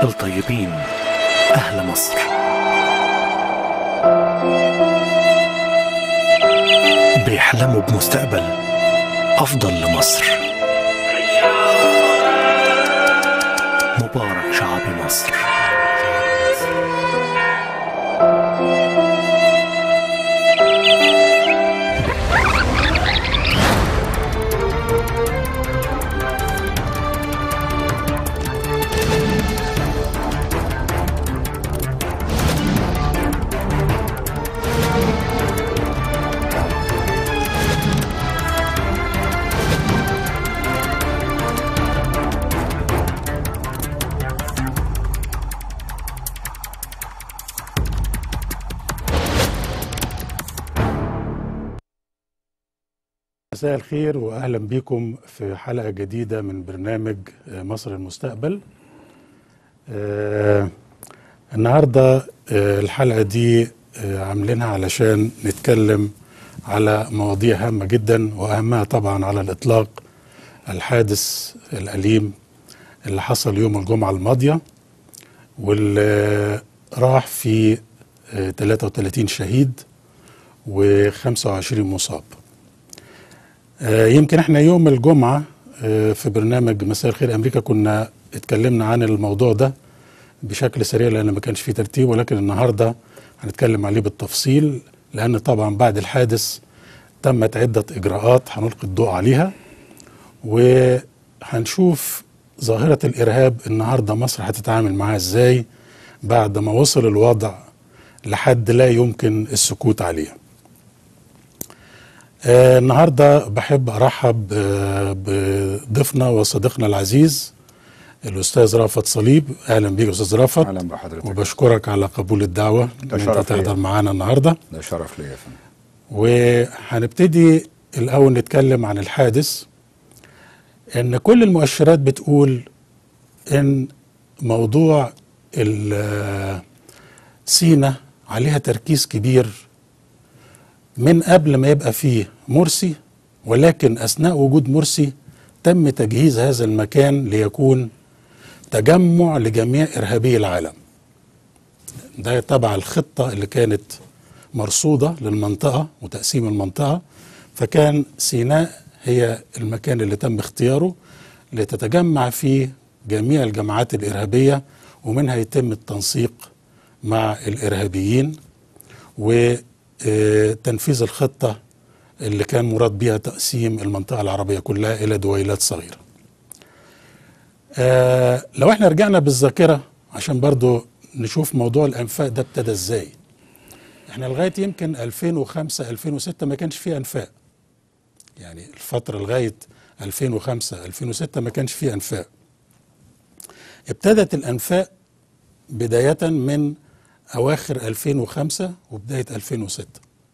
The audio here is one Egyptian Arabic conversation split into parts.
الطيبين أهل مصر بيحلموا بمستقبل أفضل لمصر مبارك شعب مصر مساء الخير واهلا بكم في حلقه جديده من برنامج آه، مصر المستقبل آه، النهارده آه، الحلقه دي آه، عاملينها علشان نتكلم على مواضيع هامه جدا واهمها طبعا على الاطلاق الحادث الاليم اللي حصل يوم الجمعه الماضيه واللي راح في آه، 33 شهيد و25 مصاب آه، يمكن احنا يوم الجمعة آه، في برنامج مساء الخير أمريكا كنا اتكلمنا عن الموضوع ده بشكل سريع لأن ما كانش فيه ترتيب ولكن النهاردة هنتكلم عليه بالتفصيل لأن طبعا بعد الحادث تمت عدة إجراءات هنلقي الضوء عليها وهنشوف ظاهرة الإرهاب النهاردة مصر هتتعامل معاها إزاي بعد ما وصل الوضع لحد لا يمكن السكوت عليه آه النهارده بحب ارحب آه بضيفنا وصديقنا العزيز الاستاذ رافت صليب اهلا بيك يا استاذ رافت اهلا بحضرتك وبشكرك على قبول الدعوه ده ان انت شرف ليا. تحضر معانا النهارده ده شرف ليا يا فندم وهنبتدي الاول نتكلم عن الحادث ان كل المؤشرات بتقول ان موضوع ال- سينا عليها تركيز كبير من قبل ما يبقى فيه مرسي ولكن اثناء وجود مرسي تم تجهيز هذا المكان ليكون تجمع لجميع ارهابي العالم ده تبع الخطه اللي كانت مرصوده للمنطقه وتقسيم المنطقه فكان سيناء هي المكان اللي تم اختياره لتتجمع فيه جميع الجماعات الارهابيه ومنها يتم التنسيق مع الارهابيين وتنفيذ الخطه اللي كان مراد بها تقسيم المنطقه العربيه كلها الى دويلات صغيره. آه لو احنا رجعنا بالذاكره عشان برضو نشوف موضوع الانفاق ده ابتدى ازاي. احنا لغايه يمكن 2005 2006 ما كانش فيه انفاق. يعني الفتره لغايه 2005 2006 ما كانش فيه انفاق. ابتدت الانفاق بدايه من اواخر 2005 وبدايه 2006.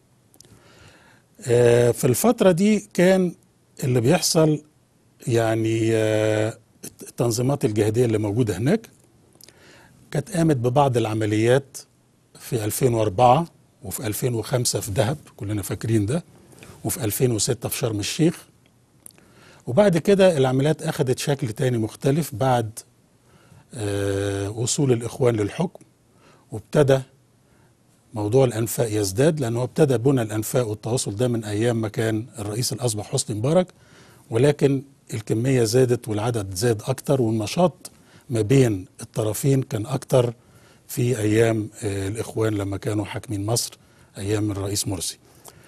آه، في الفترة دي كان اللي بيحصل يعني آه، التنظيمات الجهادية اللي موجودة هناك كانت قامت ببعض العمليات في 2004 وفي 2005 في دهب كلنا فاكرين ده وفي 2006 في شرم الشيخ وبعد كده العمليات أخذت شكل تاني مختلف بعد آه، وصول الإخوان للحكم وابتدى موضوع الانفاق يزداد لانه ابتدى بنى الانفاق والتواصل ده من ايام ما كان الرئيس الاصبح حسني مبارك ولكن الكميه زادت والعدد زاد اكتر والنشاط ما بين الطرفين كان اكتر في ايام آه الاخوان لما كانوا حاكمين مصر ايام الرئيس مرسي.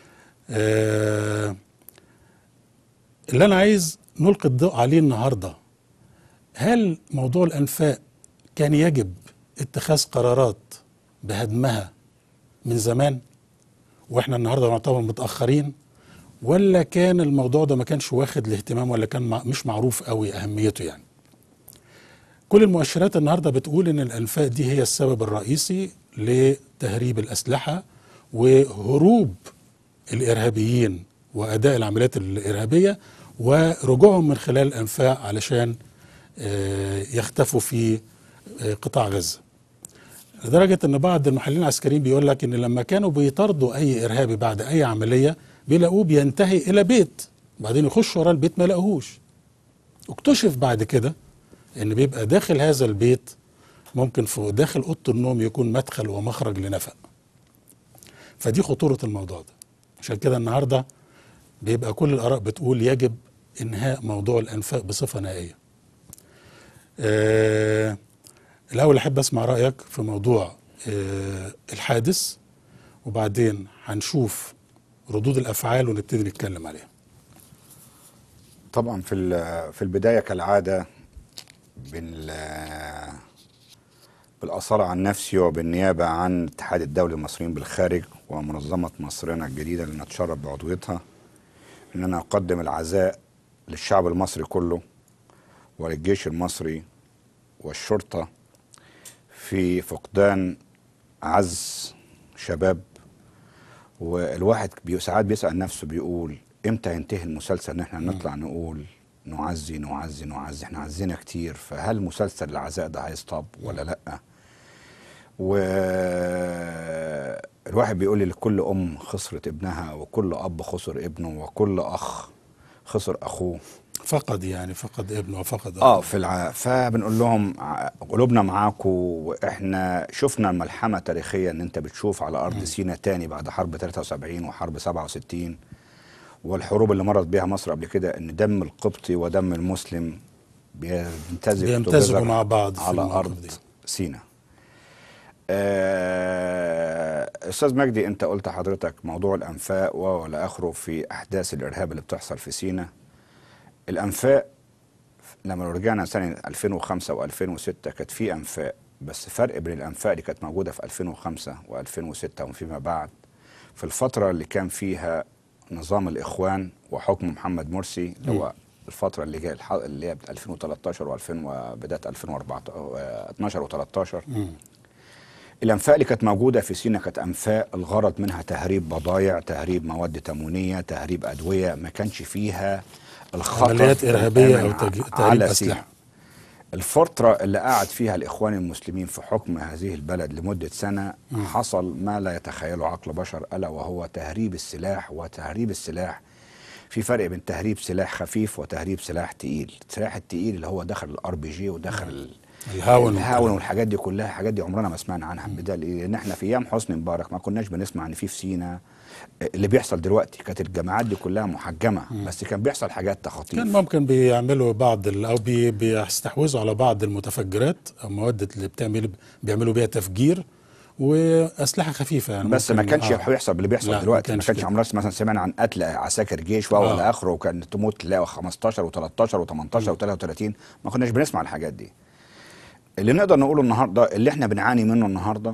آه اللي انا عايز نلقي الضوء عليه النهارده هل موضوع الانفاق كان يجب اتخاذ قرارات بهدمها من زمان واحنا النهارده نعتبر متاخرين ولا كان الموضوع ده ما كانش واخد الاهتمام ولا كان مع- مش معروف قوي اهميته يعني كل المؤشرات النهارده بتقول ان الانفاق دي هي السبب الرئيسي لتهريب الاسلحه وهروب الارهابيين واداء العمليات الارهابيه ورجوعهم من خلال الانفاق علشان آه، يختفوا في آه، قطاع غزه لدرجة ان بعض المحللين العسكريين بيقول لك ان لما كانوا بيطاردوا اي ارهابي بعد اي عملية بيلاقوه بينتهي الى بيت بعدين يخشوا ورا البيت ما لاقوهوش اكتشف بعد كده ان بيبقى داخل هذا البيت ممكن في داخل اوضه النوم يكون مدخل ومخرج لنفق فدي خطوره الموضوع ده عشان كده النهارده بيبقى كل الاراء بتقول يجب انهاء موضوع الانفاق بصفه نهائيه آه الاول احب اسمع رايك في موضوع آه الحادث وبعدين هنشوف ردود الافعال ونبتدي نتكلم عليها طبعا في ال- في البدايه كالعاده بال بالاصاله عن نفسي وبالنيابه عن الاتحاد الدولي للمصريين بالخارج ومنظمه مصرنا الجديده اللي نتشرف بعضويتها ان انا اقدم العزاء للشعب المصري كله وللجيش المصري والشرطه في فقدان اعز شباب والواحد بي- ساعات بيسأل نفسه بيقول امتى ينتهي المسلسل ان احنا نطلع نقول نعزي نعزي نعزي احنا عزينا كتير فهل مسلسل العزاء ده هيستوب ولا لا والواحد بيقول لي لكل ام خسرت ابنها وكل اب خسر ابنه وكل اخ خسر اخوه فقد يعني فقد ابنه وفقد اه في الع... فبنقول لهم ع- قلوبنا معاكم واحنا شفنا الملحمه تاريخيا ان انت بتشوف على ارض سينا تاني بعد حرب 73 وحرب 67 والحروب اللي مرت بيها مصر قبل كده ان دم القبطي ودم المسلم بيمتزج بيمتزجوا together مع بعض في على المواقف ارض دي. سينا آه، استاذ مجدي انت قلت حضرتك موضوع الانفاق والى اخره في احداث الارهاب اللي بتحصل في سينا الانفاق لما لو رجعنا سنه 2005 و2006 كانت في انفاق بس فرق بين الانفاق اللي كانت موجوده في 2005 و2006 وفيما بعد في الفتره اللي كان فيها نظام الاخوان وحكم محمد مرسي اللي هو الفتره اللي جايه الح- اللي هي 2013 و2000 وبدايه 2014 و13 الانفاق اللي كانت موجوده في سينا كانت انفاق الغرض منها تهريب بضائع تهريب مواد تموينيه تهريب ادويه ما كانش فيها الخطر عمليات إرهابية أو الآمن تج- ع- تهريب على أسلحة. سينا. الفترة اللي قعد فيها الإخوان المسلمين في حكم هذه البلد لمدة سنة حصل ما لا يتخيله عقل بشر ألا وهو تهريب السلاح وتهريب السلاح في فرق بين تهريب سلاح خفيف وتهريب سلاح تقيل السلاح التقيل اللي هو دخل الار بي جي ودخل ال- الهاون الهاون والكلام. والحاجات دي كلها الحاجات دي عمرنا ما سمعنا عنها بدليل لان احنا في ايام حسني مبارك ما كناش بنسمع ان في في سينا اللي بيحصل دلوقتي كانت الجامعات دي كلها محجمه بس كان بيحصل حاجات تخاطيف كان ممكن بيعملوا بعض ال- او بي بيستحوذوا على بعض المتفجرات او مواد اللي بتعمل بيعملوا بيها تفجير واسلحه خفيفه يعني بس ما ممكن- كانش آه. بيحصل اللي بيحصل لا، ما دلوقتي ما كانش كانش كده. عمرنا مثلا سمعنا عن قتل عساكر جيش و آه. الى اخره وكان تموت تلاقي 15 و13 و18 و33 ما كناش بنسمع الحاجات دي اللي نقدر نقوله النهارده اللي احنا بنعاني منه النهارده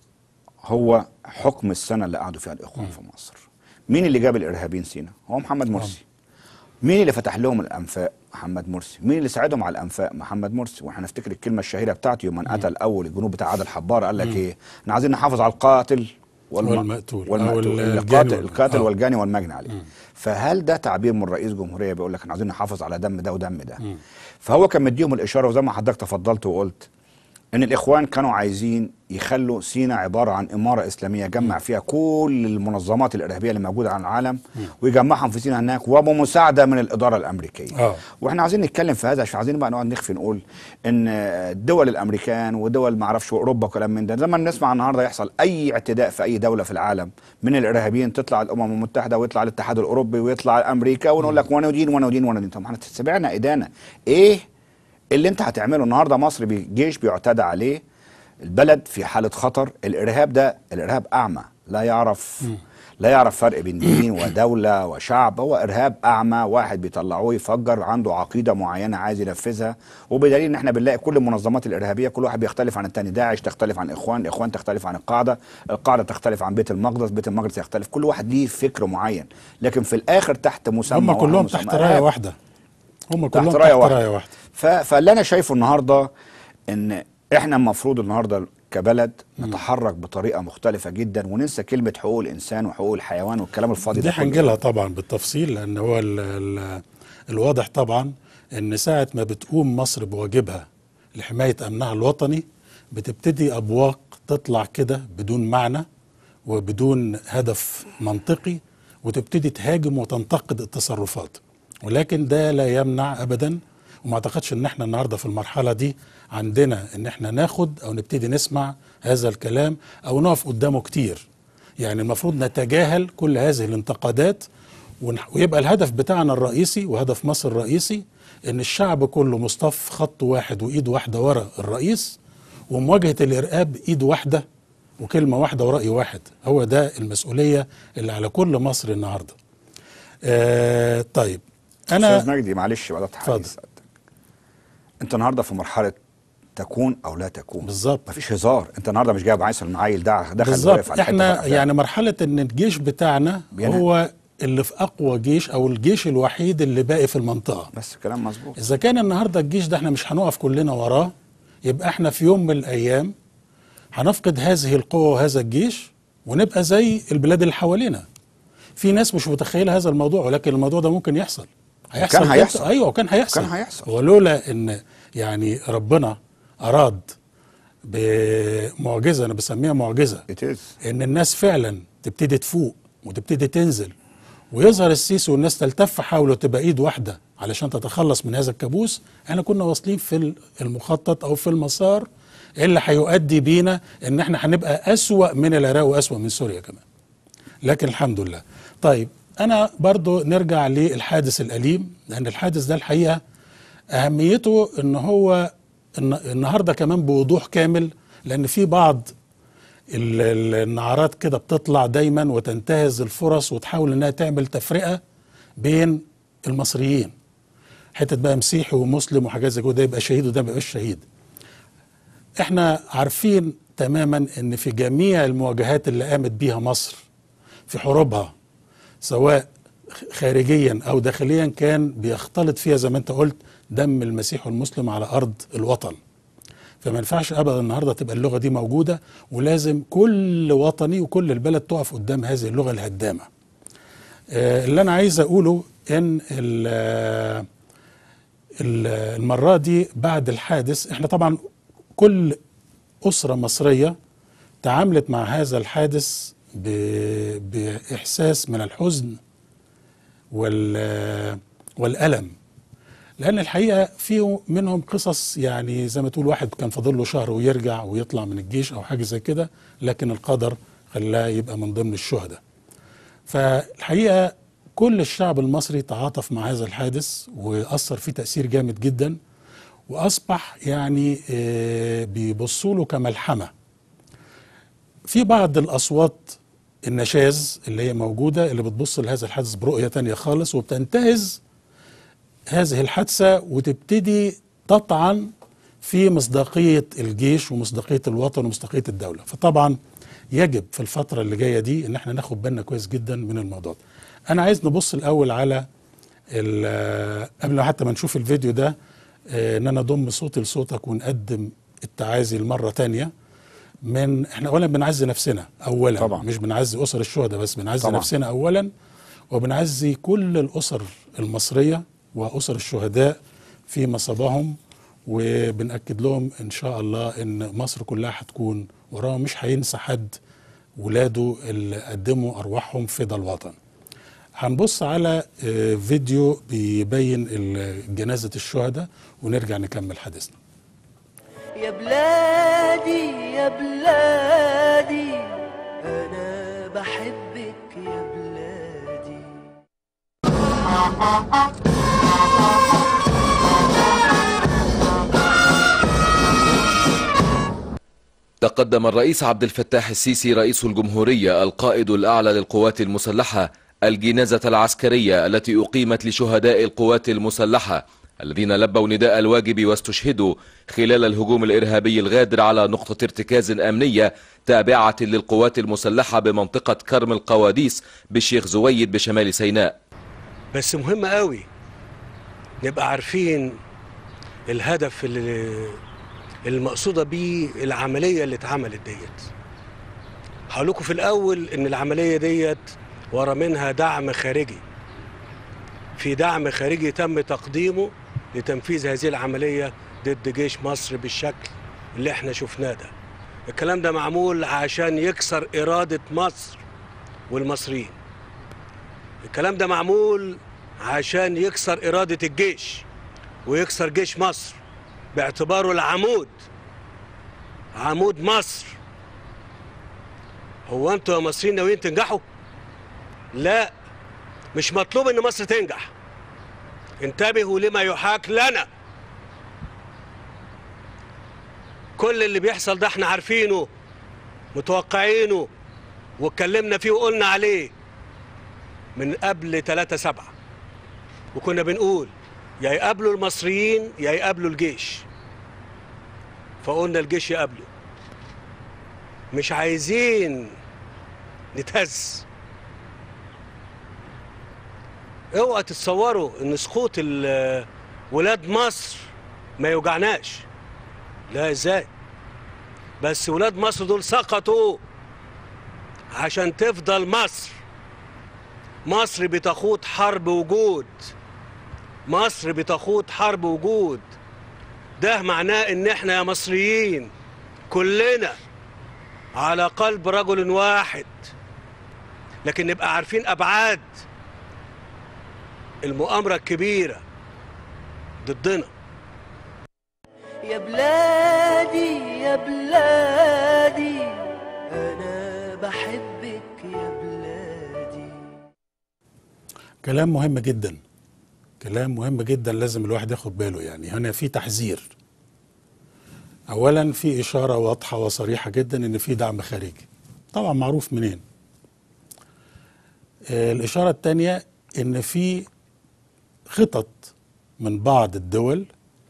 هو حكم السنه اللي قعدوا فيها الاخوان في مصر مين اللي جاب الارهابيين سينا هو محمد مرسي مين اللي فتح لهم الانفاق محمد مرسي مين اللي ساعدهم على الانفاق محمد مرسي واحنا نفتكر الكلمه الشهيره بتاعته يوم من قتل اول الجنوب بتاع عادل حبار قال لك ايه احنا عايزين نحافظ على القاتل والم- والمقتول. أو والمقتول ال- القاتل الجاني وال- القاتل آه. والجاني والمجني عليه فهل ده تعبير من رئيس جمهوريه بيقول لك احنا عايزين نحافظ على دم ده ودم ده فهو كان مديهم الاشاره وزي ما حضرتك تفضلت وقلت ان الاخوان كانوا عايزين يخلوا سينا عباره عن اماره اسلاميه يجمع فيها كل المنظمات الارهابيه اللي موجوده على العالم ويجمعهم في سينا هناك وبمساعده من الاداره الامريكيه آه. واحنا عايزين نتكلم في هذا مش عايزين بقى نقعد نخفي نقول ان دول الامريكان ودول ما اعرفش اوروبا وكلام من ده لما نسمع النهارده يحصل اي اعتداء في اي دوله في العالم من الارهابيين تطلع الامم المتحده ويطلع الاتحاد الاوروبي ويطلع امريكا ونقول لك وندين وندين وندين طب ما احنا سمعنا ايدانا ايه اللي انت هتعمله النهارده مصر جيش بيعتدى عليه البلد في حاله خطر الارهاب ده الارهاب اعمى لا يعرف لا يعرف فرق بين دين ودوله وشعب هو ارهاب اعمى واحد بيطلعوه يفجر عنده عقيده معينه عايز ينفذها وبدليل ان احنا بنلاقي كل المنظمات الارهابيه كل واحد بيختلف عن التاني داعش تختلف عن اخوان الاخوان تختلف عن القاعده القاعده تختلف عن بيت المقدس بيت المقدس يختلف كل واحد ليه فكر معين لكن في الاخر تحت مسمى هم واحد كلهم مسمى تحت رايه إرهاب. واحده هم تحت كلهم رايه تحت واحده, رايه واحده ف... فاللي انا شايفه النهارده ان احنا المفروض النهارده كبلد نتحرك بطريقه مختلفه جدا وننسى كلمه حقوق الانسان وحقوق الحيوان والكلام الفاضي دي ده كله. هنجي لها طبعا بالتفصيل لان هو ال ال الواضح طبعا ان ساعه ما بتقوم مصر بواجبها لحمايه امنها الوطني بتبتدي ابواق تطلع كده بدون معنى وبدون هدف منطقي وتبتدي تهاجم وتنتقد التصرفات ولكن ده لا يمنع ابدا وما اعتقدش ان احنا النهارده في المرحله دي عندنا ان احنا ناخد او نبتدي نسمع هذا الكلام او نقف قدامه كتير يعني المفروض نتجاهل كل هذه الانتقادات ونح- ويبقى الهدف بتاعنا الرئيسي وهدف مصر الرئيسي ان الشعب كله مصطف خط واحد وايد واحده ورا الرئيس ومواجهه الارهاب ايد واحده وكلمه واحده ورأي واحد هو ده المسؤوليه اللي على كل مصر النهارده آه طيب انا استاذ مجدي معلش بقى اتفضل. حديث انت النهارده في مرحله تكون او لا تكون بالظبط. مفيش هزار انت النهارده مش جايب عيسى المعايل ده دخل بالظبط واقف على حتة احنا فقفان. يعني مرحله ان الجيش بتاعنا بينهي. هو اللي في اقوى جيش او الجيش الوحيد اللي باقي في المنطقه بس كلام مظبوط اذا كان النهارده الجيش ده احنا مش هنقف كلنا وراه يبقى احنا في يوم من الايام هنفقد هذه القوه وهذا الجيش ونبقى زي البلاد اللي حوالينا في ناس مش متخيله هذا الموضوع ولكن الموضوع ده ممكن يحصل هيحصل وكان إمتى؟ هيحصل. ايوه وكان هيحصل وكان هيحصل. ولولا ان يعني ربنا اراد بمعجزه انا بسميها معجزه It is. ان الناس فعلا تبتدي تفوق وتبتدي تنزل ويظهر السيسي والناس تلتف حوله تبقى ايد واحده علشان تتخلص من هذا الكابوس احنا كنا واصلين في المخطط او في المسار اللي هيؤدي بينا ان احنا هنبقى اسوا من العراق واسوا من سوريا كمان لكن الحمد لله طيب انا برضو نرجع للحادث الاليم لان الحادث ده الحقيقه اهميته ان هو الن- النهارده كمان بوضوح كامل لان في بعض ال- ال- النعرات كده بتطلع دايما وتنتهز الفرص وتحاول انها تعمل تفرقه بين المصريين حته بقى مسيحي ومسلم وحاجات زي كده ده يبقى شهيد وده ما يبقاش شهيد احنا عارفين تماما ان في جميع المواجهات اللي قامت بيها مصر في حروبها سواء خارجيا او داخليا كان بيختلط فيها زي ما انت قلت دم المسيح والمسلم على ارض الوطن فما ينفعش ابدا النهارده تبقى اللغه دي موجوده ولازم كل وطني وكل البلد تقف قدام هذه اللغه الهدامه. آه، اللي انا عايز اقوله ان ال- آه، ال- المره دي بعد الحادث احنا طبعا كل اسره مصريه تعاملت مع هذا الحادث ب- باحساس من الحزن وال والالم لان الحقيقه في منهم قصص يعني زي ما تقول واحد كان فاضل له شهر ويرجع ويطلع من الجيش او حاجه زي كده لكن القدر خلاه يبقى من ضمن الشهداء فالحقيقه كل الشعب المصري تعاطف مع هذا الحادث واثر فيه تاثير جامد جدا واصبح يعني آه، بيبصوا له كملحمه في بعض الاصوات النشاز اللي هي موجوده اللي بتبص لهذا الحادث برؤيه تانية خالص وبتنتهز هذه الحادثه وتبتدي تطعن في مصداقيه الجيش ومصداقيه الوطن ومصداقيه الدوله فطبعا يجب في الفتره اللي جايه دي ان احنا ناخد بالنا كويس جدا من الموضوع ده انا عايز نبص الاول على ال- قبل ما حتى ما نشوف الفيديو ده آه، ان انا اضم صوتي لصوتك ونقدم التعازي لمره تانية من احنا اولا بنعزي نفسنا اولا طبعا. مش بنعزي اسر الشهداء بس بنعزي طبعا. نفسنا اولا وبنعزي كل الاسر المصريه واسر الشهداء في مصابهم وبنأكد لهم ان شاء الله ان مصر كلها هتكون وراهم مش هينسى حد ولاده اللي قدموا ارواحهم فدا الوطن. هنبص على آه، فيديو بيبين ال- جنازه الشهداء ونرجع نكمل حديثنا. يا بلادي يا بلادي أنا بحبك يا بلادي تقدم الرئيس عبد الفتاح السيسي رئيس الجمهورية القائد الأعلى للقوات المسلحة الجنازة العسكرية التي أقيمت لشهداء القوات المسلحة الذين لبوا نداء الواجب واستشهدوا خلال الهجوم الإرهابي الغادر على نقطة ارتكاز أمنية تابعة للقوات المسلحة بمنطقة كرم القواديس بالشيخ زويد بشمال سيناء بس مهم قوي نبقى عارفين الهدف اللي المقصوده بيه العمليه اللي اتعملت ديت هقول لكم في الاول ان العمليه ديت ورا منها دعم خارجي في دعم خارجي تم تقديمه لتنفيذ هذه العمليه ضد جيش مصر بالشكل اللي احنا شفناه ده الكلام ده معمول عشان يكسر اراده مصر والمصريين الكلام ده معمول عشان يكسر إرادة الجيش ويكسر جيش مصر باعتباره العمود عمود مصر هو انتوا يا مصريين ناويين تنجحوا؟ لا مش مطلوب ان مصر تنجح انتبهوا لما يحاك لنا كل اللي بيحصل ده احنا عارفينه متوقعينه واتكلمنا فيه وقلنا عليه من قبل 3 سبعة وكنا بنقول يا يقابلوا المصريين يا يقابلوا الجيش فقلنا الجيش يقابله مش عايزين نتهز اوعى تتصوروا ان سقوط ال- ولاد مصر ما يوجعناش لا ازاي بس ولاد مصر دول سقطوا عشان تفضل مصر مصر بتخوض حرب وجود مصر بتخوض حرب وجود ده معناه ان احنا يا مصريين كلنا على قلب رجل واحد لكن نبقى عارفين ابعاد المؤامرة الكبيرة ضدنا يا بلادي يا بلادي أنا بحبك يا بلادي كلام مهم جدا كلام مهم جدا لازم الواحد ياخد باله يعني هنا في تحذير اولا في اشاره واضحه وصريحه جدا ان في دعم خارجي طبعا معروف منين آه، الاشاره الثانيه ان في خطط من بعض الدول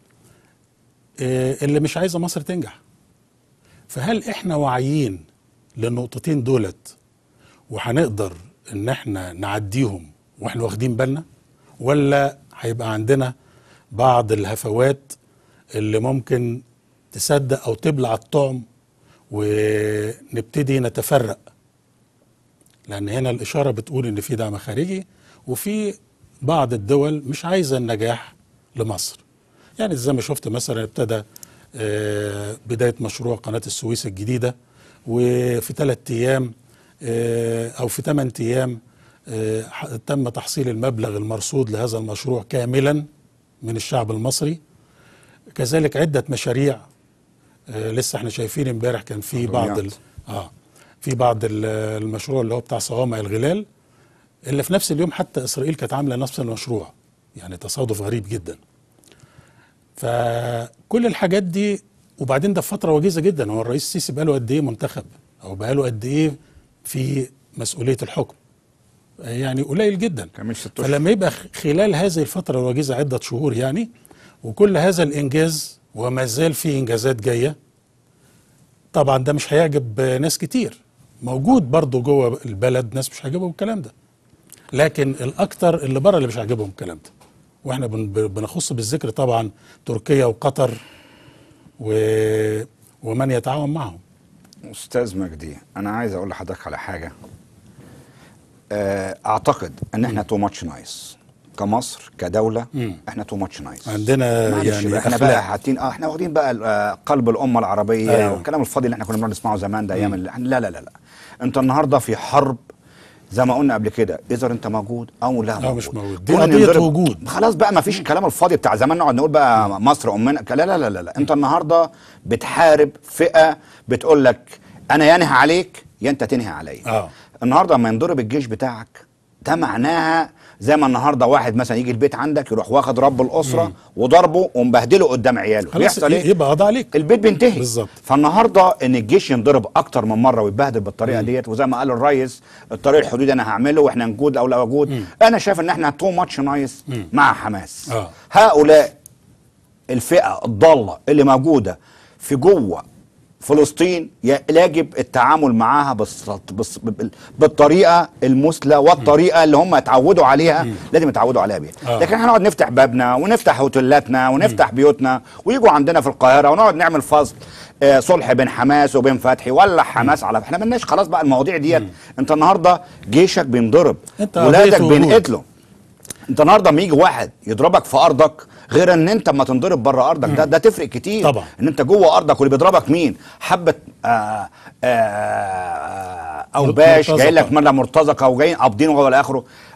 آه، اللي مش عايزه مصر تنجح فهل احنا واعيين للنقطتين دولت وهنقدر ان احنا نعديهم واحنا واخدين بالنا ولا هيبقى عندنا بعض الهفوات اللي ممكن تصدق او تبلع الطعم ونبتدي نتفرق لان هنا الاشاره بتقول ان في دعم خارجي وفي بعض الدول مش عايزه النجاح لمصر يعني زي ما شفت مثلا ابتدى آه، بدايه مشروع قناه السويس الجديده وفي ثلاث ايام آه، او في ثمان ايام آه، ح- تم تحصيل المبلغ المرصود لهذا المشروع كاملا من الشعب المصري كذلك عده مشاريع آه، لسه احنا شايفين امبارح كان في بعض ال... عربيات. اه في بعض ال- المشروع اللي هو بتاع صوامع الغلال اللي في نفس اليوم حتى اسرائيل كانت عامله نفس المشروع يعني تصادف غريب جدا فكل الحاجات دي وبعدين ده في فتره وجيزه جدا هو الرئيس السيسي بقاله قد ايه منتخب او بقاله قد ايه في مسؤوليه الحكم يعني قليل جدا كملش ست أشهر. فلما يبقى خ- خلال هذه الفتره الوجيزه عده شهور يعني وكل هذا الانجاز وما زال في انجازات جايه طبعا ده مش هيعجب ناس كتير موجود برضه جوه البلد ناس مش هيعجبهم الكلام ده لكن الاكتر اللي بره اللي مش عاجبهم الكلام ده واحنا بن- بنخص بالذكر طبعا تركيا وقطر و... ومن يتعاون معهم استاذ مجدي انا عايز اقول لحضرتك على حاجه آه، اعتقد ان احنا تو ماتش نايس كمصر كدوله مم. احنا تو ماتش نايس عندنا معلش يعني بقى، احنا أخلاق. بقى حاطين اه احنا واخدين بقى آه، قلب الامه العربيه أيوة. والكلام الفاضي اللي احنا كنا بنقعد نسمعه زمان ده ايام اللي لا لا لا لا انت النهارده في حرب زي ما قلنا قبل كده اذا انت موجود او لا موجود مش موجود. دي كون قضية نضرب- وجود. خلاص بقى ما فيش الكلام الفاضي بتاع زمان نقعد نقول بقى مصر امنا لا لا لا لا, لا. انت النهارده بتحارب فئه بتقول لك انا ينهي عليك يا انت تنهي عليا اه النهارده لما ينضرب الجيش بتاعك ده معناها زي ما النهارده واحد مثلا يجي البيت عندك يروح واخد رب الاسره وضربه ومبهدله قدام عياله خلاص بيحصل ايه؟ يبقى قضى عليك البيت بينتهي بالظبط. فالنهارده ان الجيش ينضرب اكتر من مره ويتبهدل بالطريقه ديت وزي ما قال الريس الطريق الحدودي انا هعمله واحنا نجود او لا وجود انا شايف ان احنا تو ماتش نايس مع حماس آه. هؤلاء الفئه الضاله اللي موجوده في جوه فلسطين ي- يجب التعامل معاها بالص- بالص- بال- بالطريقه المثلى والطريقه اللي هم اتعودوا عليها لازم يتعودوا عليها بيها آه. لكن احنا نقعد نفتح بابنا ونفتح اوتيلاتنا ونفتح بيوتنا ويجوا عندنا في القاهره ونقعد نعمل فصل آه، صلح بين حماس وبين فتحي ولا حماس على احنا مالناش خلاص بقى المواضيع ديت انت النهارده جيشك بينضرب أنت ولادك قضية وجود. بينقتلوا انت النهارده لما يجي واحد يضربك في ارضك غير ان انت اما تنضرب بره ارضك ده ده تفرق كتير طبعا. ان انت جوه ارضك واللي بيضربك مين حبه آه آه اوباش مرتزقة. جاي لك مره مرتزقه وجايين قابضين ولا اخره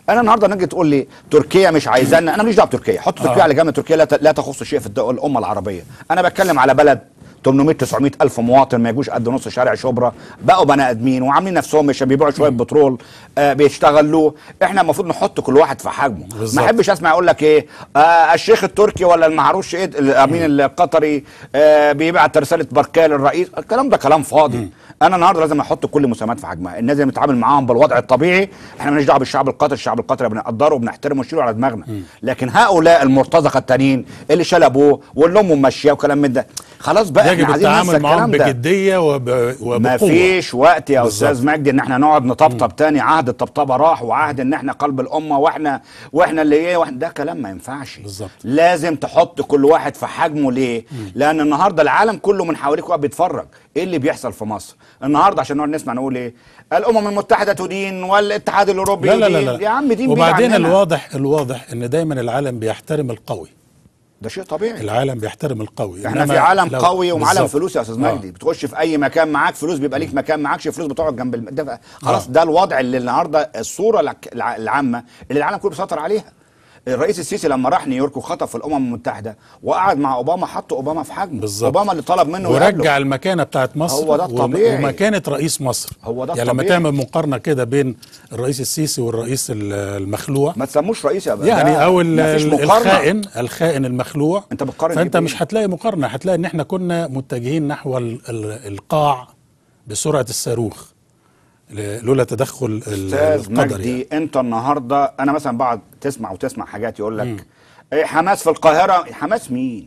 انا النهارده نيجي تقول لي تركيا مش عايزانا انا ماليش دعوه بتركيا حط تركيا آه. على جنب تركيا لا ت- لا تخص شيء في الدول الامه العربيه انا بتكلم على بلد 800 900 الف مواطن ما يجوش قد نص شارع شبرا بقوا بني ادمين وعاملين نفسهم مش بيبيعوا شويه بترول آه بيشتغلوا احنا المفروض نحط كل واحد في حجمه ما بالظبط. احبش اسمع يقول لك ايه آه الشيخ التركي ولا المعروفش ايه الامين القطري آه بيبعت رساله بركال للرئيس الكلام ده كلام فاضي انا النهارده لازم احط كل المساهمات في حجمها الناس لازم نتعامل معاهم بالوضع الطبيعي احنا مالناش دعوه بالشعب القطري الشعب القطري بنقدره وبنحترمه ونشيله على دماغنا لكن هؤلاء المرتزقه التانيين اللي شلبوه واللي امه ماشيه وكلام من ده خلاص بقى يجب احنا عايزين ننسى التعامل معهم الكلام ده بجديه وب... وبقوه ما فيش وقت يا بالظبط. استاذ مجدي ان احنا نقعد نطبطب تاني عهد الطبطبه راح وعهد ان احنا قلب الامه واحنا واحنا اللي ايه واحنا ده كلام ما ينفعش بالظبط. لازم تحط كل واحد في حجمه ليه لان النهارده العالم كله من حواليك واقف بيتفرج ايه اللي بيحصل في مصر النهارده عشان نقعد نسمع نقول ايه الامم المتحده تدين والاتحاد الاوروبي لا لا لا, يدين لا. يا عم دين وبعدين عننا. الواضح الواضح ان دايما العالم بيحترم القوي ده شيء طبيعي العالم بيحترم القوي احنا إنما في عالم لو- قوي وعالم بالظبط. فلوس يا استاذ آه. مجدي بتخش في اي مكان معاك فلوس بيبقى ليك مكان معاكش فلوس بتقعد جنب الم... ده خلاص آه. ده الوضع اللي النهارده الصوره الع- الع- العامه اللي العالم كله بيسيطر عليها الرئيس السيسي لما راح نيويورك وخطب في الامم المتحده وقعد مع اوباما حط اوباما في حجمه بالظبط. اوباما اللي طلب منه ورجع يقابله. المكانه بتاعت مصر هو ده وم- الطبيعي. ومكانه رئيس مصر هو ده يعني لما الطبيعي. تعمل مقارنه كده بين الرئيس السيسي والرئيس ال- المخلوع ما تسموش رئيس يا باشا يعني او ال- مفيش ال- مقارنة. الخائن الخائن المخلوع أنت بتقارن فانت إيه مش بإيه؟ هتلاقي مقارنه هتلاقي ان احنا كنا متجهين نحو ال- ال- القاع بسرعه الصاروخ ل- لولا تدخل ال- استاذ القدر مجدي يعني. انت النهارده انا مثلا بقعد تسمع وتسمع حاجات يقول لك إيه حماس في القاهره حماس مين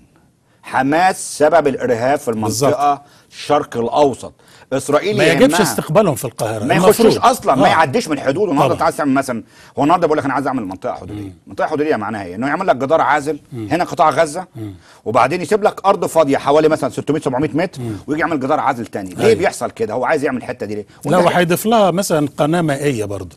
حماس سبب الارهاب في المنطقه الشرق الاوسط اسرائيل ما يجبش يهمها. استقبالهم في القاهره ما المفروض. يخشوش اصلا ما آه. يعديش من حدوده النهارده طبعا. انت عايز تعمل مثلا هو النهارده بيقول لك انا عايز اعمل منطقه حدوديه منطقه حدوديه معناها ايه انه يعمل لك جدار عازل هنا قطاع غزه وبعدين يسيب لك ارض فاضيه حوالي مثلا 600 700 متر ويجي يعمل جدار عازل تاني ليه أيوة. بيحصل كده هو عايز يعمل الحته دي ليه لا وده- وهيضيف لها مثلا قناه مائيه برضه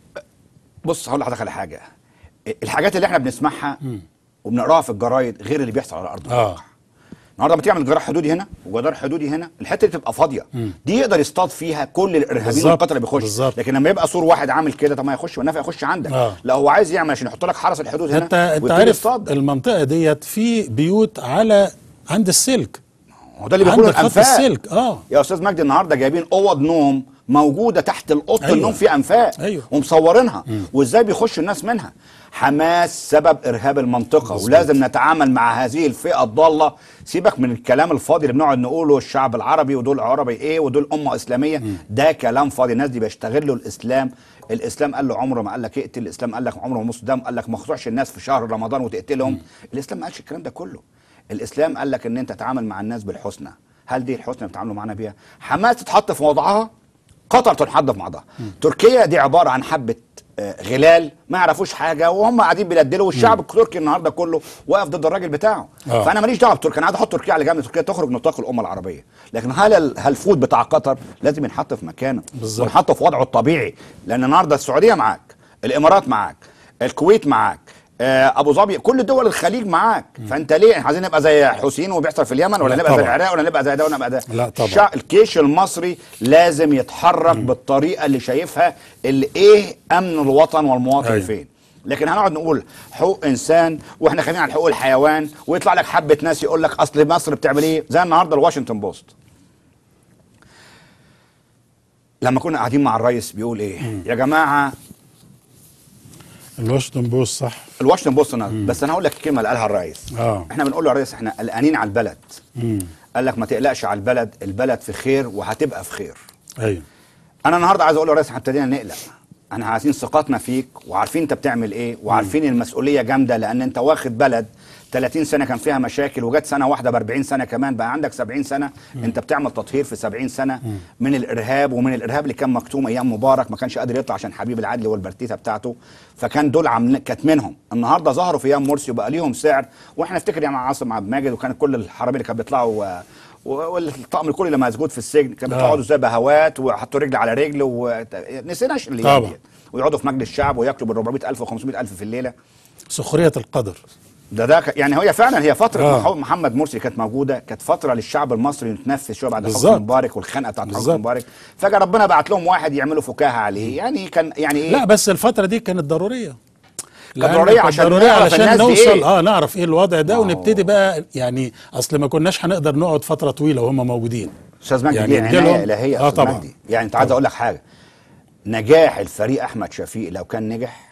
بص هقول لحضرتك على حاجه الحاجات اللي احنا بنسمعها وبنقراها في الجرايد غير اللي بيحصل على ارض اه الواقع النهارده لما تعمل جدار حدودي هنا وجدار حدودي هنا الحته دي تبقى فاضيه دي يقدر يصطاد فيها كل الارهابيين بالظبط، والقتله اللي بيخش بالظبط. لكن لما يبقى سور واحد عامل كده طب ما يخش والنفع يخش عندك آه. لا هو عايز يعمل عشان يحط لك حرس الحدود هنا انت انت ويبتدي عارف يصطاد. المنطقه ديت في بيوت على عند السلك هو ده اللي بيقوله عندك خط الانفاق السلك اه يا استاذ مجدي النهارده جايبين اوض نوم موجوده تحت الاوضه أيوة. النوم في انفاق أيوة. ومصورينها وازاي بيخش الناس منها حماس سبب ارهاب المنطقه مظبوط. ولازم نتعامل مع هذه الفئه الضاله سيبك من الكلام الفاضي اللي بنقعد نقوله الشعب العربي ودول عربي ايه ودول امه اسلاميه ده كلام فاضي الناس دي بيستغلوا الاسلام الاسلام قال له عمره ما قال لك اقتل الاسلام قال لك عمره ما نص دم قال لك ما تخضعش الناس في شهر رمضان وتقتلهم الاسلام ما قالش الكلام ده كله الاسلام قال لك ان انت تتعامل مع الناس بالحسنى هل دي الحسنى اللي بتعاملوا معانا بيها حماس تتحط في وضعها قطر تنحط في وضعها تركيا دي عباره عن حبه آه، غلال ما يعرفوش حاجه وهم قاعدين بيدلوا والشعب التركي النهارده كله واقف ضد الراجل بتاعه آه. فانا ماليش دعوه بتركيا انا عايز احط تركيا على جنب تركيا تخرج من نطاق الامه العربيه لكن هل ال- هالفوت بتاع قطر لازم ينحط في مكانه بالظبط. ونحطه في وضعه الطبيعي لان النهارده السعوديه معاك الامارات معاك الكويت معاك آه، ابو ظبي كل دول الخليج معاك فانت ليه إحنا عايزين نبقى زي حسين وبيحصل في اليمن ولا لا نبقى زي طبعا. العراق ولا نبقى زي ده ولا نبقى ده لا طبعا. الشع- الجيش المصري لازم يتحرك بالطريقه اللي شايفها اللي ايه امن الوطن والمواطن أيوة. فين لكن هنقعد نقول حقوق انسان واحنا خايفين على حقوق الحيوان ويطلع لك حبه ناس يقول لك اصل مصر بتعمل ايه زي النهارده الواشنطن بوست لما كنا قاعدين مع الرئيس بيقول ايه يا جماعه الواشنطن بوست صح الواشنطن بوست أنا بس انا هقول لك الكلمه اللي قالها الرئيس اه احنا بنقول له يا ريس احنا قلقانين على البلد امم قال لك ما تقلقش على البلد البلد في خير وهتبقى في خير ايوه انا النهارده عايز اقول له يا ريس احنا ابتدينا نقلق احنا عايزين ثقتنا فيك وعارفين انت بتعمل ايه وعارفين المسؤوليه جامده لان انت واخد بلد 30 سنه كان فيها مشاكل وجت سنه واحده ب 40 سنه كمان بقى عندك 70 سنه انت بتعمل تطهير في 70 سنه من الارهاب ومن الارهاب اللي كان مكتوم ايام مبارك ما كانش قادر يطلع عشان حبيب العدل والبرتيته بتاعته فكان دول عاملين كاتمينهم النهارده ظهروا في ايام مرسي وبقى ليهم سعر واحنا نفتكر يا مع عاصم عبد الماجد وكان كل الحراميه اللي كانوا بيطلعوا آه، و- والطقم الكل اللي مسجود في السجن كان آه. بيقعدوا زي بهوات وحطوا رجل على رجل ونسيناش اللي طبعا. ويقعدوا في مجلس الشعب وياكلوا بال 400000 و 500000 في الليله سخريه القدر ده ده ك- يعني هي فعلا هي فتره آه. آه. محمد مرسي كانت موجوده كانت فتره للشعب المصري يتنفس شويه بعد حكم بالظبط. مبارك والخنقه بتاعت حكم بالظبط. مبارك فجاه ربنا بعت لهم واحد يعملوا فكاهه عليه يعني كان يعني ايه لا بس الفترة دي كانت ضرورية لأن ضرورية كانت عشان ضرورية نعرف علشان الناس دي نوصل إيه. اه نعرف ايه الوضع ده ما هو- ونبتدي بقى يعني اصل ما كناش هنقدر نقعد فترة طويلة وهم موجودين استاذ مجدي يعني دي عنايه نجيلهم- الهيه يا آه استاذ طبعا. مجدي يعني انت عايز اقول لك حاجه نجاح الفريق احمد شفيق لو كان نجح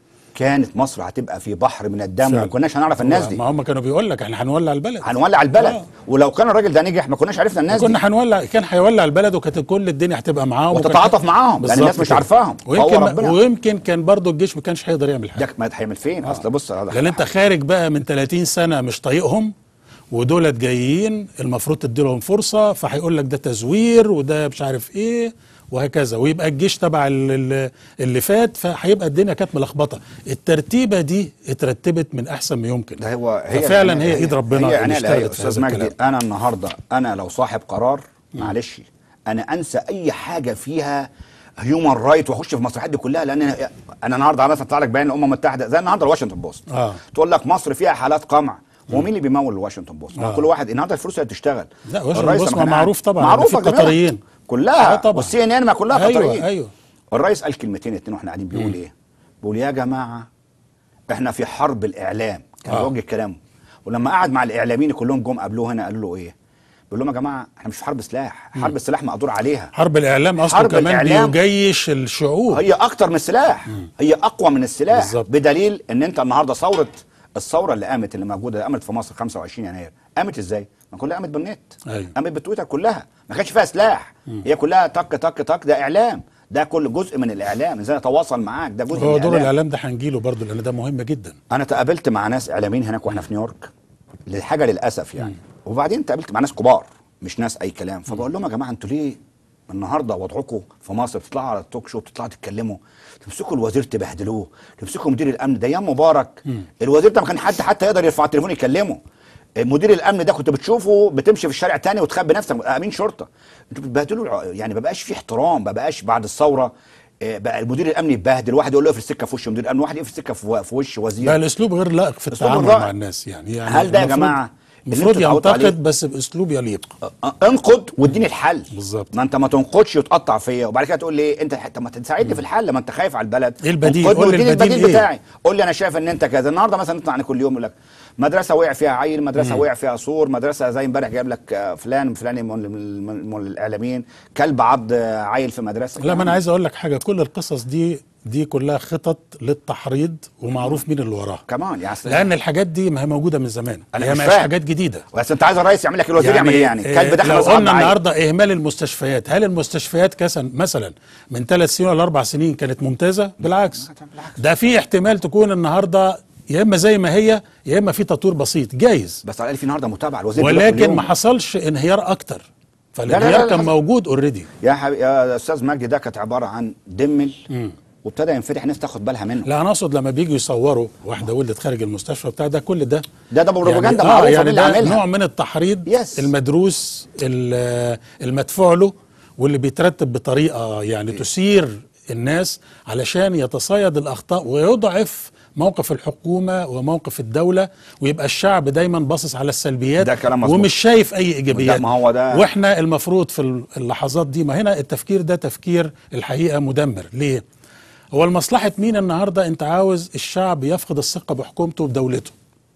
كانت مصر هتبقى في بحر من الدم فعلا. ما كناش هنعرف الناس دي ما هم كانوا بيقول لك احنا هنولع البلد هنولع البلد آه. ولو كان الراجل ده نجح ما كناش عرفنا الناس دي كنا هنولع كان هيولع البلد وكانت كل الدنيا هتبقى معاهم وكان- وتتعاطف معاهم، لأن بالظبط الناس مش كده. عارفاهم. فهو ويمكن ربنا- ويمكن كان برضو الجيش ما كانش هيقدر يعمل حاجه ده ما هيعمل فين اصل بص على لان انت خارج بقى من 30 سنه مش طايقهم ودولت جايين المفروض تدي لهم فرصه فهيقول لك ده تزوير وده مش عارف ايه وهكذا ويبقى الجيش تبع ال- ال- اللي فات فهيبقى الدنيا كانت ملخبطه الترتيبه دي اترتبت من احسن ما يمكن ده هو هي ففعلا العناية هي ايد الإلهية. ربنا هي اللي عناية الإلهية. اشتغلت في استاذ هذا مجدي الكلام انا النهارده انا لو صاحب قرار معلش انا انسى اي حاجه فيها هيومن رايت واخش في المسرحيات دي كلها لان انا انا النهارده مثلا طلع لك بيان الامم المتحده زي النهارده الواشنطن بوست آه. تقول لك مصر فيها حالات قمع هو مين اللي بيمول الواشنطن بوست؟ ما آه. كل واحد النهارده الفلوس اللي بتشتغل لا، واشنطن الرئيس بوست لما كان معروف قاعد- طبعاً، معروفه إن في جميلة. قطريين. كلها آه طبعاً. والسي ان ان ما كلها أيوة، قطريين أيوة. الرئيس قال كلمتين اتنين واحنا قاعدين بيقول ايه؟ بيقول يا جماعه احنا في حرب الاعلام كان آه. بيوجه كلامه ولما قعد مع الاعلاميين كلهم جم قابلوه هنا قالوا له ايه؟ بيقول لهم يا جماعه احنا مش في حرب سلاح حرب السلاح مقدور عليها حرب الاعلام اصلا حرب كمان الإعلام. بيجيش الشعوب هي اكتر من السلاح هي اقوى من السلاح بالظبط. بدليل ان انت النهارده ثوره الثوره اللي قامت اللي موجوده اللي قامت في مصر 25 يناير قامت ازاي؟ ما كلها قامت بالنت أيوة. قامت بالتويتر كلها ما كانش فيها سلاح هي كلها تك تك تك ده اعلام ده كل جزء من الاعلام ازاي اتواصل معاك ده جزء هو من دور الاعلام الاعلام ده هنجيله برضو لان ده مهم جدا انا تقابلت مع ناس اعلاميين هناك واحنا في نيويورك لحاجه للاسف يعني وبعدين تقابلت مع ناس كبار مش ناس اي كلام فبقول لهم يا جماعه انتوا ليه النهارده وضعكم في مصر بتطلعوا على التوك شو بتطلعوا تتكلموا تمسكوا الوزير تبهدلوه تمسكوا مدير الامن ده ايام مبارك الوزير ده ما كان حد حتى يقدر يرفع التليفون يكلمه مدير الامن ده كنت بتشوفه بتمشي في الشارع تاني وتخبي نفسك امين شرطه انتوا بتبهدلوا الع- يعني ما بقاش في احترام ما بقاش بعد الثوره آه، بقى المدير الامني يتبهدل واحد يقول له اقفل السكه في وش مدير الامن واحد يقفل السكه في في وش وزير بقى الاسلوب غير لائق في أسلوب التعامل رائع. مع الناس يعني, يعني هل ده يا المفروض- جماعة اللي المفروض انتوا اتعودتوا عليه؟ ينتقد بس باسلوب يليق انقد واديني الحل بالظبط. ما انت ما تنقدش وتقطع فيا وبعد كده تقول لي إيه؟ انت طب ما تساعدني في الحل ما انت خايف على البلد ايه البديل؟ انقدني قول لي واديني البديل البديل ايه؟ بتاعي قول لي انا شايف ان انت كذا النهارده مثلا نطلع كل يوم يقول لك مدرسه وقع فيها عيل مدرسه وقع فيها سور مدرسه زي امبارح جايب لك آه، فلان فلان من من- من من الاعلاميين كلب عض آه، عيل في مدرسه لا ما انا عايز اقول لك حاجه كل القصص دي دي كلها خطط للتحريض ومعروف مين اللي وراها كمان يعني أصل- لان الحاجات دي ما هي موجوده من زمان أنا هي مش ما فاهم. حاجات جديده بس انت عايز الرئيس يعمل لك الوزير يعمل ايه يعني آه، كلب دخل لو بس عض قلنا عيل. النهارده اهمال المستشفيات هل المستشفيات كسن مثلا من ثلاث سنين ولا اربع سنين كانت ممتازه بالعكس ده في احتمال تكون النهارده يا اما زي ما هي يا اما في تطوير بسيط جايز بس على الاقل في النهارده متابعه الوزير بيقول لك كل ولكن يوم. ما حصلش انهيار اكتر لا، لا، لا، فالانهيار كان حصل. موجود اوريدي يا حبيبي يا استاذ مجدي ده كانت عباره عن دمل وابتدى ينفتح الناس تاخد بالها منه لا انا اقصد لما بيجوا يصوروا واحده ولدت خارج المستشفى بتاع ده كل ده ده ده بروباجندا يعني معروفه آه مين يعني اللي ده عاملها نوع من التحريض Yes. المدروس ال- المدفوع له واللي بيترتب بطريقه يعني تثير الناس علشان يتصيد الاخطاء ويضعف موقف الحكومه وموقف الدوله ويبقى الشعب دايما باصص على السلبيات ده كلام مظبوط. ومش شايف اي ايجابيات ده ما هو ده- واحنا المفروض في اللحظات دي ما هنا التفكير ده تفكير الحقيقه مدمر ليه هو لمصلحه مين النهارده انت عاوز الشعب يفقد الثقه بحكومته وبدولته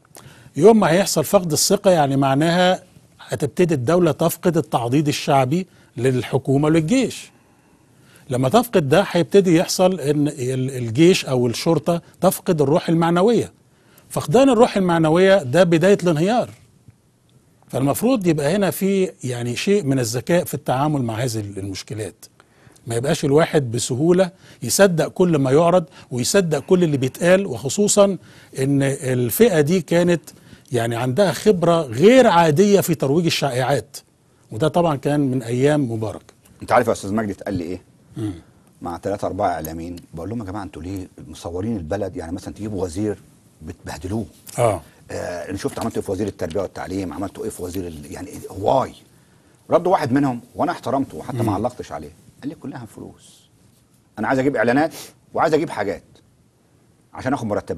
يوم ما هيحصل فقد الثقة يعني معناها هتبتدي الدولة تفقد التعضيد الشعبي للحكومة وللجيش لما تفقد ده هيبتدي يحصل ان ال- الجيش او الشرطة تفقد الروح المعنوية فقدان الروح المعنوية ده بداية الانهيار فالمفروض يبقى هنا في يعني شيء من الذكاء في التعامل مع هذه المشكلات ما يبقاش الواحد بسهولة يصدق كل ما يعرض ويصدق كل اللي بيتقال وخصوصا ان الفئة دي كانت يعني عندها خبرة غير عادية في ترويج الشائعات وده طبعا كان من ايام مبارك انت عارف يا استاذ مجدي اتقال لي ايه مع ثلاثة أربعة إعلاميين بقول لهم يا جماعة أنتوا ليه مصورين البلد يعني مثلا تجيبوا وزير بتبهدلوه اه آه انا شفت عملتوا ايه في وزير التربيه والتعليم عملتوا ايه في وزير ال... يعني إيه- واي رد واحد منهم وانا احترمته وحتى ما علقتش عليه قال لي كلها فلوس انا عايز اجيب اعلانات وعايز اجيب حاجات عشان اخد مرتباتي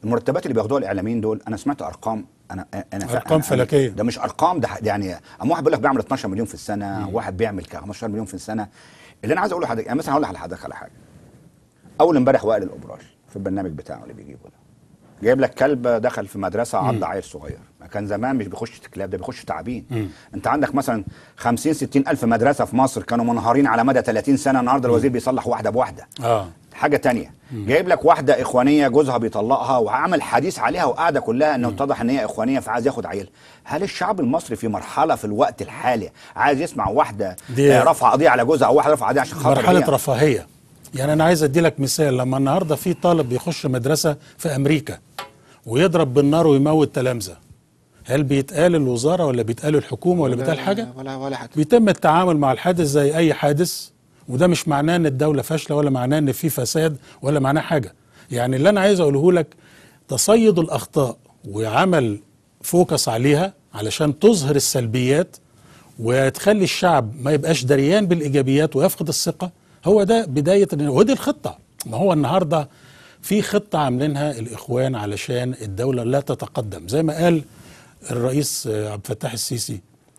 المرتبات اللي بياخدوها الاعلاميين دول انا سمعت ارقام انا انا فا- أرقام أنا- فلكية. ده مش ارقام ده ده يعني اما واحد بيقول لك بيعمل 12 مليون في السنه واحد بيعمل ك 15 مليون في السنه اللي انا عايز اقوله لحضرتك يعني مثلا هقول لحضرتك على حاجه اول امبارح وائل الابراج في البرنامج بتاعه اللي بيجيبه ده جايب لك كلب دخل في مدرسه عض عيل صغير ما كان زمان مش بيخش كلاب ده بيخش تعابين انت عندك مثلا 50 60 الف مدرسه في مصر كانوا منهارين على مدى 30 سنه النهارده الوزير بيصلح واحده بواحده اه حاجه تانية جايب لك واحده اخوانيه جوزها بيطلقها وعمل حديث عليها وقاعده كلها انه اتضح ان هي اخوانيه فعايز ياخد عيل هل الشعب المصري في مرحله في الوقت الحالي عايز يسمع واحده دي- آه، رفع قضيه على جوزها او واحده رفع قضيه عشان خاطر مرحله هي؟ رفاهيه يعني انا عايز ادي لك مثال لما النهارده في طالب بيخش مدرسه في امريكا ويضرب بالنار ويموت تلامذه هل بيتقال الوزاره ولا بيتقال الحكومه ولا بيتقال حاجه ولا ولا حاجه بيتم التعامل مع الحادث زي اي حادث وده مش معناه ان الدوله فاشله ولا معناه ان في فساد ولا معناه حاجه يعني اللي انا عايز اقوله لك تصيد الاخطاء وعمل فوكس عليها علشان تظهر السلبيات وتخلي الشعب ما يبقاش دريان بالايجابيات ويفقد الثقه هو ده بدايه ودي الخطه ما هو النهارده في خطه عاملينها الاخوان علشان الدوله لا تتقدم زي ما قال الرئيس آه، عبد الفتاح السيسي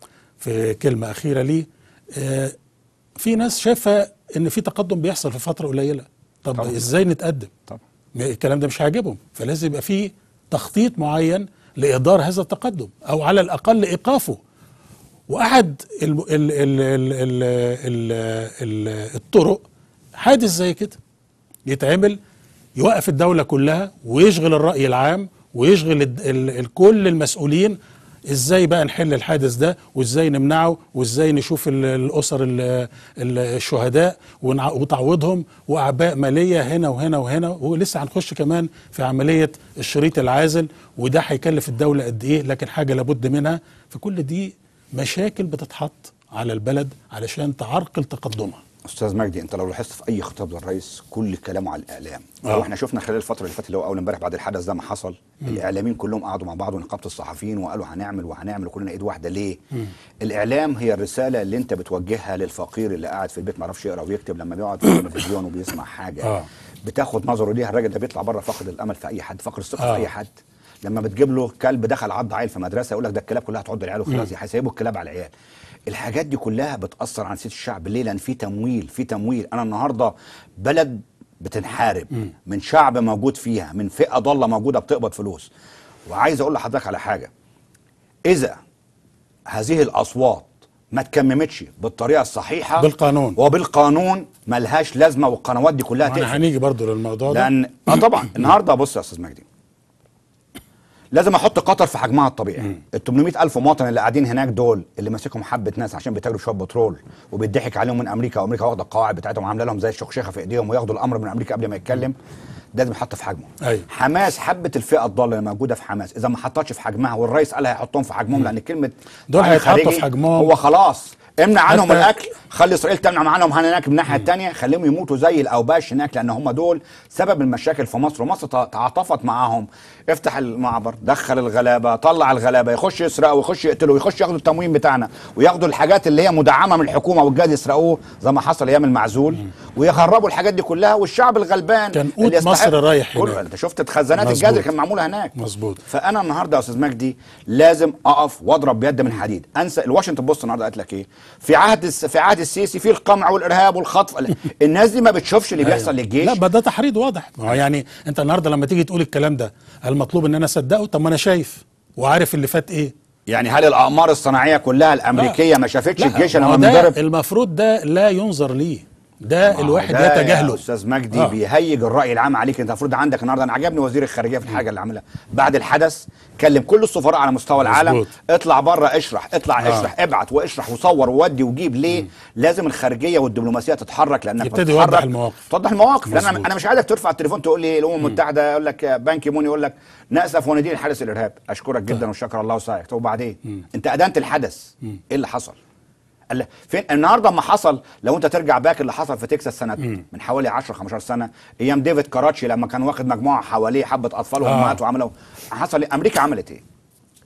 في كلمه اخيره ليه آه، في ناس شايفه ان في تقدم بيحصل في فتره قليله طب طبعا. ازاي نتقدم طبعا الكلام ده مش هيعجبهم فلازم يبقى في تخطيط معين لاهدار هذا التقدم او على الاقل ايقافه واحد ال ال ال ال ال ال ال الطرق حادث زي كده يتعمل يوقف الدولة كلها ويشغل الرأي العام ويشغل ال ال ال كل المسؤولين ازاي بقى نحل الحادث ده وازاي نمنعه وازاي نشوف ال- الاسر ال- ال- الشهداء ونع- وتعويضهم واعباء ماليه هنا وهنا وهنا ولسه هنخش كمان في عمليه الشريط العازل وده هيكلف الدوله قد ايه لكن حاجه لابد منها فكل دي مشاكل بتتحط على البلد علشان تعرقل تقدمها استاذ مجدي انت لو لاحظت في اي خطاب للرئيس كل كلامه على الاعلام آه. لو احنا شفنا خلال الفتره اللي فاتت اللي هو اول امبارح بعد الحدث ده ما حصل الاعلاميين كلهم قعدوا مع بعض ونقابه الصحفيين وقالوا هنعمل وهنعمل وكلنا ايد واحده ليه الاعلام هي الرساله اللي انت بتوجهها للفقير اللي قاعد في البيت ما يعرفش يقرا ويكتب لما بيقعد في التلفزيون وبيسمع حاجه آه. بتاخد نظره ليها الراجل ده بيطلع بره فاقد الامل في اي حد فاقد الثقه آه. في اي حد لما بتجيب له كلب دخل عض عيل في مدرسه يقول لك ده الكلاب كلها هتعض العيال وخلاص هيسيبوا الكلاب على العيال الحاجات دي كلها بتاثر على نفسيه الشعب ليه لان في تمويل في تمويل انا النهارده بلد بتنحارب من شعب موجود فيها من فئه ضاله موجوده بتقبض فلوس وعايز اقول لحضرتك على حاجه اذا هذه الاصوات ما اتكممتش بالطريقه الصحيحه بالقانون. وبالقانون ملهاش لازمه والقنوات دي كلها احنا تقفل هنيجي برضو للموضوع ده لان اه طبعا النهارده بص يا استاذ مجدي لازم احط قطر في حجمها الطبيعي ال 800 الف مواطن اللي قاعدين هناك دول اللي ماسكهم حبه ناس عشان بيتاجروا شويه بترول وبيضحك عليهم من امريكا وامريكا واخده القواعد بتاعتهم عامله لهم زي الشخشيخه في ايديهم وياخدوا الامر من امريكا قبل ما يتكلم ده لازم يحط في حجمه أيوة. حماس حبه الفئه الضاله اللي موجوده في حماس اذا ما حطتش في حجمها والرئيس قال هيحطهم في حجمهم لان كلمه دول عن هيتحطوا الخارجي في حجمهم. هو خلاص امنع عنهم حتى- الاكل خلي اسرائيل تمنع عنهم هناك من الناحيه الثانيه خليهم يموتوا زي الاوباش هناك لان هم دول سبب المشاكل في مصر ومصر تع- تعاطفت معاهم افتح المعبر دخل الغلابه طلع الغلابه يخش يسرقوا ويخش يقتلوا ويخش ياخدوا التموين بتاعنا وياخدوا الحاجات اللي هي مدعمه من الحكومه والجهاز يسرقوه زي ما حصل ايام المعزول ويخربوا الحاجات دي كلها والشعب الغلبان كان اللي قوت يستحق- مصر رايح كله- هناك. انت شفت خزانات مظبوط. الجاز اللي كانت معموله هناك مظبوط. فانا النهارده يا استاذ مجدي لازم اقف واضرب بيد من حديد انسى الواشنطن بوست النهارده قالت لك ايه في عهد الس- في عهد السيسي في القمع والارهاب والخطف الناس دي ما بتشوفش اللي بيحصل أيوة. للجيش لا بقى ده تحريض واضح ما هو يعني انت النهارده لما تيجي تقول الكلام ده المطلوب ان انا اصدقه طب ما انا شايف وعارف اللي فات ايه يعني هل الاقمار الصناعيه كلها الامريكيه ما شافتش لا، الجيش ما لما هو ده بينضرب المفروض ده لا ينظر ليه ده الواحد ده يا يتجاهله استاذ مجدي آه. آه. بيهيج الراي العام عليك انت المفروض عندك النهارده انا عجبني وزير الخارجيه في الحاجه اللي عملها بعد الحدث كلم كل السفراء على مستوى العالم مظبوط. اطلع بره اشرح اطلع آه. آه. اشرح ابعت واشرح وصور وودي وجيب ليه لازم الخارجيه والدبلوماسيه تتحرك لانك يبتدي بتتحرك- يوضح المواقف. توضح المواقف لان انا مظبوط. انا مش عايزك ترفع التليفون تقول لي الامم المتحده يقول لك بان كيمون يقول لك ناسف وندين الحدث الارهاب اشكرك جدا وشكر الله سعيك طب وبعدين انت ادانت الحدث ايه اللي حصل قال لك فين النهارده ما حصل لو انت ترجع باك اللي حصل في تكساس سنه من حوالي 10 15 سنه ايام ديفيد كاراتشي لما كان واخد مجموعه حواليه حبه اطفال آه. وامهات وعملوا حصل إيه؟ امريكا عملت ايه؟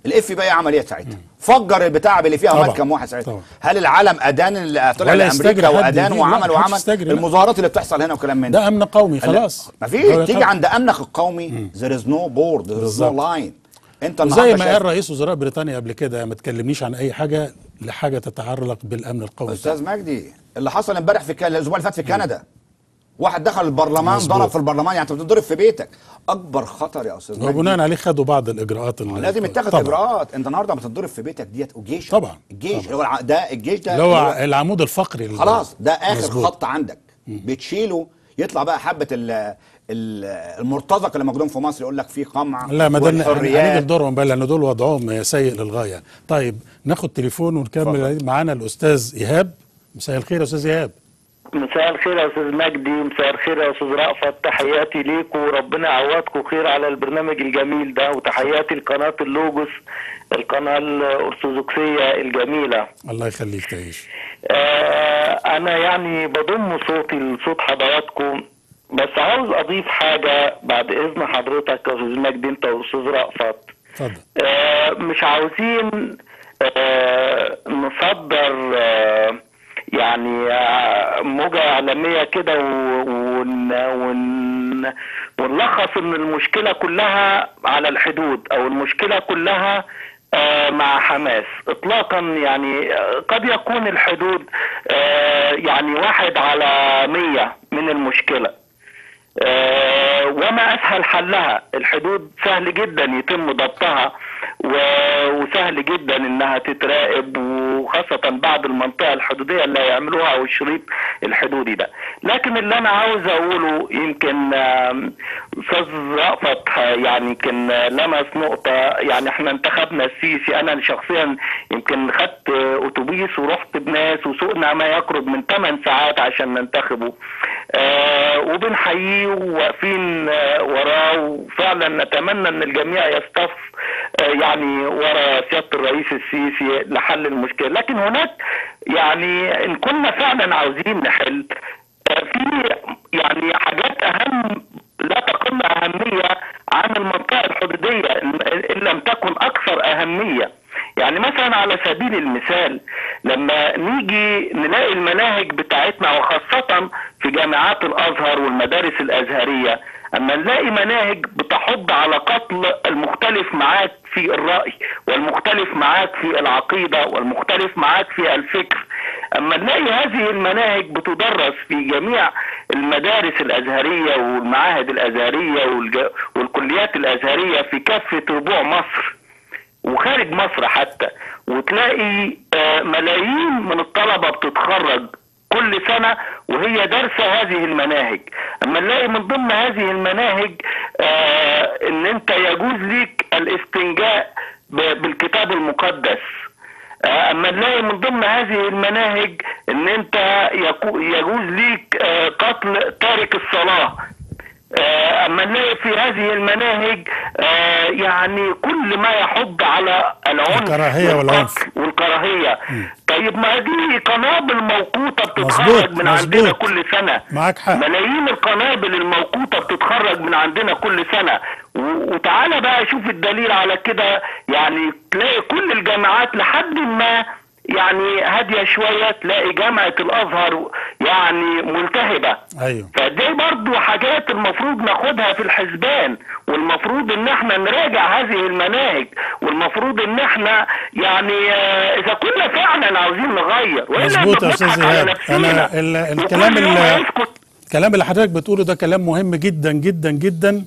الاف بي عمل ايه ساعتها فجر البتاع اللي فيها طبعا. مات كام واحد ساعتها طبعا. هل العالم ادان اللي طلع ولا لامريكا يستجري حد وادان يجي. لا، وعمل محدش وعمل يستجري، لا. المظاهرات اللي بتحصل هنا وكلام من ده امن قومي خلاص ما دولة في تيجي طبعا. عند امنك القومي there is no board there is no بالظبط. line انت وزي النهارده ما شايف- قال رئيس وزراء بريطانيا قبل كده ما تكلمنيش عن اي حاجه لحاجه تتعلق بالامن القومي استاذ مجدي اللي حصل امبارح في كان الاسبوع اللي فات في كندا واحد دخل البرلمان مظبوط. ضرب في البرلمان يعني انت بتضرب في بيتك اكبر خطر يا استاذ مجدي وبناء عليه خدوا بعض الاجراءات اللي لازم يتخذ طبعاً. اجراءات انت النهارده ما تتضرب في بيتك ديت وجيش طبعاً. الجيش طبعاً. اللي هو الع- ده الجيش ده اللي هو العمود الفقري اللي- خلاص ده اخر مظبوط. خط عندك بتشيله يطلع بقى حبه ال ال- المرتزق اللي موجودين في مصر يقول لك في قمع لا ما ده هنيجي والحريات لدورهم بقى لان دول وضعهم سيء للغايه طيب ناخد تليفون ونكمل معانا الاستاذ ايهاب مساء الخير يا استاذ ايهاب مساء الخير يا استاذ مجدي مساء الخير يا استاذ رأفت تحياتي ليكم وربنا يعوضكم خير على البرنامج الجميل ده وتحياتي لقناة اللوجوس القناة الأرثوذكسية الجميلة الله يخليك تعيش آه أنا يعني بضم صوتي لصوت حضراتكم بس عاوز أضيف حاجة بعد إذن حضرتك يا أستاذ مجدي أنت وأستاذ رأفت اتفضل آه، مش عاوزين آه، نصدر آه، يعني آه، موجة إعلامية كده و- ون ون ونلخص إن المشكلة كلها على الحدود أو المشكلة كلها آه، مع حماس إطلاقا يعني آه، قد يكون الحدود آه، يعني واحد على مية من المشكلة آه، وما اسهل حلها الحدود سهل جدا يتم ضبطها و- وسهل جدا انها تتراقب وخاصة بعد المنطقة الحدودية اللي هيعملوها او الشريط الحدودي ده لكن اللي انا عاوز اقوله يمكن آم، استاذ رأفت ه- يعني يمكن آه، لمس نقطة يعني احنا انتخبنا السيسي انا شخصيا يمكن خدت آه، اتوبيس ورحت بناس وسوقنا ما يقرب من 8 ساعات عشان ننتخبه آه وبنحييه وواقفين آه وراه وفعلا نتمنى ان الجميع يصطف آه يعني ورا سياده الرئيس السيسي لحل المشكله لكن هناك يعني ان كنا فعلا عاوزين نحل آه في يعني حاجات اهم لا تقل اهميه عن المنطقه الحدوديه ان لم تكن اكثر اهميه يعني مثلا على سبيل المثال لما نيجي نلاقي المناهج بتاعتنا وخاصة في جامعات الأزهر والمدارس الأزهرية أما نلاقي مناهج بتحض على قتل المختلف معاك في الرأي والمختلف معاك في العقيدة والمختلف معاك في الفكر أما نلاقي هذه المناهج بتدرس في جميع المدارس الأزهرية والمعاهد الأزهرية والج- والكليات الأزهرية في كافة ربوع مصر وخارج مصر حتى وتلاقي آه، ملايين من الطلبة بتتخرج كل سنة وهي دارسة هذه المناهج اما نلاقي من ضمن هذه المناهج آه، ان انت يجوز ليك الاستنجاء ب- بالكتاب المقدس آه، اما نلاقي من ضمن هذه المناهج ان انت يكو- يجوز ليك آه، قتل تارك الصلاة آه، اما نلاقي في هذه المناهج آه، يعني كل ما يحض على العنف الكراهية والعنف. والقتل والكراهيه طيب ما دي قنابل موقوته مظبوط، بتتخرج من عندنا مظبوط. كل سنه معاك حق. ملايين القنابل الموقوته بتتخرج من عندنا كل سنه و- وتعالى بقى شوف الدليل على كده يعني تلاقي كل الجامعات لحد ما يعني هاديه شويه تلاقي جامعه الازهر يعني ملتهبه ايوه فدي برضو حاجات المفروض ناخدها في الحسبان والمفروض ان احنا نراجع هذه المناهج والمفروض ان احنا يعني آه، اذا كنا فعلا عاوزين نغير وإلا مظبوط يا بنضحك استاذ على ايهاب نفسينا. انا ال- الكلام وكل يوم اللي هيسكت. الكلام اللي حضرتك بتقوله ده كلام مهم جدا جدا جدا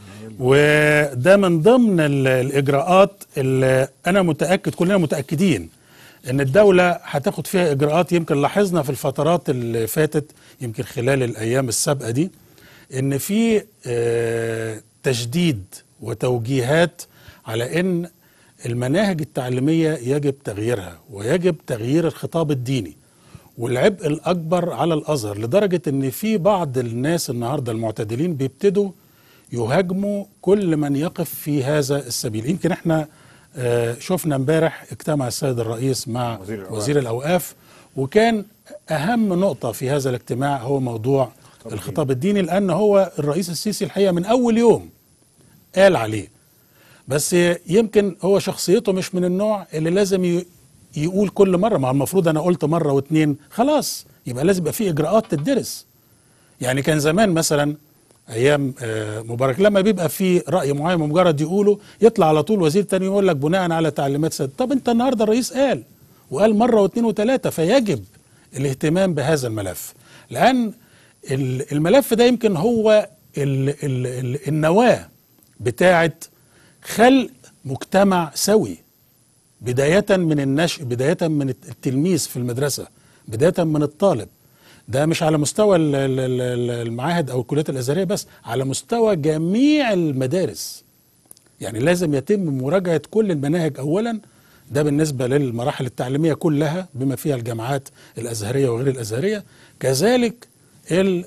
وده من ضمن ال- الاجراءات اللي انا متاكد كلنا متاكدين ان الدوله هتاخد فيها اجراءات يمكن لاحظنا في الفترات اللي فاتت يمكن خلال الايام السابقه دي ان في آه، تشديد وتوجيهات على ان المناهج التعليميه يجب تغييرها ويجب تغيير الخطاب الديني والعبء الاكبر على الازهر لدرجه ان في بعض الناس النهارده المعتدلين بيبتدوا يهاجموا كل من يقف في هذا السبيل يمكن احنا آه، شفنا امبارح اجتمع السيد الرئيس مع وزير الأوقاف. وزير الاوقاف وكان اهم نقطه في هذا الاجتماع هو موضوع الخطاب الديني لان هو الرئيس السيسي الحقيقه من اول يوم قال عليه بس يمكن هو شخصيته مش من النوع اللي لازم ي- يقول كل مره ما المفروض انا قلت مره واتنين خلاص يبقى لازم يبقى في اجراءات تدرس يعني كان زمان مثلا ايام آه، مبارك لما بيبقى في راي معين مجرد يقوله يطلع على طول وزير تاني يقول لك بناء على تعليمات سيد طب انت النهارده الرئيس قال وقال مره واثنين وثلاثه فيجب الاهتمام بهذا الملف لان ال- الملف ده يمكن هو ال ال ال النواه بتاعه خلق مجتمع سوي بداية من النشء بداية من التلميذ في المدرسة بداية من الطالب ده مش على مستوى ال- ال- ال- المعاهد أو الكليات الأزهرية بس على مستوى جميع المدارس يعني لازم يتم مراجعة كل المناهج أولا ده بالنسبة للمراحل التعليمية كلها بما فيها الجامعات الأزهرية وغير الأزهرية كذلك ال-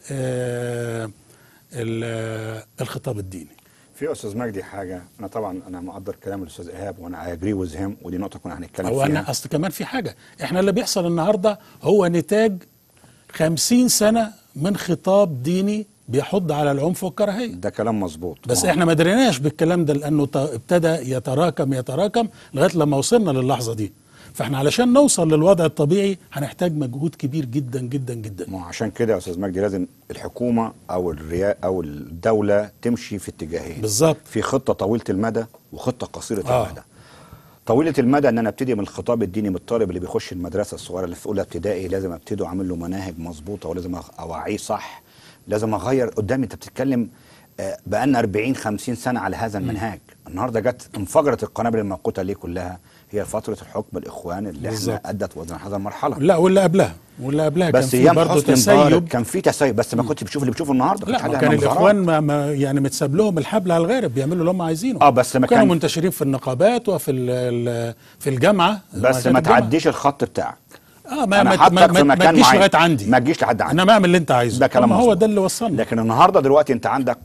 آه، ال- آه، الخطاب الديني في استاذ مجدي حاجه انا طبعا انا مقدر كلام الاستاذ ايهاب وانا اجري وذ هيم ودي نقطه كنا هنتكلم هو فيها انا اصل كمان في حاجه احنا اللي بيحصل النهارده هو نتاج خمسين سنه من خطاب ديني بيحض على العنف والكراهيه ده كلام مظبوط بس ما هو- احنا ما دريناش بالكلام ده لانه ت- ابتدى يتراكم يتراكم لغايه لما وصلنا للحظه دي فاحنا علشان نوصل للوضع الطبيعي هنحتاج مجهود كبير جدا جدا جدا ما هو عشان كده يا استاذ مجدي لازم الحكومه او الرياء او الدوله تمشي في اتجاهين بالظبط في خطه طويله المدى وخطه قصيره آه. المدى طويله المدى ان انا ابتدي من الخطاب الديني من الطالب اللي بيخش المدرسه الصغيره اللي في اولى ابتدائي لازم ابتدي اعمل له مناهج مظبوطه ولازم أخ- اوعيه صح لازم اغير قدامي انت بتتكلم آه، بقالنا 40 50 سنه على هذا المنهاج النهارده جت انفجرت القنابل الموقوته ليه كلها هي فتره الحكم الاخوان اللي بالظبط. احنا ادت وزن هذا المرحله لا واللي قبلها واللي قبلها كان بس في ايام برضه حسني مبارك تسيب كان في تسيب بس ما كنتش بتشوف اللي بتشوفه النهارده لا كانت ما حاجة كان مظاهرات. الاخوان ما ما يعني متساب لهم الحبل على الغارب بيعملوا اللي هم عايزينه اه بس ما كانوا كان منتشرين في النقابات وفي ال- ال- في الجامعه بس معهد ما الجامعة. تعديش الخط بتاعك اه ما أنا ما, حاطك ما, في ما, ما مكان تجيش معين. لغايه عندي ما تجيش لحد عندي انما اعمل اللي انت عايزه ده كلام طب ما هو مظبوط. ده اللي وصلنا لكن النهارده دلوقتي انت عندك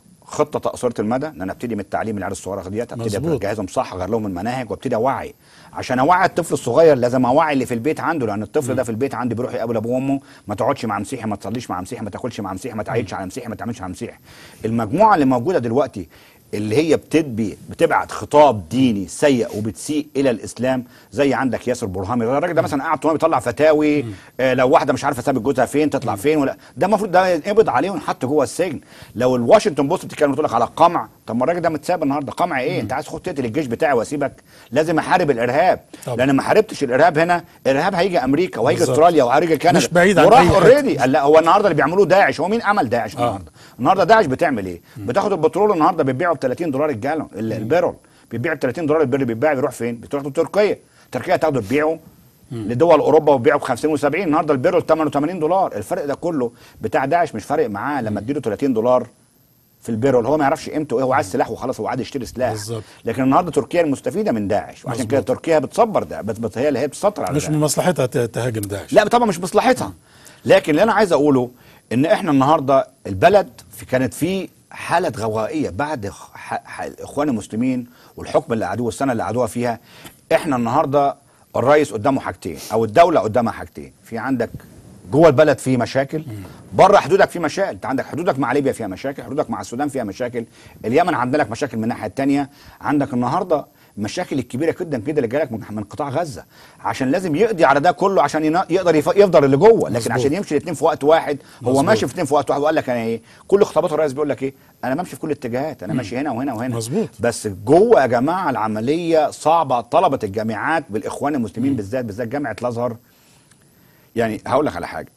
خطه قصيره المدى ان انا ابتدي من التعليم العيال الصغيره ديت ابتدي مظبوط. اجهزهم صح اغير لهم المناهج وابتدي اوعي عشان اوعي الطفل الصغير لازم اوعي اللي في البيت عنده لان الطفل ده في البيت عندي بيروح يقابل ابوه وامه ما تقعدش مع مسيحي ما تصليش مع مسيحي ما تاكلش مع مسيحي ما تعيدش على مسيحي ما تعملش على مسيحي المجموعه اللي موجوده دلوقتي اللي هي بتدبي بتبعت خطاب ديني سيء وبتسيء الى الاسلام زي عندك ياسر برهامي الراجل ده مثلا قاعد طول اليوم بيطلع فتاوي آه لو واحده مش عارفه سابت جوزها فين تطلع فين ولا ده المفروض ده ينقبض عليه ونحط جوه السجن لو الواشنطن بوست بتتكلم بتقول لك على القمع طب ما الراجل ده متساب النهارده قمع ايه انت عايز تاخد تقتل الجيش بتاعي واسيبك لازم احارب الارهاب طبعا. لان ما حاربتش الارهاب هنا الارهاب هيجي امريكا وهيجي بالظبط. استراليا وهيجي كندا مش بعيد عن وراح أي حتة. اوريدي لا هو النهارده اللي بيعملوه داعش هو مين عمل داعش النهارده النهارده داعش بتعمل ايه بتاخد البترول النهارده بتبيعه ب 30 دولار الجالون ال- البيرل بيبيع ب 30 دولار البيرل بيتباع بيروح فين بتروح لتركيا تركيا تاخده تبيعه لدول اوروبا وبيعه ب 50 و70 النهارده البيرل ثمنه 80 دولار الفرق ده كله بتاع داعش مش فارق معاه لما اديله 30 دولار في البيرل هو ما يعرفش قيمته ايه هو عايز سلاح وخلاص هو عايز يشتري سلاح بالظبط. لكن النهارده تركيا المستفيده من داعش وعشان مظبوط. كده تركيا بتصبر ده بس بس هي اللي هي بتسطر على مش داعش. من مصلحتها ت- تهاجم داعش لا طبعا مش مصلحتها لكن اللي انا عايز اقوله ان احنا النهارده البلد في كانت في حاله غوائيه بعد خ- ح- ح- الاخوان المسلمين والحكم اللي قعدوه والسنه اللي قعدوها فيها احنا النهارده الرئيس قدامه حاجتين او الدوله قدامها حاجتين في عندك جوه البلد في مشاكل بره حدودك في مشاكل انت عندك حدودك مع ليبيا فيها مشاكل حدودك مع السودان فيها مشاكل اليمن عندك مشاكل من الناحيه الثانيه عندك النهارده المشاكل الكبيره جدا كده اللي جالك من من قطاع غزه عشان لازم يقضي على ده كله عشان ينا- يقدر يف- يفضل اللي جوه لكن مظبوط. عشان يمشي الاثنين في وقت واحد هو مظبوط. ماشي في اثنين في وقت واحد وقال لك انا ايه كل خطابات الرئيس بيقول لك ايه انا بمشي في كل الاتجاهات انا ماشي هنا وهنا وهنا مظبوط. بس جوه يا جماعه العمليه صعبه طلبه الجامعات بالاخوان المسلمين بالذات بالذات جامعه الازهر يعني هقول لك على حاجه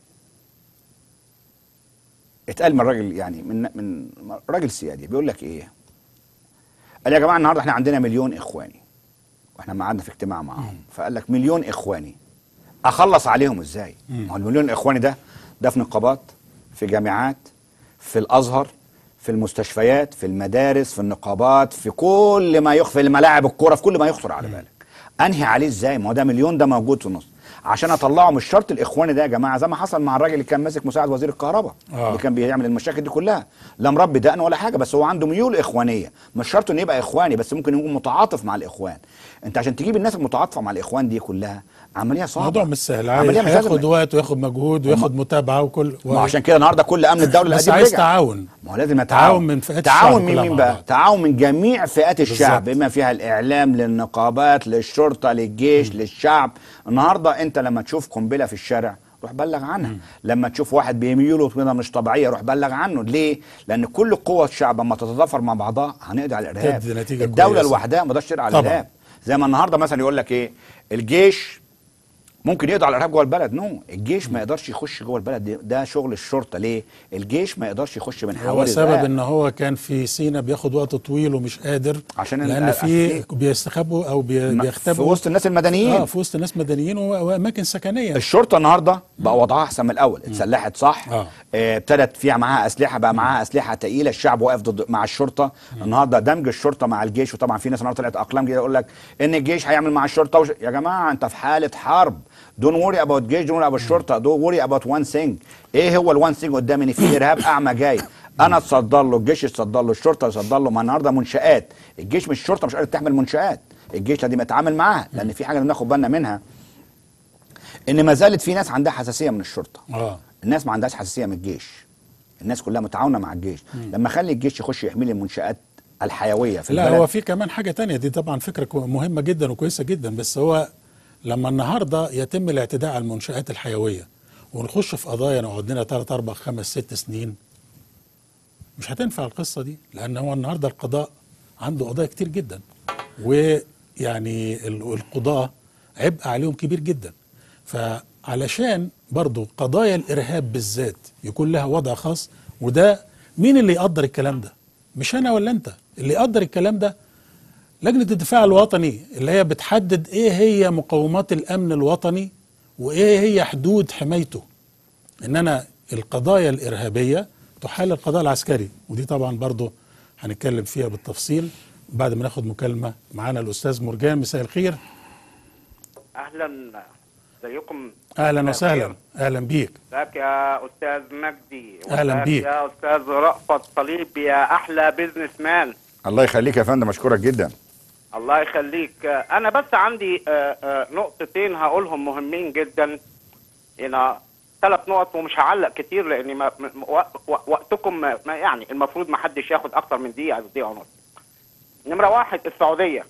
اتقال من راجل يعني من من راجل سيادي بيقول لك ايه قال يا جماعه النهارده احنا عندنا مليون اخواني واحنا ما قعدنا في اجتماع معاهم فقال لك مليون اخواني اخلص عليهم ازاي ما هو المليون الاخواني ده ده في نقابات في جامعات في الازهر في المستشفيات في المدارس في النقابات في كل ما يخفي الملاعب الكوره في كل ما يخطر على بالك انهي عليه ازاي ما هو ده مليون ده موجود في النص عشان اطلعه مش شرط الاخواني ده يا جماعه زي ما حصل مع الراجل اللي كان ماسك مساعد وزير الكهرباء آه. اللي كان بيعمل المشاكل دي كلها لا مربي دقن ولا حاجه بس هو عنده ميول اخوانيه مش شرط انه يبقى اخواني بس ممكن يكون متعاطف مع الاخوان انت عشان تجيب الناس المتعاطفه مع الاخوان دي كلها عمليه صعبه الموضوع مش سهل عمليه مش هياخد سهلة. وقت وياخد مجهود وياخد متابعه وكل ما هو عشان كده النهارده كل امن الدوله بس القديم عايز رجع. تعاون ما هو لازم تعاون تعاون من فئات تعاون الشعب من كلها مين مع بقى؟ بعض. تعاون من جميع فئات الشعب بالظبط. بما فيها الاعلام للنقابات للشرطه للجيش للشعب النهارده انت لما تشوف قنبله في الشارع روح بلغ عنها لما تشوف واحد بيميله بطريقه مش طبيعيه روح بلغ عنه ليه لان كل قوه الشعب لما تتضافر مع بعضها هنقضي على الارهاب تدي نتيجة الدوله كويسة. لوحدها ما تقدرش تقضي على طبعاً. الارهاب زي ما النهارده مثلا يقول لك ايه الجيش ممكن يقضي على الارهاب جوه البلد نو الجيش ما يقدرش يخش جوه البلد ده, ده شغل الشرطه ليه الجيش ما يقدرش يخش من هو حوالي سبب الرقاب. ان هو كان في سينا بياخد وقت طويل ومش قادر عشان لان ال- في في- بيستخبوا او بي- ما- بيختبوا في وسط الناس المدنيين اه في وسط ناس مدنيين و- واماكن سكنيه الشرطه النهارده بقى وضعها احسن من الاول اتسلحت صح آه. آه، ابتدت فيها معاها اسلحه بقى معاها اسلحه تقيله الشعب واقف ضد مع الشرطه النهارده دمج الشرطه مع الجيش وطبعا في ناس النهارده طلعت اقلام جديده يقول لك ان الجيش هيعمل مع الشرطه وش... يا جماعه انت في حاله حرب دون وري اباوت جيش دون وري اباوت الشرطه دون وري اباوت وان ثينج ايه هو الوان ثينج قدامي ان في ارهاب اعمى جاي انا اتصدر له الجيش يتصدر له الشرطه يتصدر له ما النهارده منشات الجيش مش الشرطه مش قادره تحمل منشات الجيش لازم يتعامل معاها لان في حاجه لازم ناخد بالنا منها ان ما زالت في ناس عندها حساسيه من الشرطه اه الناس ما عندهاش حساسيه من الجيش الناس كلها متعاونه مع الجيش لما اخلي الجيش يخش يحمي لي المنشات الحيويه في لا البلد هو في كمان حاجه تانية دي طبعا فكره كو- مهمه جدا وكويسه جدا بس هو لما النهارده يتم الاعتداء على المنشات الحيويه ونخش في قضايا نقعد لنا 3 4 5 6 سنين مش هتنفع القصه دي لان هو النهارده القضاء عنده قضايا كتير جدا ويعني ال- القضاه عبء عليهم كبير جدا فعلشان برضو قضايا الارهاب بالذات يكون لها وضع خاص وده مين اللي يقدر الكلام ده مش انا ولا انت اللي يقدر الكلام ده لجنه الدفاع الوطني اللي هي بتحدد ايه هي مقومات الامن الوطني وايه هي حدود حمايته ان انا القضايا الارهابيه تحال القضاء العسكري ودي طبعا برضو هنتكلم فيها بالتفصيل بعد ما ناخد مكالمه معانا الاستاذ مرجان مساء الخير اهلا ازيكم اهلا مساء وسهلا الخير. اهلا بيك ازيك يا استاذ مجدي أهلاً وازيك بيك. يا استاذ رأفت صليب يا احلى بيزنس مان الله يخليك يا فندم اشكرك جدا الله يخليك انا بس عندي آه، آه، نقطتين هقولهم مهمين جدا هنا ثلاث نقط ومش هعلق كتير لان ما م- وق- وق- وقتكم ما ما يعني المفروض ما حدش ياخد اكتر من دقيقه دقيقه ونص نمره واحد السعوديه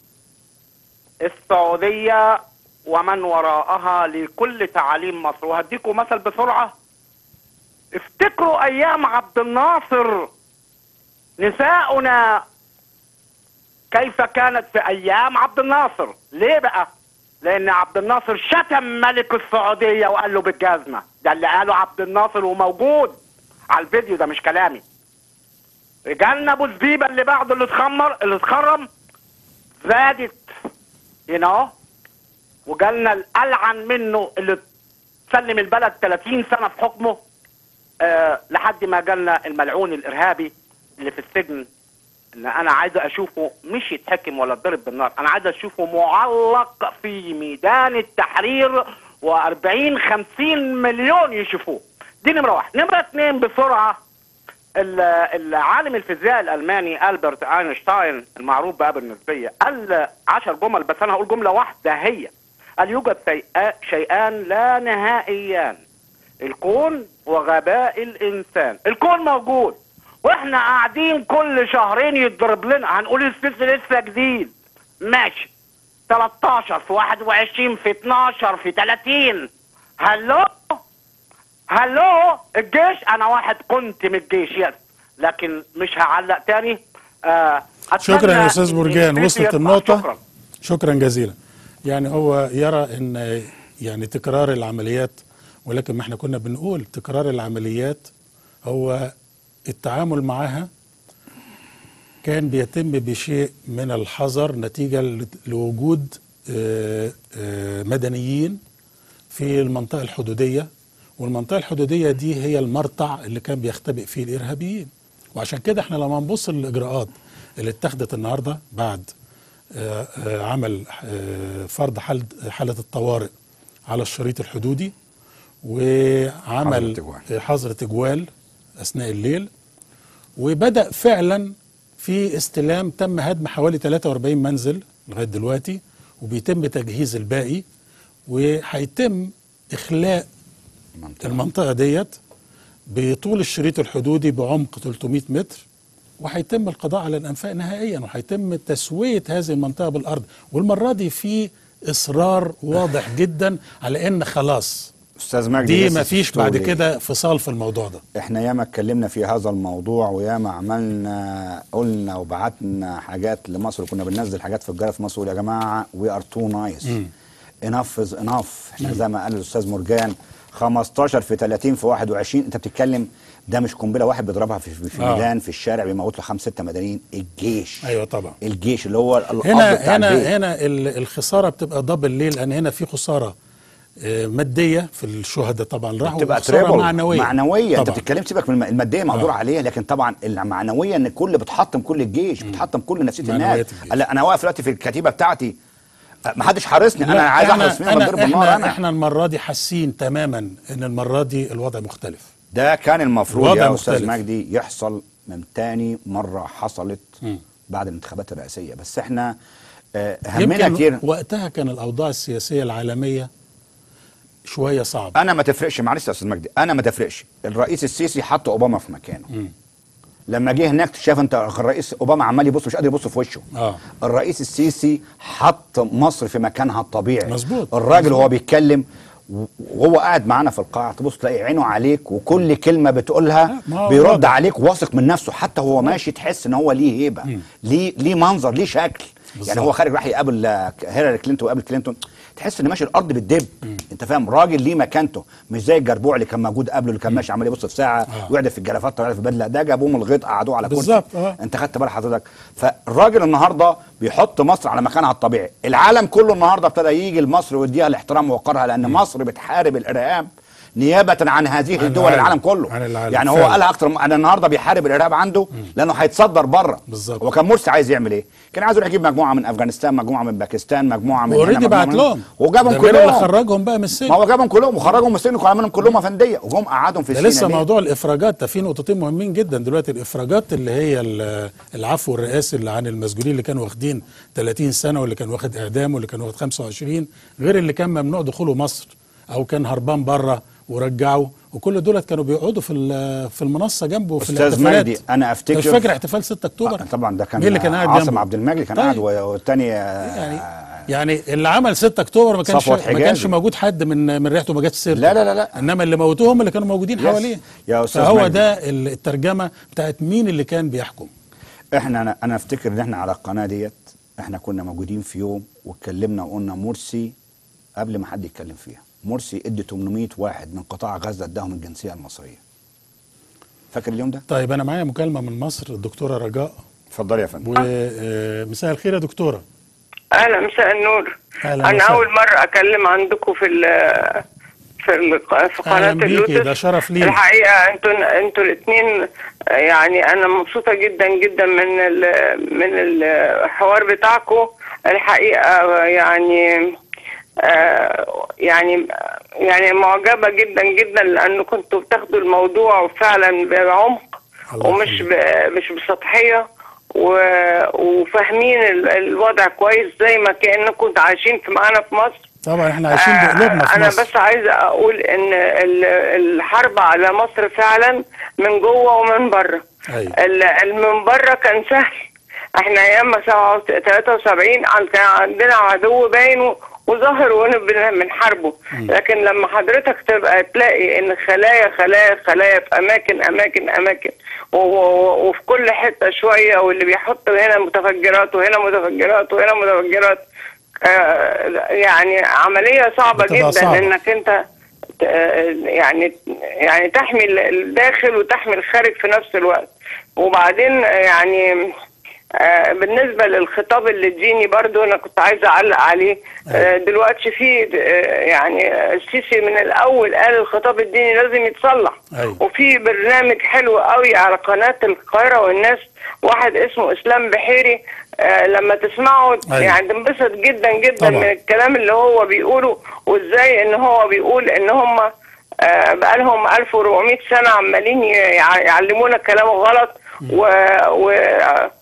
السعوديه ومن وراءها لكل تعاليم مصر وهديكم مثل بسرعه افتكروا ايام عبد الناصر نساؤنا كيف كانت في ايام عبد الناصر ليه بقى لان عبد الناصر شتم ملك السعوديه وقال له بالجزمه ده اللي قاله عبد الناصر وموجود على الفيديو ده مش كلامي رجالنا ابو زبيبه اللي بعده اللي اتخمر اللي اتخرم زادت هنا وجالنا الالعن منه اللي سلم البلد 30 سنه في حكمه آه لحد ما جالنا الملعون الارهابي اللي في السجن ان انا عايز اشوفه مش يتحكم ولا يتضرب بالنار انا عايز اشوفه معلق في ميدان التحرير و40 50 مليون يشوفوه دي نمره واحد نمره اثنين بسرعه ال- العالم الفيزياء الالماني البرت اينشتاين المعروف بقى بالنسبيه قال عشر جمل بس انا هقول جمله واحده هي قال يوجد شيئا- شيئان لا نهائيان الكون وغباء الانسان الكون موجود واحنا قاعدين كل شهرين يتضرب لنا هنقول السيس لسه جديد ماشي 13 في 21 في 12 في 30 هلو هلو الجيش انا واحد كنت من الجيش يس لكن مش هعلق تاني آه أتمنى شكرا يا استاذ إن مرجان الفيديو وصلت يطلع. النقطه شكرا شكرا جزيلا يعني هو يرى ان يعني تكرار العمليات ولكن ما احنا كنا بنقول تكرار العمليات هو التعامل معها كان بيتم بشيء من الحذر نتيجة ل- لوجود آه، آه، مدنيين في المنطقة الحدودية والمنطقة الحدودية دي هي المرتع اللي كان بيختبئ فيه الإرهابيين وعشان كده احنا لما نبص للإجراءات اللي اتخذت النهاردة بعد آه، آه، عمل آه، فرض حالة حالة الطوارئ على الشريط الحدودي حظر وعمل تجوال. آه، حظر تجوال أثناء الليل وبدأ فعلا في استلام تم هدم حوالي 43 منزل لغايه دلوقتي وبيتم تجهيز الباقي وهيتم اخلاء المنطقه ديت بطول الشريط الحدودي بعمق 300 متر وهيتم القضاء على الانفاق نهائيا وهيتم تسويه هذه المنطقه بالارض والمره دي في اصرار واضح جدا على ان خلاص استاذ مجدي دي بس ما فيش بعد تقول إيه؟ كده فصال في الموضوع ده احنا ياما اتكلمنا في هذا الموضوع وياما عملنا قلنا وبعتنا حاجات لمصر وكنا بننزل حاجات في الجرائد في مصر ويا جماعه وي ار تو نايس انف از انف احنا زي ما قال الاستاذ مرجان 15 في 30 في 21 انت بتتكلم ده مش قنبله واحد بيضربها في, في آه. ميدان في الشارع بيموت له خمسه سته مدنيين الجيش ايوه طبعا الجيش اللي هو الأب هنا بتاع هنا البيت. هنا ال- الخساره بتبقى دبل ليه؟ لان هنا في خساره آه، ماديه في الشهداء طبعا راحوا تبقى وخساره تريبل معنويه معنويه انت طبعا. بتتكلم سيبك من الم- الماديه مقدور آه. عليها لكن طبعا المعنويه ان كل بتحطم كل الجيش بتحطم كل نفسيه الناس معنويات الجيش. لا انا واقف دلوقتي في الكتيبه بتاعتي ما حدش حارسني انا لا، عايز إحنا- احرس مين بضرب بالنار احنا انا احنا المره دي حاسين تماما ان المره دي الوضع مختلف ده كان المفروض الوضع يا استاذ مختلف. مجدي يحصل من تاني مره حصلت مم. بعد الانتخابات الرئاسيه بس احنا آه، همنا يمكن كتير وقتها كان الاوضاع السياسيه العالميه شويه صعب انا ما تفرقش معلش يا استاذ مجدي انا ما تفرقش الرئيس السيسي حط اوباما في مكانه لما جه هناك شاف انت الرئيس اوباما عمال يبص مش قادر يبص في وشه اه الرئيس السيسي حط مصر في مكانها الطبيعي مظبوط. الراجل مظبوط. وهو بيتكلم وهو قاعد معانا في القاعه تبص تلاقي عينه عليك وكل كلمه بتقولها ما هو بيرد واضح. عليك واثق من نفسه حتى هو ماشي تحس ان هو ليه هيبه ليه ليه منظر ليه شكل بالظبط. يعني هو خارج راح يقابل آه، هيلاري كلينتون ويقابل كلينتون تحس ان ماشي الارض بتدب انت فاهم راجل ليه مكانته مش زي الجربوع اللي كان موجود قبله اللي كان ماشي عمال يبص في ساعه آه. ويقعد في الجلافات ويقعد في بدله ده جابوه من الغيط قعدوه على كرسي بالظبط، آه. انت خدت بال حضرتك فالراجل النهارده بيحط مصر على مكانها الطبيعي العالم كله النهارده ابتدى يجي لمصر ويديها الاحترام ووقارها لان مصر بتحارب الارهاب نيابه عن هذه عن الدول العالم. العالم كله عن العالم، يعني هو فعلا. قالها اكتر انا النهارده بيحارب الارهاب عنده لانه هيتصدر بره بالظبط. هو كان مرسي عايز يعمل ايه كان عايز يروح يجيب مجموعه من افغانستان مجموعه من باكستان مجموعه من هنا، اوريدي مجموعة بعت من- لهم وجابهم ده غير اللي كلهم خرجهم بقى من السجن ما هو جابهم كلهم وخرجهم من السجن وعملهم كلهم افنديه وجم قعدهم في ده سينا لسه ليه؟ موضوع الافراجات ده في نقطتين مهمين جدا دلوقتي الافراجات اللي هي ال- العفو الرئاسي اللي عن المسجونين اللي كانوا واخدين 30 سنه واللي كان واخد اعدام واللي كان واخد 25 غير اللي كان ممنوع دخوله مصر او كان هربان بره ورجعه وكل دولت كانوا بيقعدوا في ال- في المنصه جنبه في استاذ الاحتفالات مجدي انا افتكر مش فاكر احتفال 6 اكتوبر آه، طبعا ده كان مين اللي كان قاعد عاصم جنبه؟ عبد المجيد كان طيب. قاعد والثاني يعني يعني اللي عمل 6 اكتوبر ما كانش صفوت ما حجازي. كانش موجود حد من من ريحته ما جاتش سيرته لا لا لا لا. انما اللي موتوهم اللي كانوا موجودين يس. حواليه يا أستاذ فهو مجدي. ده ال- الترجمه بتاعت مين اللي كان بيحكم احنا انا, أنا افتكر ان احنا على القناه ديت احنا كنا موجودين في يوم واتكلمنا وقلنا مرسي قبل ما حد يتكلم فيها مرسي ادي 800 واحد من قطاع غزه اداهم الجنسيه المصريه فاكر اليوم ده طيب انا معايا مكالمه من مصر الدكتوره رجاء اتفضلي يا فندم ومساء الخير يا دكتوره اهلا مساء النور أهلا انا وسهلا. اول مره اكلم عندكم في ال في ال في قناه أهلا بيكي، اللوتس ده شرف لينا. الحقيقه انتوا انتوا الاثنين يعني انا مبسوطه جدا جدا من ال من الحوار بتاعكم الحقيقه يعني آه، يعني يعني معجبه جدا جدا لان كنتوا بتاخدوا الموضوع فعلا بعمق الله ومش يخليك. ب- مش بسطحيه و- وفاهمين ال- الوضع كويس زي ما كانكم عايشين في معانا في مصر طبعا احنا عايشين آه، بقلوبنا في انا مصر بس عايزه اقول ان ال- الحرب على مصر فعلا من جوه ومن بره أيوة. ال- ال- من بره كان سهل احنا ايام 73 عن- كان عندنا عدو باين و- وظاهر ونبقى بنحاربه لكن لما حضرتك تبقى تلاقي ان خلايا خلايا خلايا في اماكن اماكن اماكن و- و- وفي كل حته شويه واللي بيحط هنا متفجرات وهنا متفجرات وهنا متفجرات آه، يعني عمليه صعبه بتبقى جدا صعبة. انك انت ت- يعني يعني تحمي الداخل وتحمي الخارج في نفس الوقت وبعدين يعني آه، بالنسبه للخطاب اللي اديني برضو انا كنت عايزه اعلق عليه آه، دلوقتي في آه، يعني السيسي من الاول قال الخطاب الديني لازم يتصلح أيوة. وفي برنامج حلو قوي على قناه القاهره والناس واحد اسمه اسلام بحيري آه، لما تسمعه أيوة. يعني تنبسط جدا جدا طبعا. من الكلام اللي هو بيقوله وازاي ان هو بيقول ان هم آه، بقالهم 1400 سنه عمالين يع- يعلمونا الكلام غلط و... و...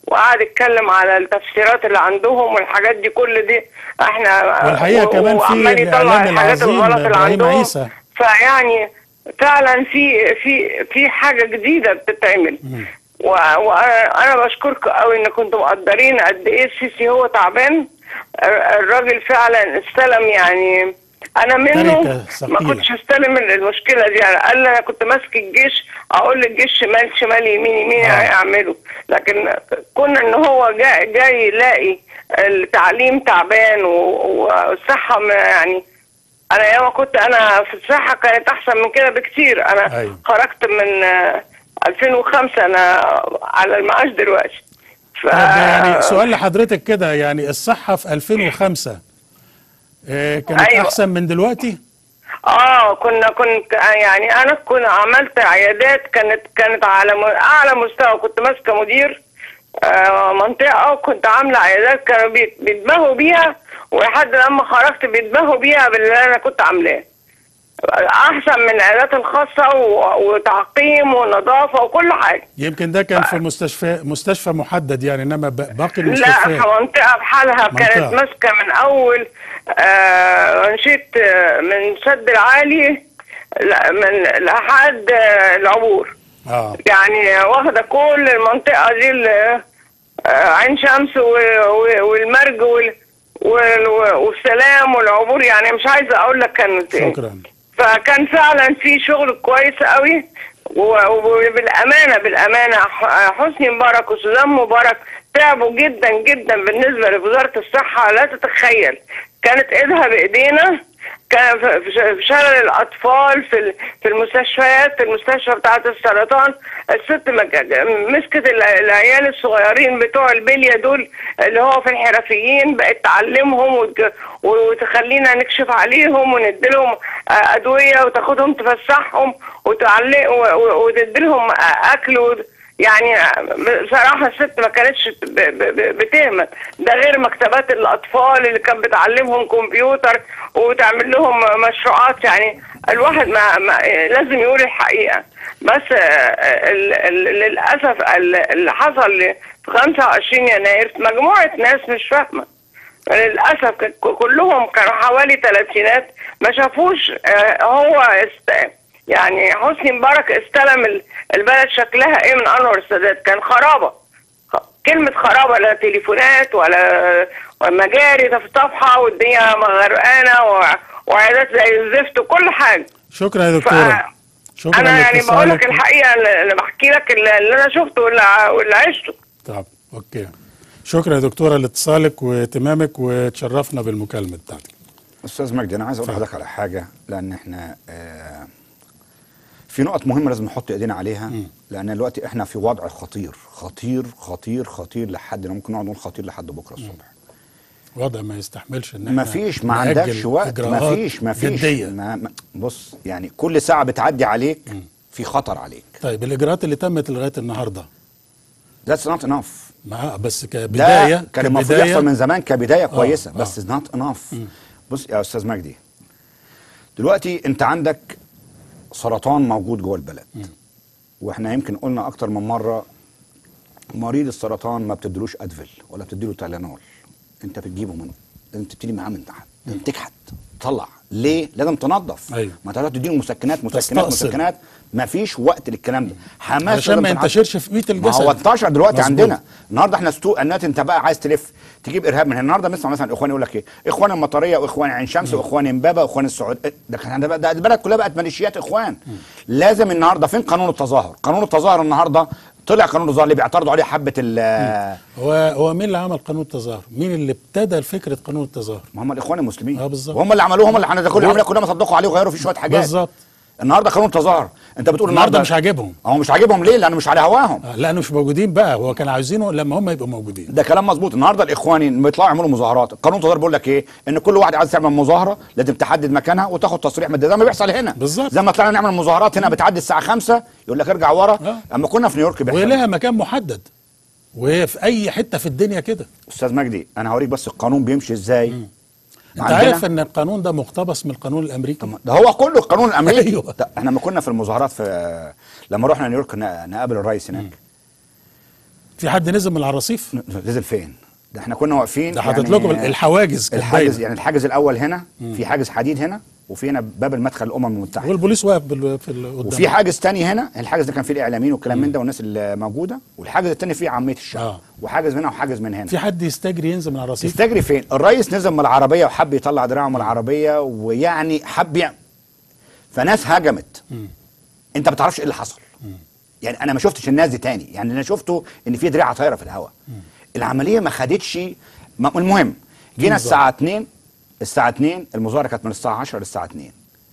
وقعد يتكلم على التفسيرات اللي عندهم والحاجات دي كل دي احنا والحقيقة و- كمان في وعمال يطلع الإعلام الحاجات العظيم الغلط اللي إبراهيم عندهم عيسى. فيعني فعلا في في في حاجه جديده بتتعمل و- وانا أنا بشكركم قوي ان كنتم مقدرين قد ايه السيسي هو تعبان الر- الراجل فعلا استلم يعني انا منه تركة ما ثقيلة. كنتش استلم المشكله دي يعني قال لي انا كنت ماسك الجيش اقول للجيش شمال شمال يمين يمين آه. يعمله لكن كنا ان هو جاي, جاي يلاقي التعليم تعبان و- والصحه م- يعني انا ياما كنت انا في الصحه كانت احسن من كده بكتير انا أيوة. خرجت من آه، 2005 انا على المعاش دلوقتي ف... طب يعني سؤال لحضرتك كده يعني الصحة في 2005 آه، كانت أيوة. أحسن من دلوقتي؟ اه كنا كنت يعني انا كنت عملت عيادات كانت كانت على م- اعلى مستوى كنت ماسكه مدير آه منطقه وكنت عامله عيادات كانوا بيت- بيتباهوا بيها ولحد لما خرجت بيتباهوا بيها باللي انا كنت عاملاه احسن من العيادات الخاصه و- وتعقيم ونظافه وكل حاجه يمكن ده كان في مستشفى مستشفى محدد يعني إنما ب- باقي لا المستشفيات منطقة بحالها منطقة. كانت ماسكة من أول آه مشيت آه، من سد العالي لا، من لحد آه، العبور اه يعني واخدة كل المنطقة دي ال- آه، عين شمس و- و- والمرج وال- وال- والسلام والعبور يعني مش عايزة أقول لك كانت إيه. شكرا فكان فعلا في شغل كويس قوي و- وبالامانه بالامانه ح- حسني مبارك وسوزان مبارك تعبوا جدا جدا بالنسبه لوزاره الصحه لا تتخيل كانت ايدها بايدينا كان في في ش- في شلل الاطفال في ال- في المستشفيات في المستشفى بتاعه السرطان الست مج- مسكت ال- العيال الصغيرين بتوع البليه دول اللي هو في الحرفيين بقت تعلمهم وتج- وتخلينا نكشف عليهم ونديلهم آه، ادويه وتاخدهم تفسحهم وتعلم وتديلهم آه، اكل و- يعني بصراحة الست ما كانتش ب- ب- ب- بتهمل ده غير مكتبات الأطفال اللي كان بتعلمهم كمبيوتر وتعمل لهم مشروعات يعني الواحد ما, ما لازم يقول الحقيقة بس آه، ال- ال- للأسف ال- اللي حصل في 25 يناير مجموعة ناس مش فاهمة للأسف كان ك- كلهم كانوا حوالي ثلاثينات ما شافوش آه، هو است... يعني حسني مبارك استلم ال- البلد شكلها ايه من انور السادات كان خرابه خ- كلمه خرابه لا تليفونات ولا مجاري في الصفحه والدنيا مغرقانه و- وعيادات زي الزفت وكل حاجه شكرا يا دكتورة شكرا انا يعني بقول لك لاتصالك. الحقيقه اللي اللي بحكي لك اللي اللي انا شفته واللي ع- واللي عشته طب اوكي شكرا يا دكتورة لاتصالك واهتمامك وتشرفنا بالمكالمة بتاعتك استاذ مجدي انا عايز اقول لحضرتك على حاجه لان احنا آه في نقط مهمه لازم نحط ايدينا عليها لان دلوقتي احنا في وضع خطير خطير خطير خطير لحد ممكن نقعد نقول خطير لحد بكره الصبح وضع ما يستحملش ان ما احنا فيش ما نأجل عندكش وقت ما إجراءات فيش ما فيش جدية ما ما بص يعني كل ساعه بتعدي عليك في خطر عليك طيب الاجراءات اللي تمت لغايه النهارده That's not enough مع بس ده كبدايه كان المفروض كبداية يحصل من زمان كبدايه كويسه آه. بس not enough بص يا استاذ مجدي دلوقتي انت عندك سرطان موجود جوه البلد واحنا يمكن قلنا اكتر من مره مريض السرطان ما بتديلوش ادفل ولا بتديله تالانول انت بتجيبه من لازم تبتدي معاه من تحت لازم تكحت تطلع ليه لازم تنظف أيوه. ما تقدر تديله مسكنات مسكنات تستأصل. مسكنات ما فيش وقت للكلام ده حماس علشان لازم ما تنحط. ينتشرش في بيت ما الجسد هو انتشر دلوقتي مظبوط. عندنا النهارده احنا سوق النت انت بقى عايز تلف تجيب ارهاب من هنا النهارده بنسمع مثلا اخوان يقول لك ايه اخوان المطريه واخوان عين شمس واخوان امبابه واخوان السعود إيه، ده كان عندنا بقى- ده البلد كلها بقت ميليشيات اخوان لازم النهارده فين قانون التظاهر قانون التظاهر النهارده طلع قانون التظاهر اللي بيعترضوا عليه حبه ال هو هو مين اللي عمل قانون التظاهر؟ مين اللي ابتدى فكره قانون التظاهر؟ ما هم الاخوان المسلمين اه بالظبط. وهم اللي عملوه هم اللي احنا كل هو- العمليه كلها ما صدقوا عليه وغيروا فيه شويه حاجات بالظبط النهارده قانون التظاهر انت بتقول النهارده مش عاجبهم هو مش عاجبهم ليه لانه مش على هواهم آه، لانه مش موجودين بقى هو كان عايزينه لما هم يبقوا موجودين ده كلام مظبوط النهارده الاخواني لما يطلعوا يعملوا مظاهرات القانون التظاهر بيقول لك ايه ان كل واحد عايز تعمل مظاهره لازم تحدد مكانها وتاخد تصريح من الد- زي ما بيحصل هنا بالظبط. زي ما طلعنا نعمل مظاهرات هنا بتعدي الساعه 5 يقول لك ارجع ورا آه. اما كنا في نيويورك بيحصل ولها مكان محدد وهي في اي حته في الدنيا كده استاذ مجدي انا هوريك بس القانون بيمشي ازاي انت عندنا- عارف ان القانون ده مقتبس من القانون الامريكي ده هو كله القانون الامريكي أيوه. ده احنا لما كنا في المظاهرات في لما رحنا نيويورك ن- نقابل الرئيس هناك في حد نزل من على الرصيف نزل فين ده احنا كنا واقفين ده حاطط لكم الحواجز كانت الحاجز باينة. يعني الحاجز الاول هنا في حاجز حديد هنا وفي هنا باب المدخل الامم المتحده والبوليس واقف بال- في ال- قدام وفي حاجز تاني هنا الحاجز ده كان فيه الاعلاميين والكلام من ده والناس اللي موجوده والحاجز التاني فيه عاميه الشعب آه. وحاجز هنا وحاجز من هنا في حد يستجري ينزل من على الرصيف تستجري فين الرئيس نزل من العربيه وحب يطلع دراعه من العربيه ويعني حب يعمل فناس هجمت انت ما تعرفش ايه اللي حصل يعني انا ما شفتش الناس دي تاني يعني انا شفته ان في دراع طايره في الهواء العمليه ما خدتش ما- المهم جينا بالظبط. الساعه 2 الساعه 2 المظاهره كانت من الساعه 10 للساعه 2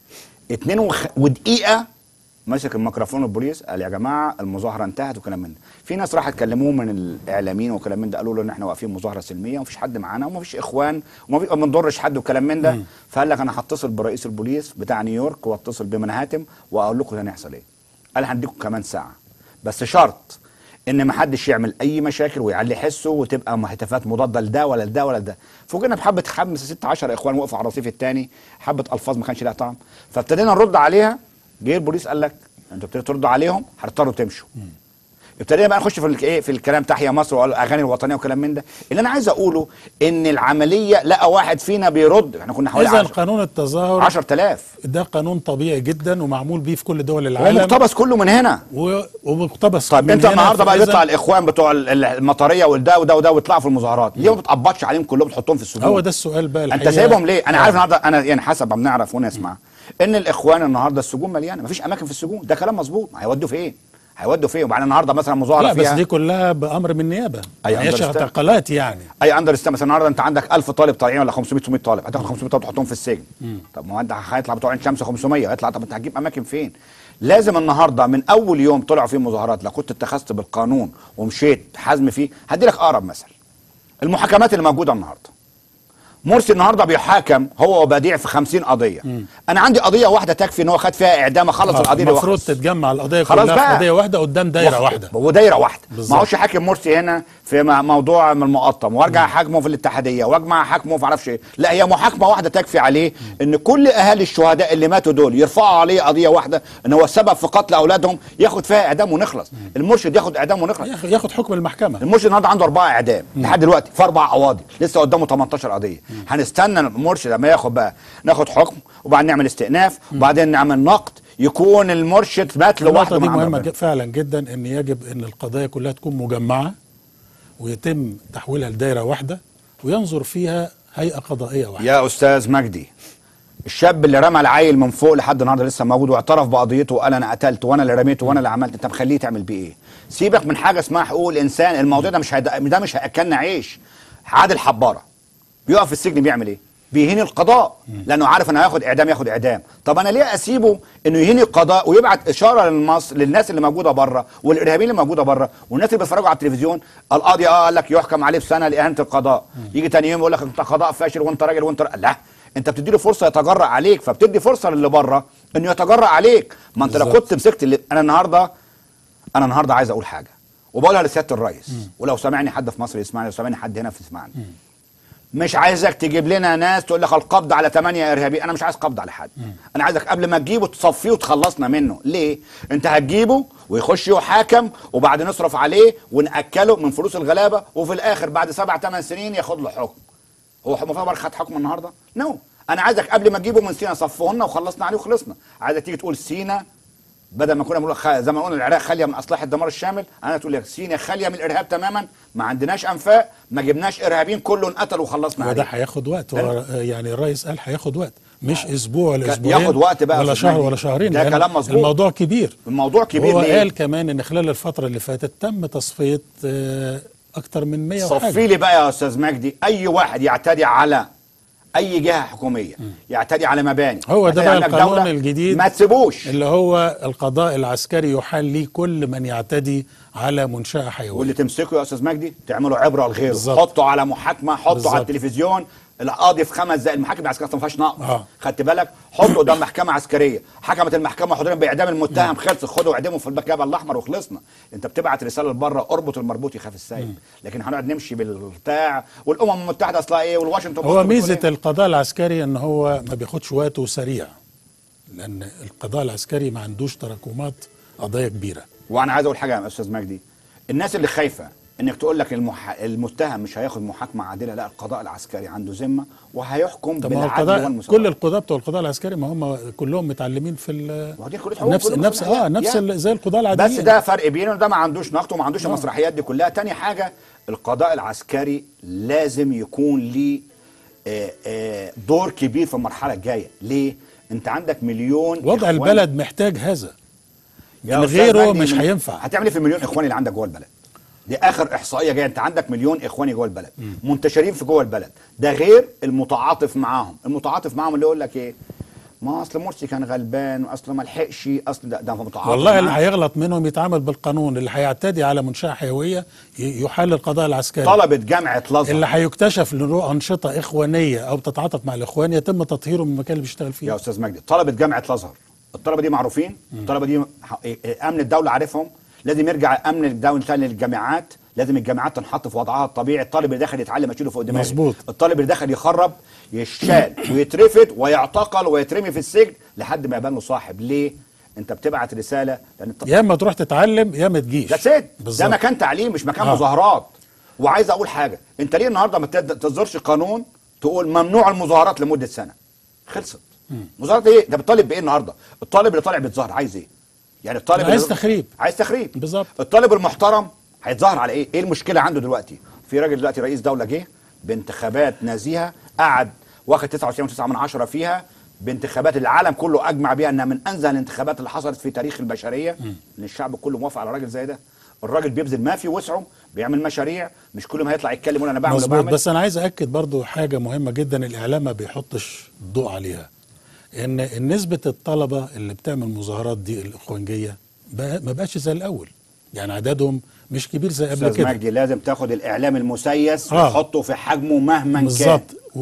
2 وخ... ودقيقه مسك الميكروفون البوليس قال يا جماعه المظاهره انتهت وكلام من ده في ناس راح كلموه من الاعلاميين وكلام من ده قالوا له ان احنا واقفين مظاهره سلميه ومفيش حد معانا ومفيش اخوان وما في- ما بنضرش حد وكلام من ده فقال لك انا هتصل برئيس البوليس بتاع نيويورك واتصل بمنهاتم واقول لكم هنحصل ايه قال هنديكم كمان ساعه بس شرط ان ما حدش يعمل اي مشاكل ويعلي حسه وتبقى هتافات مضاده لده ولا لده ولا لده فوجئنا بحبه خمسه ستة عشر اخوان وقفوا على الرصيف الثاني حبه الفاظ ما كانش لها طعم فابتدينا نرد عليها جه البوليس قال لك انتوا ابتديتوا تردوا عليهم هتضطروا تمشوا ابتدينا بقى نخش في ال- ايه في الكلام تحيا مصر والاغاني الوطنيه وكلام من ده اللي انا عايز اقوله ان العمليه لقى واحد فينا بيرد احنا كنا حوالي اذا 10 قانون التظاهر 10000 ده قانون طبيعي جدا ومعمول بيه في كل دول هو العالم مقتبس كله من هنا و- ومقتبس طيب من انت هنا، النهارده بقى فإذا- يطلع الاخوان بتوع ال- ال- المطريه والده وده وده ويطلعوا في المظاهرات ليه ما بتقبضش عليهم كلهم تحطهم في السجون هو ده السؤال بقى انت الحقيقة. سايبهم ليه انا آه. عارف النهارده انا يعني حسب ما بنعرف ونسمع ان الاخوان النهارده السجون مليانه مفيش اماكن في السجون ده كلام مظبوط هيودوا فين هيودوا فين وبعدين النهارده مثلا مظاهره لا بس فيها دي كلها بامر من النيابه أي ما هيش understand. اعتقالات يعني اي اندرستاند مثلا النهارده انت عندك 1000 طالب طالعين ولا 500 600 طالب هتاخد 500 طالب تحطهم في السجن طب ما هو انت هيطلع بتوع عين شمس 500 هيطلع طب انت هتجيب اماكن فين لازم النهارده من اول يوم طلعوا فيه مظاهرات لو كنت اتخذت بالقانون ومشيت حزم فيه هدي لك اقرب مثل المحاكمات اللي موجوده النهارده مرسي النهارده بيحاكم هو وبديع في 50 قضيه انا عندي قضيه واحده تكفي ان هو خد فيها اعدام خلص القضيه دي المفروض وخلص. تتجمع القضيه خلاص كلها بقى. في قضيه واحده قدام دايره وخ- واحده ودايره واحده بالظبط. ما هوش حاكم مرسي هنا في م- موضوع من المقطم وارجع احاكمه في الاتحاديه واجمع احاكمه في عرفش ايه لا هي محاكمه واحده تكفي عليه ان كل اهالي الشهداء اللي ماتوا دول يرفعوا عليه قضيه واحده ان هو السبب في قتل اولادهم ياخد فيها اعدام ونخلص المرشد ياخد اعدام ونخلص ياخد- ياخد حكم المحكمه المرشد النهارده عنده اربعه اعدام لحد دلوقتي في اربع قواضي لسه قدامه 18 قضيه هنستنى المرشد لما ياخد بقى ناخد حكم وبعدين نعمل استئناف وبعدين نعمل نقد يكون المرشد مات النقطة لوحده دي مع مهمة ربنا. ج- فعلا جدا ان يجب ان القضايا كلها تكون مجمعة ويتم تحويلها لدائرة واحدة وينظر فيها هيئة قضائية واحدة يا استاذ مجدي الشاب اللي رمى العيل من فوق لحد النهارده لسه موجود واعترف بقضيته وقال انا قتلت وانا اللي رميته وانا اللي عملت انت مخليه تعمل بيه ايه؟ سيبك من حاجه اسمها حقوق الانسان الموضوع ده مش هيد... ده مش هياكلنا عيش عادل حباره بيقف في السجن بيعمل ايه؟ بيهين القضاء لانه عارف انه هياخد اعدام ياخد اعدام طب انا ليه اسيبه انه يهين القضاء ويبعت اشاره للمصر للناس اللي موجوده بره والارهابيين اللي موجوده بره والناس اللي بيتفرجوا على التلفزيون القاضي اه قال لك يحكم عليه بسنه لاهانه القضاء يجي تاني يوم يقول لك انت قضاء فاشل وانت راجل وانت را... لا انت بتدي له فرصه يتجرأ عليك فبتدي فرصه للي بره انه يتجرأ عليك ما انت لو بالظبط. كنت مسكت اللي... انا النهارده انا النهارده عايز اقول حاجه وبقولها لسياده الرئيس ولو سمعني حد في مصر يسمعني لو سمعني حد هنا في يسمعني مش عايزك تجيب لنا ناس تقول لك القبض على ثمانية ارهابي انا مش عايز قبض على حد انا عايزك قبل ما تجيبه تصفيه وتخلصنا منه ليه انت هتجيبه ويخش يحاكم وبعد نصرف عليه ونأكله من فلوس الغلابه وفي الاخر بعد سبع ثمان سنين ياخد له حكم هو مفروض خد حكم النهارده نو no. انا عايزك قبل ما تجيبه من سينا صفهولنا وخلصنا عليه وخلصنا عايزك تيجي تقول سينا بدل ما كنا بنقول خ- زي ما قلنا العراق خاليه من اصلاح الدمار الشامل انا تقول لك سينا خاليه من الارهاب تماما ما عندناش انفاق ما جبناش ارهابيين كله انقتل وخلصنا وده عليه هياخد وقت أنا- هو يعني الرئيس قال هياخد وقت مش اسبوع ولا كان اسبوعين ياخد وقت بقى يا ولا أستاذ شهر مجدي. ولا شهرين ده لأن كلام مظبوط. الموضوع كبير الموضوع كبير هو ليه؟ قال كمان ان خلال الفترة اللي فاتت تم تصفية آه، اكتر من 100 صفي وحاجة لي بقى يا استاذ مجدي اي واحد يعتدي على اي جهه حكوميه يعتدي على مباني هو ده يعتدي بقى على القانون دولة، الجديد ما تسيبوش اللي هو القضاء العسكري يحال ليه كل من يعتدي على منشأة حيوية واللي تمسكه يا استاذ مجدي تعملوا عبره لغيره بالظبط. حطوا على محاكمه حطوا بالظبط. على التلفزيون القاضي في خمس دقائق المحاكم العسكريه ما فيهاش نقص آه. خدت بالك حطوا قدام محكمه عسكريه حكمت المحكمه حضوريا باعدام المتهم خلص خدوا اعدموا في الجبل الاحمر وخلصنا انت بتبعت رساله لبره اربط المربوط يخاف السايب لكن هنقعد نمشي بالبتاع والامم المتحده اصلها ايه والواشنطن بوست هو بتقول ميزة إيه؟ القضاء العسكري ان هو ما بياخدش وقته سريع لان القضاء العسكري ما عندوش تراكمات قضايا كبيرة وانا عايز اقول حاجه يا استاذ مجدي الناس اللي خايفه انك تقول لك المح... المتهم مش هياخد محاكمه عادله لا القضاء العسكري عنده ذمه وهيحكم طب ما هو بالعدل القضاء والمساواه كل القضاة بتوع القضاء العسكري ما هم كلهم متعلمين في ال- ما هو دي كلية حقوق نفس كلهم نفس اه مسرحيات. نفس يا. ال- زي القضاة العاديين بس ده فرق بينه ده ما عندوش نقد وما عندوش آه. المسرحيات دي كلها تاني حاجه القضاء العسكري لازم يكون ليه آه، آه، دور كبير في المرحله الجايه ليه انت عندك مليون وضع إخوان. البلد محتاج هذا يا من أستاذ غيره مجدي، مش من- هينفع هتعمل ايه في المليون اخوان اللي عندك جوه البلد دي اخر احصائيه جايه انت عندك مليون اخواني جوه البلد منتشرين في جوه البلد ده غير المتعاطف معاهم المتعاطف معاهم اللي يقول لك ايه ما اصل مرسي كان غلبان واصل ما لحقش اصل ده, ده متعاطف والله اللي معاه. هيغلط منهم يتعامل بالقانون اللي هيعتدي على منشأة حيوية ي- يحال القضاء العسكري طلبه جامعه الازهر اللي هيكتشف له أنشطة إخوانية أو تتعاطف مع الإخوان يتم تطهيره من المكان اللي بيشتغل فيه يا استاذ مجدي طلبه جامعه الازهر الطلبه دي معروفين الطلبه دي ح- إيه- إيه، امن الدوله عارفهم لازم يرجع امن الدوله تاني للجامعات لازم الجامعات تنحط في وضعها الطبيعي الطالب اللي داخل يتعلم اشيله فوق دماغه مظبوط. الطالب اللي داخل يخرب يشال ويترفد ويعتقل ويترمي في السجن لحد ما يبان له صاحب ليه انت بتبعت رساله لان الط- يا إما تروح تتعلم يا ما تجيش ده سيد ده بالظبط. مكان تعليم مش مكان آه. مظاهرات وعايز اقول حاجه انت ليه النهارده ما تد- تصدرش قانون تقول ممنوع المظاهرات لمده سنه خلصت مظاهرات ايه ده بتطالب بايه النهارده الطالب اللي طالع بيتظاهر عايز ايه يعني الطالب عايز اللي- تخريب. عايز تخريب بالظبط. الطالب المحترم هيتظاهر على ايه ايه المشكله عنده دلوقتي في راجل دلوقتي رئيس دوله جه بانتخابات نزيهه قعد واخد 99.9 من عشرة فيها بانتخابات العالم كله اجمع بيها انها من انزه الانتخابات اللي حصلت في تاريخ البشريه ان الشعب كله موافق على راجل زي ده الراجل بيبذل ما في وسعه بيعمل مشاريع مش كل ما هيطلع يتكلم يقول انا بعمل مظبوط وبعمل بس انا عايز اكد برضو حاجه مهمه جدا الاعلام ما بيحطش الضوء عليها ان نسبه الطلبه اللي بتعمل مظاهرات دي الاخوانجيه بقى ما بقاش زي الاول يعني عددهم مش كبير زي قبل استاذ كده مجدي لازم تاخد الاعلام المسيس آه. وتحطه في حجمه مهما كان بالظبط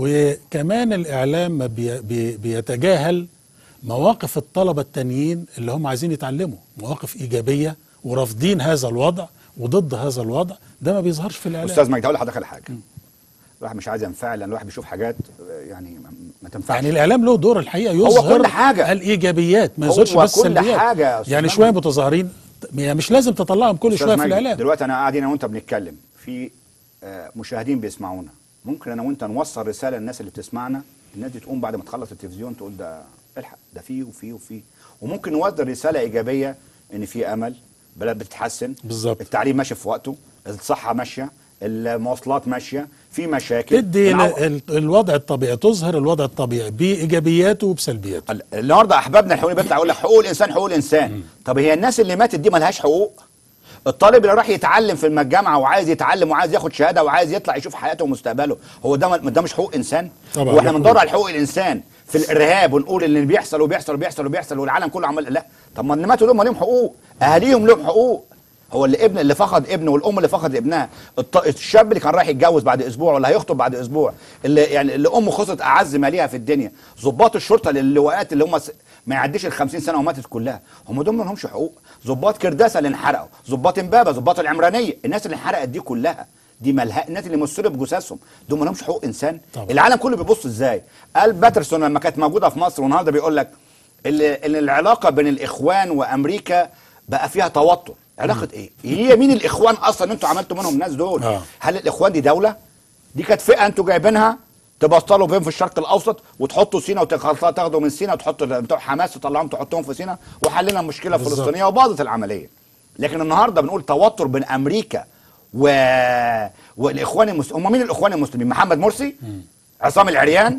وكمان الاعلام ما بي بي بيتجاهل مواقف الطلبه التانيين اللي هم عايزين يتعلموا مواقف ايجابيه ورافضين هذا الوضع وضد هذا الوضع ده ما بيظهرش في الاعلام استاذ مجدي هقول لحضرتك على حاجه الواحد مش عايز ينفعل لان الواحد بيشوف حاجات آه، يعني ما- ما تنفعش يعني الاعلام له دور الحقيقه يظهر كل حاجة. الايجابيات ما هو يظهرش بس كل السلبيات حاجة يا أستاذ يعني مجدي. شويه متظاهرين يعني مش لازم تطلعهم كل أستاذ شويه في مجدي، الاعلام دلوقتي انا قاعدين انا وانت بنتكلم في آه، مشاهدين بيسمعونا ممكن انا وانت نوصل رساله للناس اللي بتسمعنا الناس دي تقوم بعد ما تخلص التلفزيون تقول ده الحق ده فيه وفيه وفيه وممكن نوصل رساله ايجابيه ان في امل بلد بتتحسن بالظبط. التعليم ماشي في وقته الصحه ماشيه المواصلات ماشيه في مشاكل تدي ال- بنعو- ال- الوضع الطبيعي تظهر الوضع الطبيعي بايجابياته وبسلبياته ال- النهارده احبابنا الحقوقيين بيطلع يقول لك حقوق الانسان حقوق الانسان طب هي الناس اللي ماتت دي مالهاش حقوق الطالب اللي راح يتعلم في الجامعه وعايز يتعلم وعايز ياخد شهاده وعايز يطلع يشوف حياته ومستقبله هو ده ده مش حقوق انسان طبعاً، واحنا ده بندور حقوق. على حقوق الانسان في الارهاب ونقول ان اللي بيحصل وبيحصل وبيحصل وبيحصل والعالم كله عمال لا طب ما اللي ماتوا دول ما ليهم حقوق اهاليهم لهم حقوق هو اللي ابن اللي فقد ابنه والام اللي فقد ابنها الط- الشاب اللي كان رايح يتجوز بعد اسبوع ولا هيخطب بعد اسبوع اللي يعني اللي امه خسرت اعز ما ليها في الدنيا ضباط الشرطه اللواءات اللي هم س- ما يعديش ال 50 سنه وماتت كلها هم دول ما لهمش حقوق ضباط كرداسه اللي انحرقوا ضباط امبابه ضباط العمرانيه الناس اللي انحرقت دي كلها دي ملها الناس اللي مسروا بجثثهم دول ما لهمش حقوق انسان طبعا. العالم كله بيبص ازاي قال باترسون لما كانت موجوده في مصر والنهارده بيقول لك اللي- ان العلاقه بين الاخوان وامريكا بقى فيها توتر علاقه ايه هي مين الاخوان اصلا انتوا عملتوا منهم الناس دول آه. هل الاخوان دي دوله دي كانت فئه انتوا جايبينها تبطلوا بهم في الشرق الاوسط وتحطوا سينا وتاخدوا من سينا وتحطوا بتوع حماس تطلعوهم تحطوهم في سينا وحلينا المشكله بالظبط. الفلسطينيه وباظت العمليه لكن النهارده بنقول توتر بين امريكا و... والاخوان المسلمين هم مين الاخوان المسلمين محمد مرسي عصام العريان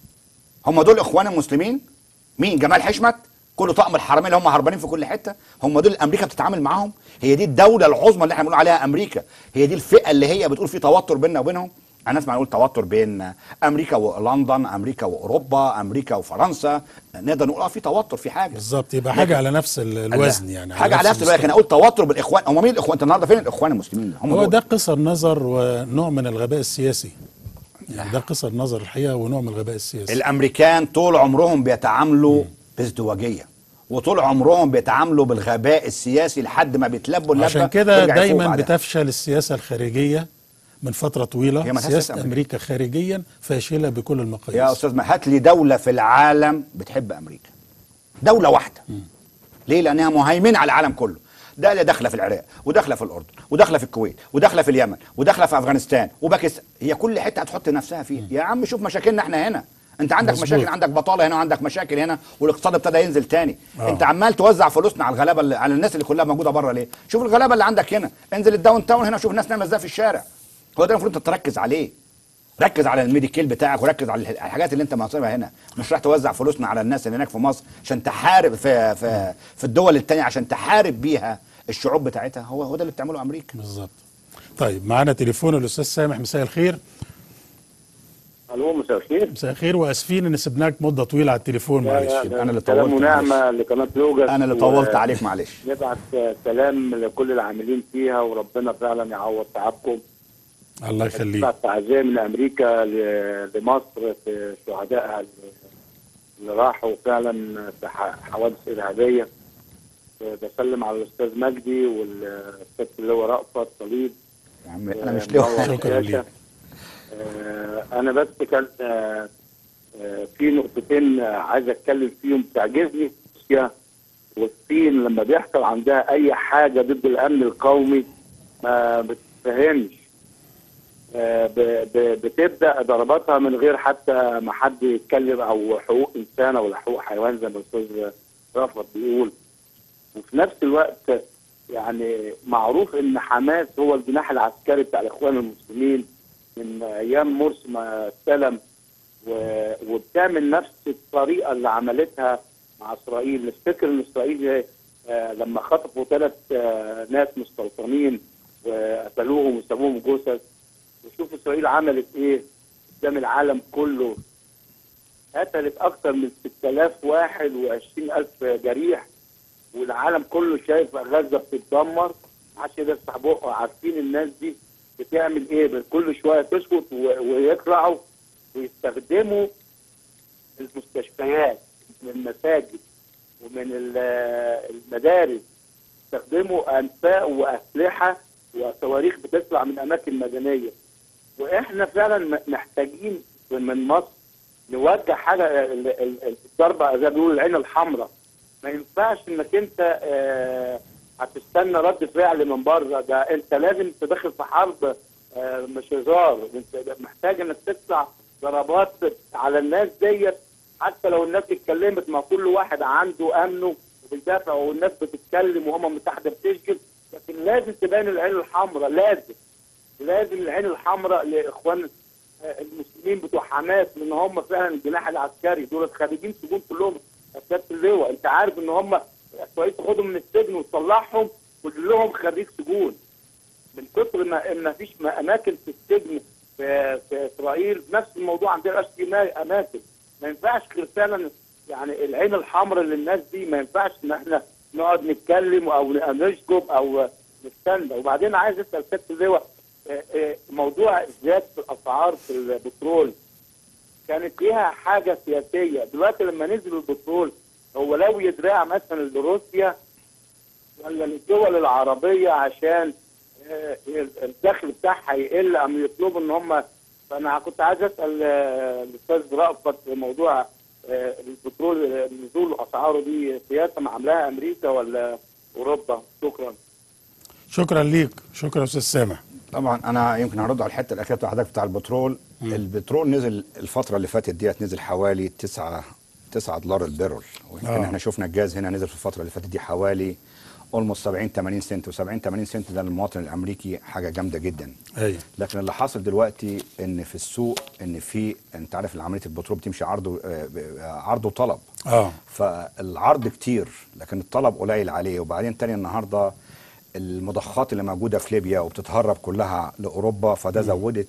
هم دول اخوان المسلمين مين جمال حشمت كل طقم الحرمين اللي هم هربانين في كل حته هم دول امريكا بتتعامل معاهم هي دي الدوله العظمى اللي احنا بنقول عليها امريكا هي دي الفئه اللي هي بتقول في توتر بيننا وبينهم انا اسمع نقول توتر بين امريكا ولندن امريكا واوروبا امريكا وفرنسا نقدر نقول اه في توتر في حاجه بالظبط يبقى لكن- حاجه على نفس ال- الوزن يعني حاجه على نفس الوزن لكن اقول توتر بالاخوان هم مين الاخوان انت النهارده فين الاخوان المسلمين هم هو دول. ده قصر نظر ونوع من الغباء السياسي يعني ده قصر نظر الحقيقه ونوع من الغباء السياسي الامريكان طول عمرهم بيتعاملوا بازدواجيه وطول عمرهم بيتعاملوا بالغباء السياسي لحد ما بيتلبوا اللبه عشان كده ويرجعوا يفوقوا دايما بعدها. بتفشل السياسه الخارجيه من فتره طويله هي ملهاش سياسه سياسة أمريكا. امريكا خارجيا فاشله بكل المقاييس يا استاذ ما هات لي دوله في العالم بتحب امريكا دوله واحده ليه لانها مهيمنه على العالم كله ده اللي داخله في العراق وداخله في الاردن وداخله في الكويت وداخله في اليمن وداخله في افغانستان وباكستان هي كل حته هتحط نفسها فيها يا عم شوف مشاكلنا احنا هنا انت عندك مظبوط. مشاكل عندك بطاله هنا وعندك مشاكل هنا والاقتصاد ابتدى ينزل تاني آه. انت عمال توزع فلوسنا على الغلابه اللي على الناس اللي كلها موجوده بره ليه شوف الغلابه اللي عندك هنا انزل الداون تاون هنا شوف الناس نايمه ازاي في الشارع هو ده المفروض انت تركز عليه ركز على الميديكيل بتاعك وركز على الح- الحاجات اللي انت مصيبها هنا مش راح توزع فلوسنا على الناس اللي هناك في مصر عشان تحارب في في في الدول التانية عشان تحارب بيها الشعوب بتاعتها هو هو ده اللي بتعمله امريكا بالظبط طيب معانا تليفون الاستاذ سامح مساء الخير الو مساء الخير مساء الخير واسفين ان سبناك مده طويله على التليفون معلش يبقى انا اللي سلام طولت ونعمه لقناه لوجس انا اللي طولت عليك معلش نبعت سلام لكل العاملين فيها وربنا فعلا يعوض تعبكم الله يخليك نبعت تعزيه من امريكا ل- لمصر في شهدائها اللي راحوا فعلا في ح- حوادث ارهابيه بسلم على الاستاذ مجدي والاستاذ اللي هو رأفت صليب يا عم انا مش منور ليه شكرا الشاشة. ليك. آه، انا بس كان آه، آه، في نقطتين آه، عايز اتكلم فيهم تعجبني روسيا والصين لما بيحصل عندها اي حاجه ضد الامن القومي ما بتفهمش آه، ب- ب- بتبدا ضرباتها من غير حتى ما حد يتكلم او حقوق انسان او حقوق حيوان زي ما الاستاذ رفعت بيقول وفي نفس الوقت يعني معروف ان حماس هو الجناح العسكري بتاع الاخوان المسلمين من ايام مرسي ما استلم و- وبتعمل نفس الطريقه اللي عملتها مع اسرائيل نفتكر ان اسرائيل آه، لما خطفوا ثلاث ناس مستوطنين وقتلوهم وسابوهم جثث وشوف اسرائيل عملت ايه قدام العالم كله قتلت اكثر من 6000 واحد و20000 جريح والعالم كله شايف غزه بتتدمر عشان يفتح بقه عارفين الناس دي بتعمل ايه كل شويه تسكت و- ويطلعوا ويستخدموا المستشفيات من المساجد ومن ال- المدارس يستخدموا انفاق واسلحه وصواريخ بتطلع من اماكن مدنيه واحنا فعلا م- محتاجين من مصر نوجه حاجه ال- ال- الضربه زي ما بيقولوا العين الحمراء ما ينفعش انك انت آه، هتستنى رد فعل من بره ده انت لازم تدخل في حرب آه، مش هزار انت محتاج انك تطلع ضربات على الناس ديت حتى لو الناس اتكلمت ما كل واحد عنده امنه وبيدافع والناس بتتكلم وهم متحده بتسجل لكن لازم تبان العين الحمراء لازم لازم العين الحمراء لاخوان آه، المسلمين بتوع حماس لان هم فعلا الجناح العسكري دول خارجين سجون كلهم اسياده اللواء انت عارف ان هم اسرائيل تاخدهم من السجن وتطلعهم كلهم خريج سجون من كتر ما ما فيش ما- اماكن في السجن في, في اسرائيل نفس الموضوع عندنا مبقاش في ما- اماكن ما ينفعش غير فعلا يعني العين الحمراء للناس دي ما ينفعش ان احنا نقعد نتكلم او نشجب او نستنى وبعدين عايز اسال سياده اللواء آه، آه، موضوع زياده الاسعار في البترول كانت ليها حاجه سياسيه دلوقتي لما نزل البترول هو لو يدرع مثلا لروسيا ولا للدول العربيه عشان آه، الدخل بتاعها يقل ام يطلبوا ان هم فانا كنت عايز اسال آه، الاستاذ رأفت في موضوع آه، البترول آه، نزول اسعاره دي سياسه عاملاها امريكا ولا اوروبا شكرا شكرا ليك شكرا استاذ سامح طبعا انا يمكن هرد على الحته الاخيره بتاع حضرتك بتاع البترول البترول نزل الفتره اللي فاتت ديت نزل حوالي 9 9 دولار البرل ويمكن آه. احنا شفنا الجاز هنا نزل في الفتره اللي فاتت دي حوالي اولموست 70 80 سنت و70 80 سنت ده للمواطن الامريكي حاجه جامده جدا ايوه لكن اللي حاصل دلوقتي ان في السوق ان في انت عارف ان عمليه البترول بتمشي عرض و- آه، ب- آه، عرض وطلب اه فالعرض كتير لكن الطلب قليل عليه وبعدين تاني النهارده المضخات اللي موجوده في ليبيا وبتتهرب كلها لاوروبا فده زودت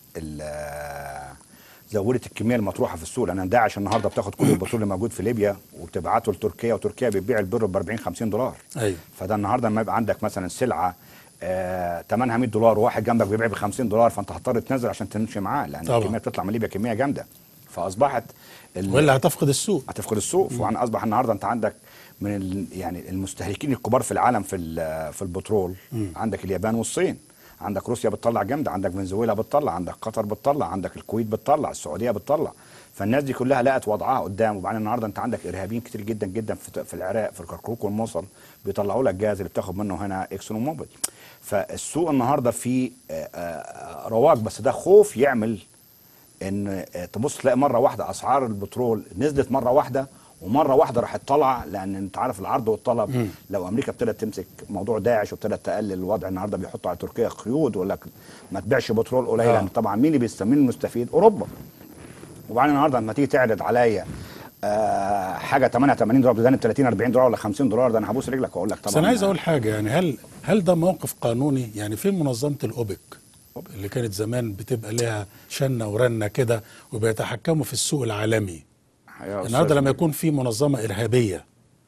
ال- زودت الكميه المطروحه في السوق لان داعش النهارده بتاخد كل البترول اللي موجود في ليبيا وبتبعته لتركيا وتركيا بتبيع البر ب 40 50 دولار ايوه فده النهارده لما يبقى عندك مثلا سلعه آه، ثمنها 100 دولار وواحد جنبك بيبيع ب 50 دولار فانت هتضطر تنزل عشان تمشي معاه لان طبعا. الكميه بتطلع من ليبيا كميه جامده فاصبحت ال- والا هتفقد السوق هتفقد السوق فانا اصبح النهارده انت عندك من ال يعني المستهلكين الكبار في العالم في ال- في البترول عندك اليابان والصين عندك روسيا بتطلع جامده عندك فنزويلا بتطلع عندك قطر بتطلع عندك الكويت بتطلع السعوديه بتطلع فالناس دي كلها لقت وضعها قدام وبعدين النهارده انت عندك ارهابيين كتير جدا جدا في, في العراق في الكركوك والموصل بيطلعوا لك جاز اللي بتاخد منه هنا اكسون وموبل فالسوق النهارده فيه آه، آه، رواج بس ده خوف يعمل ان آه، تبص تلاقي مره واحده اسعار البترول نزلت مره واحده ومره واحده راحت طالعه لان انت عارف العرض والطلب مم. لو امريكا ابتدت تمسك موضوع داعش وابتدت تقلل الوضع النهارده بيحطوا على تركيا قيود ويقول لك ما تبيعش بترول قليل آه. لان طبعا مين اللي بيستفيد مين المستفيد اوروبا وبعدين النهارده لما تيجي تعرض عليا آه حاجه 88 دولار بتداني ب 30 40 دولار ولا 50 دولار ده انا هبوس رجلك واقول لك طبعا بس انا عايز اقول حاجه يعني هل هل ده موقف قانوني يعني فين منظمه الاوبك اللي كانت زمان بتبقى لها شنه ورنه كده وبيتحكموا في السوق العالمي يا أستاذ النهارده لما يكون في منظمه ارهابيه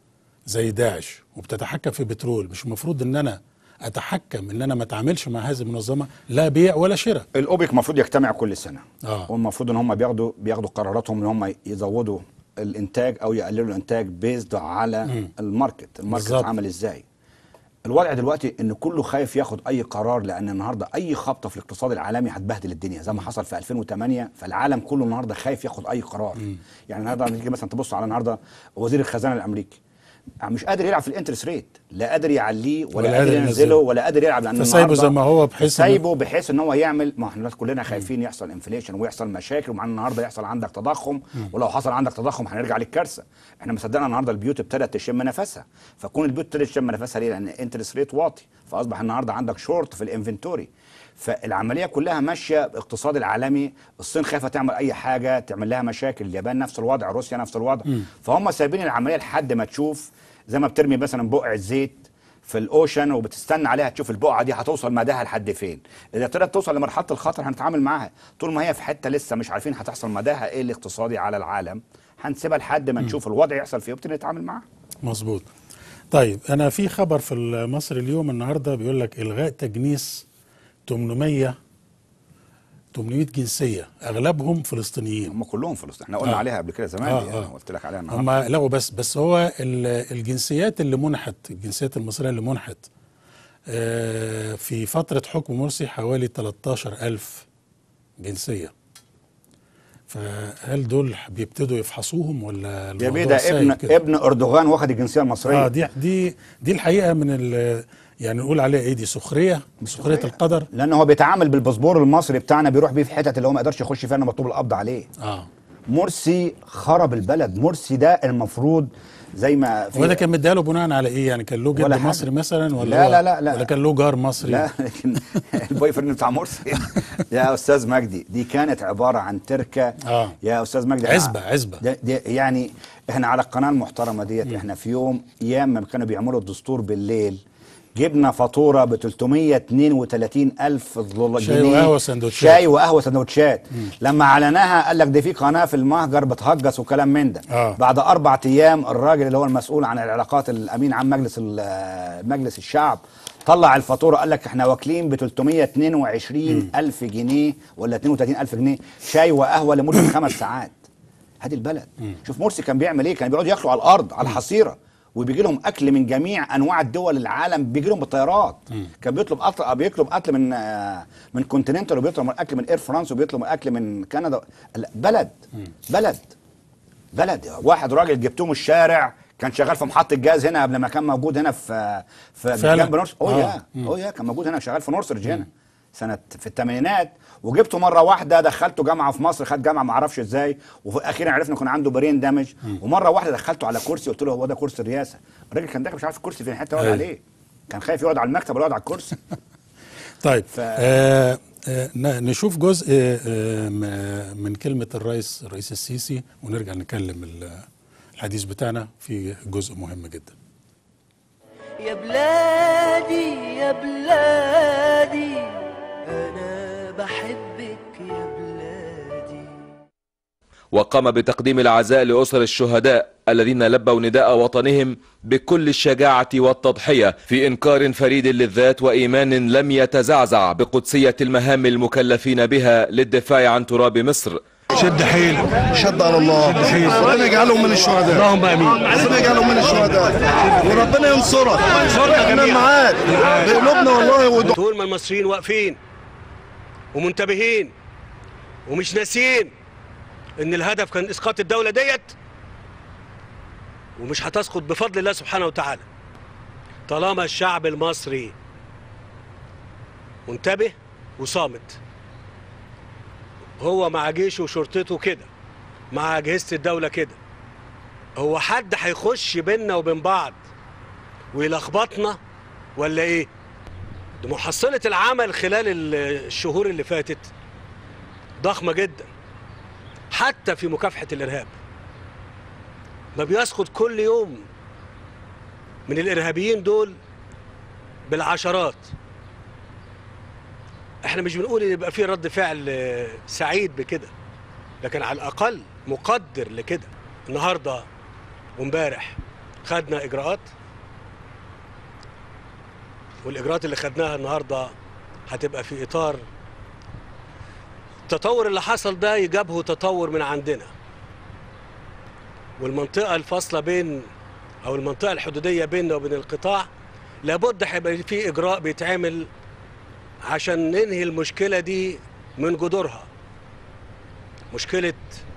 زي داعش وبتتحكم في بترول مش المفروض ان انا اتحكم ان انا ما اتعاملش مع هذه المنظمه لا بيع ولا شراء الاوبك المفروض يجتمع كل سنه اه والمفروض ان هم بياخدوا بياخدوا قراراتهم ان هم يزودوا الانتاج او يقللوا الانتاج بيزد على مم. الماركت الماركت بالظبط. عامل ازاي الوضع دلوقتي ان كله خايف ياخد اي قرار لان النهارده اي خبطه في الاقتصاد العالمي هتبهدل الدنيا زي ما حصل في 2008 فالعالم كله النهارده خايف ياخد اي قرار يعني النهارده لما تيجي مثلا تبص على النهارده وزير الخزانه الامريكي مش قادر يلعب في الانترست ريت لا قادر يعليه ولا, ولا ولا قادر قادر ينزله. ينزله ولا قادر يلعب لان فسايبه النهاردة- زي ما هو بحيث إن- سايبه بحيث ان هو يعمل ما احنا كلنا خايفين يحصل انفليشن ويحصل مشاكل ومع النهارده يحصل عندك تضخم ولو حصل عندك تضخم هنرجع للكارثه احنا ما صدقنا النهارده البيوت ابتدت تشم نفسها فكون البيوت ابتدت تشم نفسها ليه لان الانترست ريت واطي فاصبح النهارده عندك شورت في الانفنتوري فالعمليه كلها ماشيه باقتصاد العالمي الصين خايفه تعمل اي حاجه تعمل لها مشاكل اليابان نفس الوضع روسيا نفس الوضع فهم سايبين العمليه لحد ما تشوف زي ما بترمي مثلا بقعه زيت في الاوشن وبتستنى عليها تشوف البقعه دي هتوصل مداها لحد فين اذا ابتدت توصل لمرحله الخطر هنتعامل معاها طول ما هي في حته لسه مش عارفين هتحصل مداها ايه الاقتصادي على العالم هنسيبها لحد ما نشوف الوضع يحصل فيه وابتدي نتعامل معاه مظبوط طيب انا في خبر في مصر اليوم النهارده بيقول لك الغاء تجنيس 800 800 جنسيه اغلبهم فلسطينيين هم كلهم فلسطين احنا قلنا آه. عليها قبل كده زمان آه، دي آه. أنا قلت لك عليها هم النهارده لغوا بس بس هو ال- الجنسيات اللي منحت الجنسيات المصريه اللي منحت آه، في فتره حكم مرسي حوالي 13000 جنسيه فهل دول بيبتدوا يفحصوهم ولا يا الموضوع بيه ده سايب ابن كده؟ ابن اردوغان واخد الجنسيه المصريه اه دي دي دي الحقيقه من ال يعني نقول عليها ايه دي سخريه سخريه القدر لان هو بيتعامل بالباسبور المصري بتاعنا بيروح بيه في حتت اللي هو ما يقدرش يخش فيها إنه مطلوب القبض عليه اه مرسي خرب البلد مرسي ده المفروض زي ما هو ده كان مديها له بناء على ايه يعني كان له جد ولا حاجة. مصري مثلا ولا لا هو- لا لا لا. ولا كان له جار مصري لا لكن البوي فريند بتاع مرسي يا استاذ مجدي دي كانت عباره عن تركه اه يا استاذ مجدي عزبة- عزبة. دي دي يعني احنا على القناه المحترمه ديت احنا في يوم ايام ما كانوا بيعملوا الدستور بالليل جبنا فاتوره ب 332 الف دولار شاي جنيه وقهوة سندوتشات. شاي وقهوه سندوتشات لما اعلناها قال لك دي في قناه في المهجر بتهجس وكلام من ده آه. بعد اربع ايام الراجل اللي هو المسؤول عن العلاقات الامين عام مجلس ال- مجلس الشعب طلع الفاتوره قال لك احنا واكلين ب 322 الف جنيه ولا 32 الف جنيه شاي وقهوه لمده خمس ساعات هذه البلد شوف مرسي كان بيعمل ايه كان بيقعدوا ياكلوا على الارض على الحصيره وبيجي لهم اكل من جميع انواع الدول العالم بيجي لهم بالطيارات كان بيطلب اكل بيطلب اكل من آه، من كونتيننتال وبيطلب اكل من اير فرانس وبيطلب اكل من كندا لا، بلد بلد بلد واحد راجل جبتوه من الشارع كان شغال في محطة جاز هنا قبل ما كان موجود هنا في في فعلا؟ جنب نورس اوه آه. يا اوه يا كان موجود هنا شغال في نورسرج هنا سنة في الثمانينات وجبته مرة واحدة دخلته جامعة في مصر خد جامعة ما اعرفش ازاي وفي اخيرا عرفنا كان عنده برين دامج ومرة واحدة دخلته على كرسي قلت له هو ده كرسي الرئاسة الراجل كان داخل مش عارف الكرسي فين حتة يقعد أيوة. عليه كان خايف يقعد على المكتب ولا يقعد على الكرسي طيب ف- آه آه ن- نشوف جزء آه م- من كلمة الرئيس الرئيس السيسي ونرجع نكلم ال- الحديث بتاعنا في جزء مهم جدا يا بلادي يا بلادي أنا بحبك يا بلادي وقام بتقديم العزاء لأسر الشهداء الذين لبوا نداء وطنهم بكل الشجاعة والتضحية في إنكار فريد للذات وإيمان لم يتزعزع بقدسية المهام المكلفين بها للدفاع عن تراب مصر شد حيله شد على الله ربنا يجعلهم من الشهداء اللهم امين ربنا يجعلهم من الشهداء وربنا ينصرك احنا معاك بقلوبنا والله ودعاء طول ما المصريين واقفين ومنتبهين ومش ناسيين ان الهدف كان اسقاط الدوله ديت ومش هتسقط بفضل الله سبحانه وتعالى طالما الشعب المصري منتبه وصامت هو مع جيشه وشرطته كده مع اجهزه الدوله كده هو حد هيخش بيننا وبين بعض ويلخبطنا ولا ايه ده محصله العمل خلال ال- الشهور اللي فاتت ضخمه جدا حتى في مكافحه الارهاب ما بيسقط كل يوم من الارهابيين دول بالعشرات احنا مش بنقول ان يبقى في رد فعل آه، سعيد بكده لكن على الاقل مقدر لكده النهارده وامبارح خدنا اجراءات والاجراءات اللي خدناها النهارده هتبقى في اطار التطور اللي حصل ده يجابهه تطور من عندنا والمنطقه الفاصله بين او المنطقه الحدوديه بيننا وبين القطاع لابد هيبقى في اجراء بيتعمل عشان ننهي المشكله دي من جذورها مشكله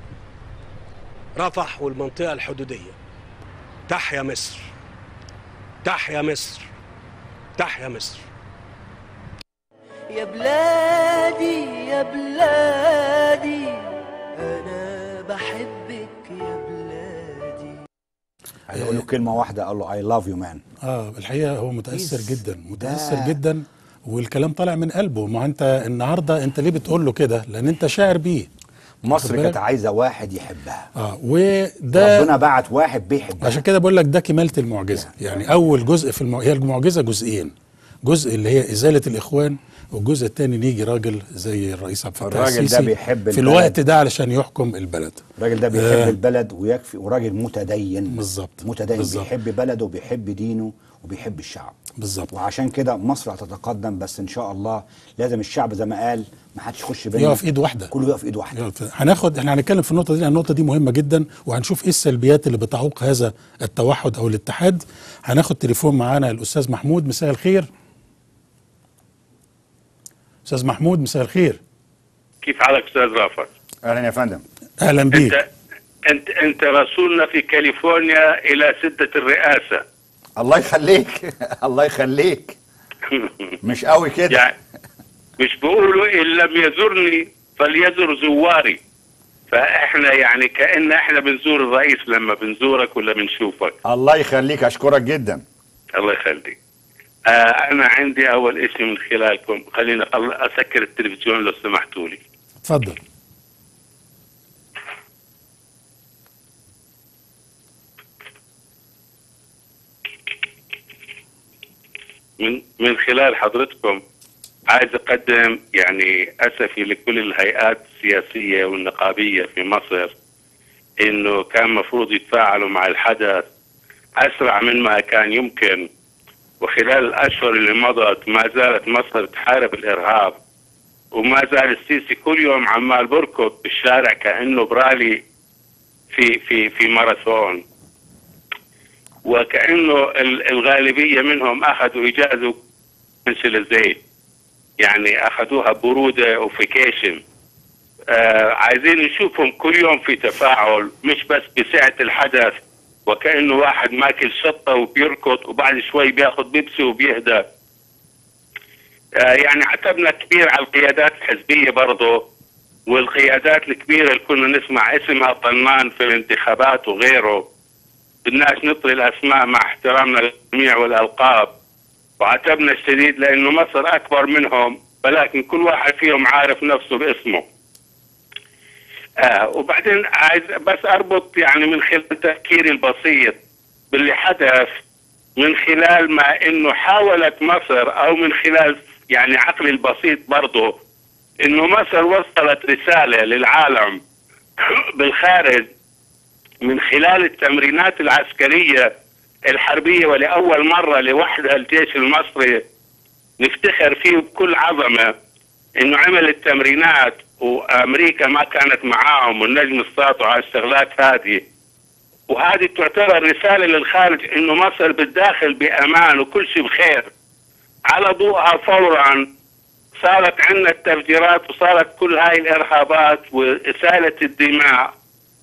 رفح والمنطقه الحدوديه تحيا مصر تحيا مصر تحيا مصر يا بلادي يا بلادي انا بحبك يا بلادي عايز اقول له كلمه واحده قال له اي لاف يو مان اه الحقيقه هو متاثر Please. جدا متاثر ده- جدا والكلام طالع من قلبه ما انت النهارده انت ليه بتقول له كده لان انت شاعر بيه مصر واخد بالك؟ كانت عايزه واحد يحبها اه وده ربنا بعت واحد بيحبها عشان كده بقول لك ده كماله المعجزه يعني اول جزء في المع... هي المعجزه جزئين جزء اللي هي ازاله الاخوان والجزء الثاني يجي راجل زي الرئيس عبد الفتاح الراجل ده السيسي بيحب في البلد. الوقت ده علشان يحكم البلد الراجل ده بيحب آه. البلد ويكفي وراجل متدين بالظبط متدين بالظبط. بيحب بلده وبيحب دينه وبيحب الشعب بالظبط وعشان كده مصر هتتقدم بس ان شاء الله لازم الشعب زي ما قال ما حدش يخش بيننا يقف ايد واحده كله يقف ايد واحده يقف- هناخد احنا هنتكلم في النقطه دي لان النقطه دي مهمه جدا وهنشوف ايه السلبيات اللي بتعوق هذا التوحد او الاتحاد هناخد تليفون معانا الاستاذ محمود مساء الخير استاذ محمود مساء الخير كيف حالك استاذ رافت؟ اهلا يا فندم اهلا بيك انت انت انت رسولنا في كاليفورنيا الى سده الرئاسه الله يخليك الله يخليك مش قوي كده يعني مش بيقولوا ان لم يزرني فليزر زواري فاحنا يعني كان احنا بنزور الرئيس لما بنزورك ولا بنشوفك الله يخليك اشكرك جدا الله يخليك آه انا عندي اول اسم من خلالكم خليني أخل- اسكر التلفزيون لو سمحتوا لي اتفضل من من خلال حضرتكم عايز اقدم يعني اسفي لكل الهيئات السياسيه والنقابيه في مصر انه كان مفروض يتفاعلوا مع الحدث اسرع مما كان يمكن وخلال الاشهر اللي مضت ما زالت مصر تحارب الارهاب وما زال السيسي كل يوم عمال بركض بالشارع كانه برالي في في في ماراثون وكانه ال- الغالبيه منهم اخذوا اجازه من الزيت يعني اخذوها بروده وفيكيشن آه عايزين نشوفهم كل يوم في تفاعل مش بس بسعه الحدث وكانه واحد ماكل شطه وبيركض وبعد شوي بياخذ بيبسي وبيهدى آه يعني عتبنا كبير على القيادات الحزبيه برضه والقيادات الكبيره اللي كنا نسمع اسمها طنان في الانتخابات وغيره بدناش نطري الاسماء مع احترامنا للجميع والالقاب وعتبنا الشديد لانه مصر اكبر منهم ولكن كل واحد فيهم عارف نفسه باسمه آه وبعدين عايز بس اربط يعني من خلال تفكيري البسيط باللي حدث من خلال ما انه حاولت مصر او من خلال يعني عقلي البسيط برضه انه مصر وصلت رساله للعالم بالخارج من خلال التمرينات العسكريه الحربيه ولاول مره لوحدها الجيش المصري نفتخر فيه بكل عظمه انه عمل التمرينات وامريكا ما كانت معاهم والنجم الساطع على الشغلات هذه وهذه تعتبر رساله للخارج انه مصر بالداخل بامان وكل شيء بخير على ضوءها فورا صارت عندنا التفجيرات وصارت كل هاي الارهابات واساله الدماء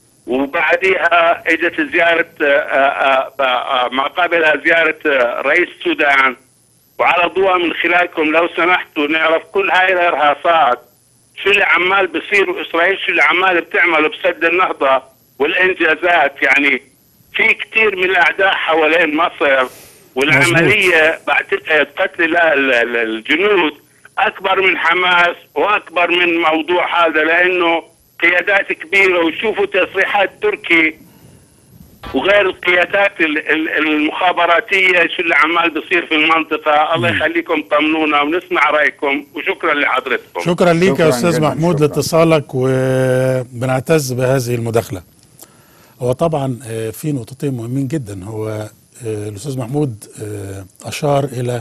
وبعديها اجت زياره آه، آه، آه، ما قبلها زياره آه، رئيس السودان وعلى ضوء من خلالكم لو سمحتوا نعرف كل هاي الارهاصات شو اللي عمال بصير واسرائيل شو اللي عمال بتعمله بسد النهضه والانجازات يعني في كثير من الاعداء حوالين مصر والعمليه بعتقد قتل ال- ال- ال- الجنود اكبر من حماس واكبر من موضوع هذا لانه قيادات كبيره وشوفوا تصريحات تركي وغير القيادات ال- ال- المخابراتيه شو اللي عمال بصير في المنطقه الله يخليكم طمنونا ونسمع رايكم وشكرا لحضرتكم شكرا ليك شكراً يا استاذ جداً، محمود شكراً. لاتصالك وبنعتز بهذه المداخله هو طبعا آه، في نقطتين مهمين جدا هو آه، الاستاذ محمود آه، اشار الى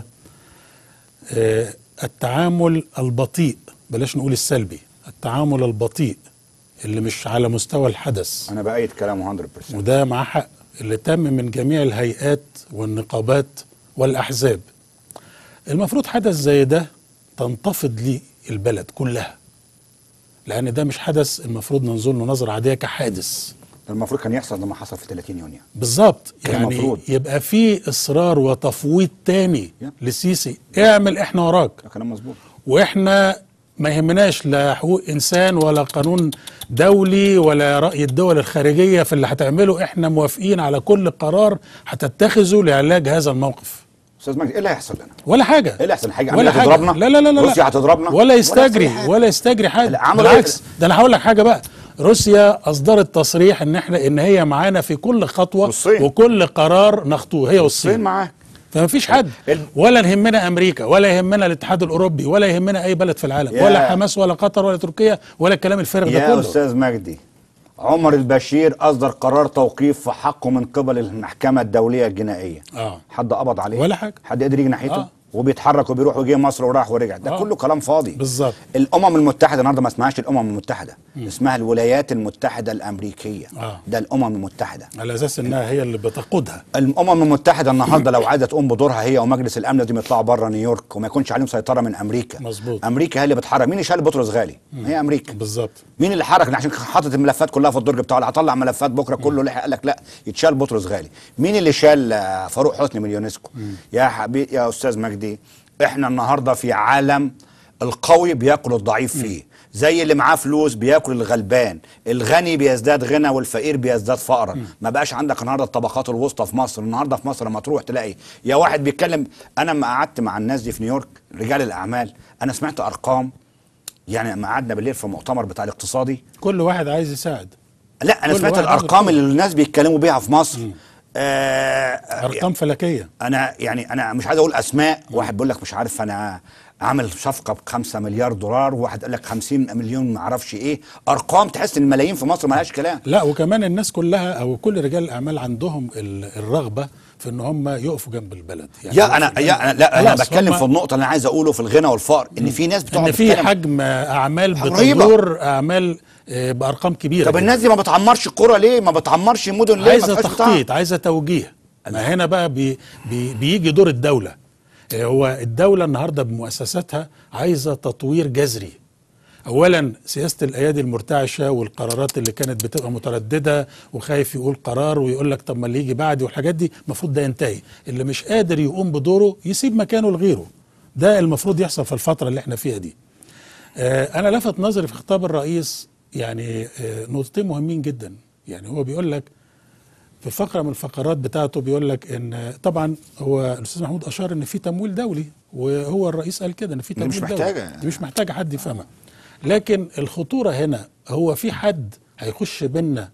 آه، التعامل البطيء بلاش نقول السلبي التعامل البطيء اللي مش على مستوى الحدث انا بايد كلامه 100% وده مع حق اللي تم من جميع الهيئات والنقابات والأحزاب المفروض حدث زي ده تنتفض ليه البلد كلها لأن ده مش حدث المفروض ننظر له نظرة عادية كحادث المفروض كان يحصل لما حصل في 30 يونيو بالظبط كان يعني المفروض. يبقى في إصرار وتفويض تاني للسيسي اعمل احنا وراك ده كلام مظبوط واحنا ما يهمناش لا حقوق انسان ولا قانون دولي ولا راي الدول الخارجيه في اللي هتعمله احنا موافقين على كل قرار هتتخذه لعلاج هذا الموقف استاذ مجدي ايه اللي هيحصل لنا؟ ولا حاجه ايه اللي هيحصل؟ حاجه ولا عماله حاجه تضربنا؟ لا لا لا لا روسيا لا. هتضربنا ولا يحصل يستجري حاجة. ولا يستجري حاجه لا، عملوا بالعكس إيه؟ ده انا هقول لك حاجه بقى روسيا اصدرت تصريح ان احنا ان هي معانا في كل خطوه والصين. وكل قرار نخطوه هي والصين الصين معاك فما فيش حد ال- ولا يهمنا امريكا ولا يهمنا الاتحاد الاوروبي ولا يهمنا اي بلد في العالم يا- ولا حماس ولا قطر ولا تركيا ولا الكلام الفارغ ده يا كله استاذ مجدي عمر البشير اصدر قرار توقيف في حقه من قبل المحكمه الدوليه الجنائيه اه حد قبض عليه ولا حاجة. حد قدر يجي ناحيته آه. وبيتحرك وبيروح ويجي مصر وراح ورجع ده آه. كله كلام فاضي بالظبط الامم المتحده النهارده ما اسمهاش الامم المتحده اسمها الولايات المتحده الامريكيه آه. ده الامم المتحده على اساس انها هي اللي بتقودها الامم المتحده النهارده لو عايزه تقوم بدورها هي ومجلس الامن لازم يطلعوا بره نيويورك وما يكونش عليهم سيطره من امريكا مظبوط. امريكا هي اللي بتحرك مين اللي شال بطرس غالي هي امريكا بالظبط مين اللي حرك عشان حاطط الملفات كلها في الدرج بتاعه اللي هطلع ملفات بكره كله لحق قال لك لا يتشال بطرس غالي مين اللي شال آه، فاروق حسني من اليونسكو يا حبيبي يا استاذ مجدي احنا النهارده في عالم القوي بياكل الضعيف فيه زي اللي معاه فلوس بياكل الغلبان الغني بيزداد غنى والفقير بيزداد فقرا ما بقاش عندك النهارده الطبقات الوسطى في مصر النهارده في مصر لما تروح تلاقي يا واحد بيتكلم انا لما قعدت مع الناس دي في نيويورك رجال الاعمال انا سمعت ارقام يعني لما قعدنا بالليل في المؤتمر بتاع الاقتصادي كل واحد عايز يساعد لا انا كل سمعت واحد الارقام عنده اللي الناس بيتكلموا بيها في مصر آه ارقام فلكيه انا يعني انا مش عايز اقول اسماء واحد بيقول لك مش عارف انا عامل صفقه ب 5 مليار دولار وواحد قال لك 50 مليون ما اعرفش ايه ارقام تحس ان الملايين في مصر ما لهاش كلام لا وكمان الناس كلها او كل رجال الاعمال عندهم ال- الرغبه في ان هم يقفوا جنب البلد يا انا يا أنا لا انا خلاص بتكلم هم- في النقطه اللي انا عايز اقوله في الغنى والفقر ان في ناس بتقعد ان في تتكلم- حجم اعمال رهيبة. بتدور اعمال آه، بارقام كبيره طب جداً. الناس دي ما بتعمرش القرى ليه ما بتعمرش مدن ليه ما عايزه فيهاش بتاع؟ تخطيط عايزه توجيه ما هنا بقى بي بي بيجي دور الدوله آه، هو الدوله النهارده بمؤسساتها عايزه تطوير جذري اولا سياسه الايادي المرتعشه والقرارات اللي كانت بتبقى متردده وخايف يقول قرار ويقول لك طب ما اللي يجي بعدي والحاجات دي المفروض ده ينتهي اللي مش قادر يقوم بدوره يسيب مكانه لغيره ده المفروض يحصل في الفتره اللي احنا فيها دي آه، انا لفت نظري في خطاب الرئيس يعني آه، نقطتين مهمين جدا يعني هو بيقول لك في فقره من الفقرات بتاعته بيقول لك ان طبعا هو الاستاذ محمود اشار ان في تمويل دولي وهو الرئيس قال كده ان في دي تمويل مش دولي محتاجة. دي مش محتاجه حد يفهمها لكن الخطوره هنا هو في حد هيخش بينا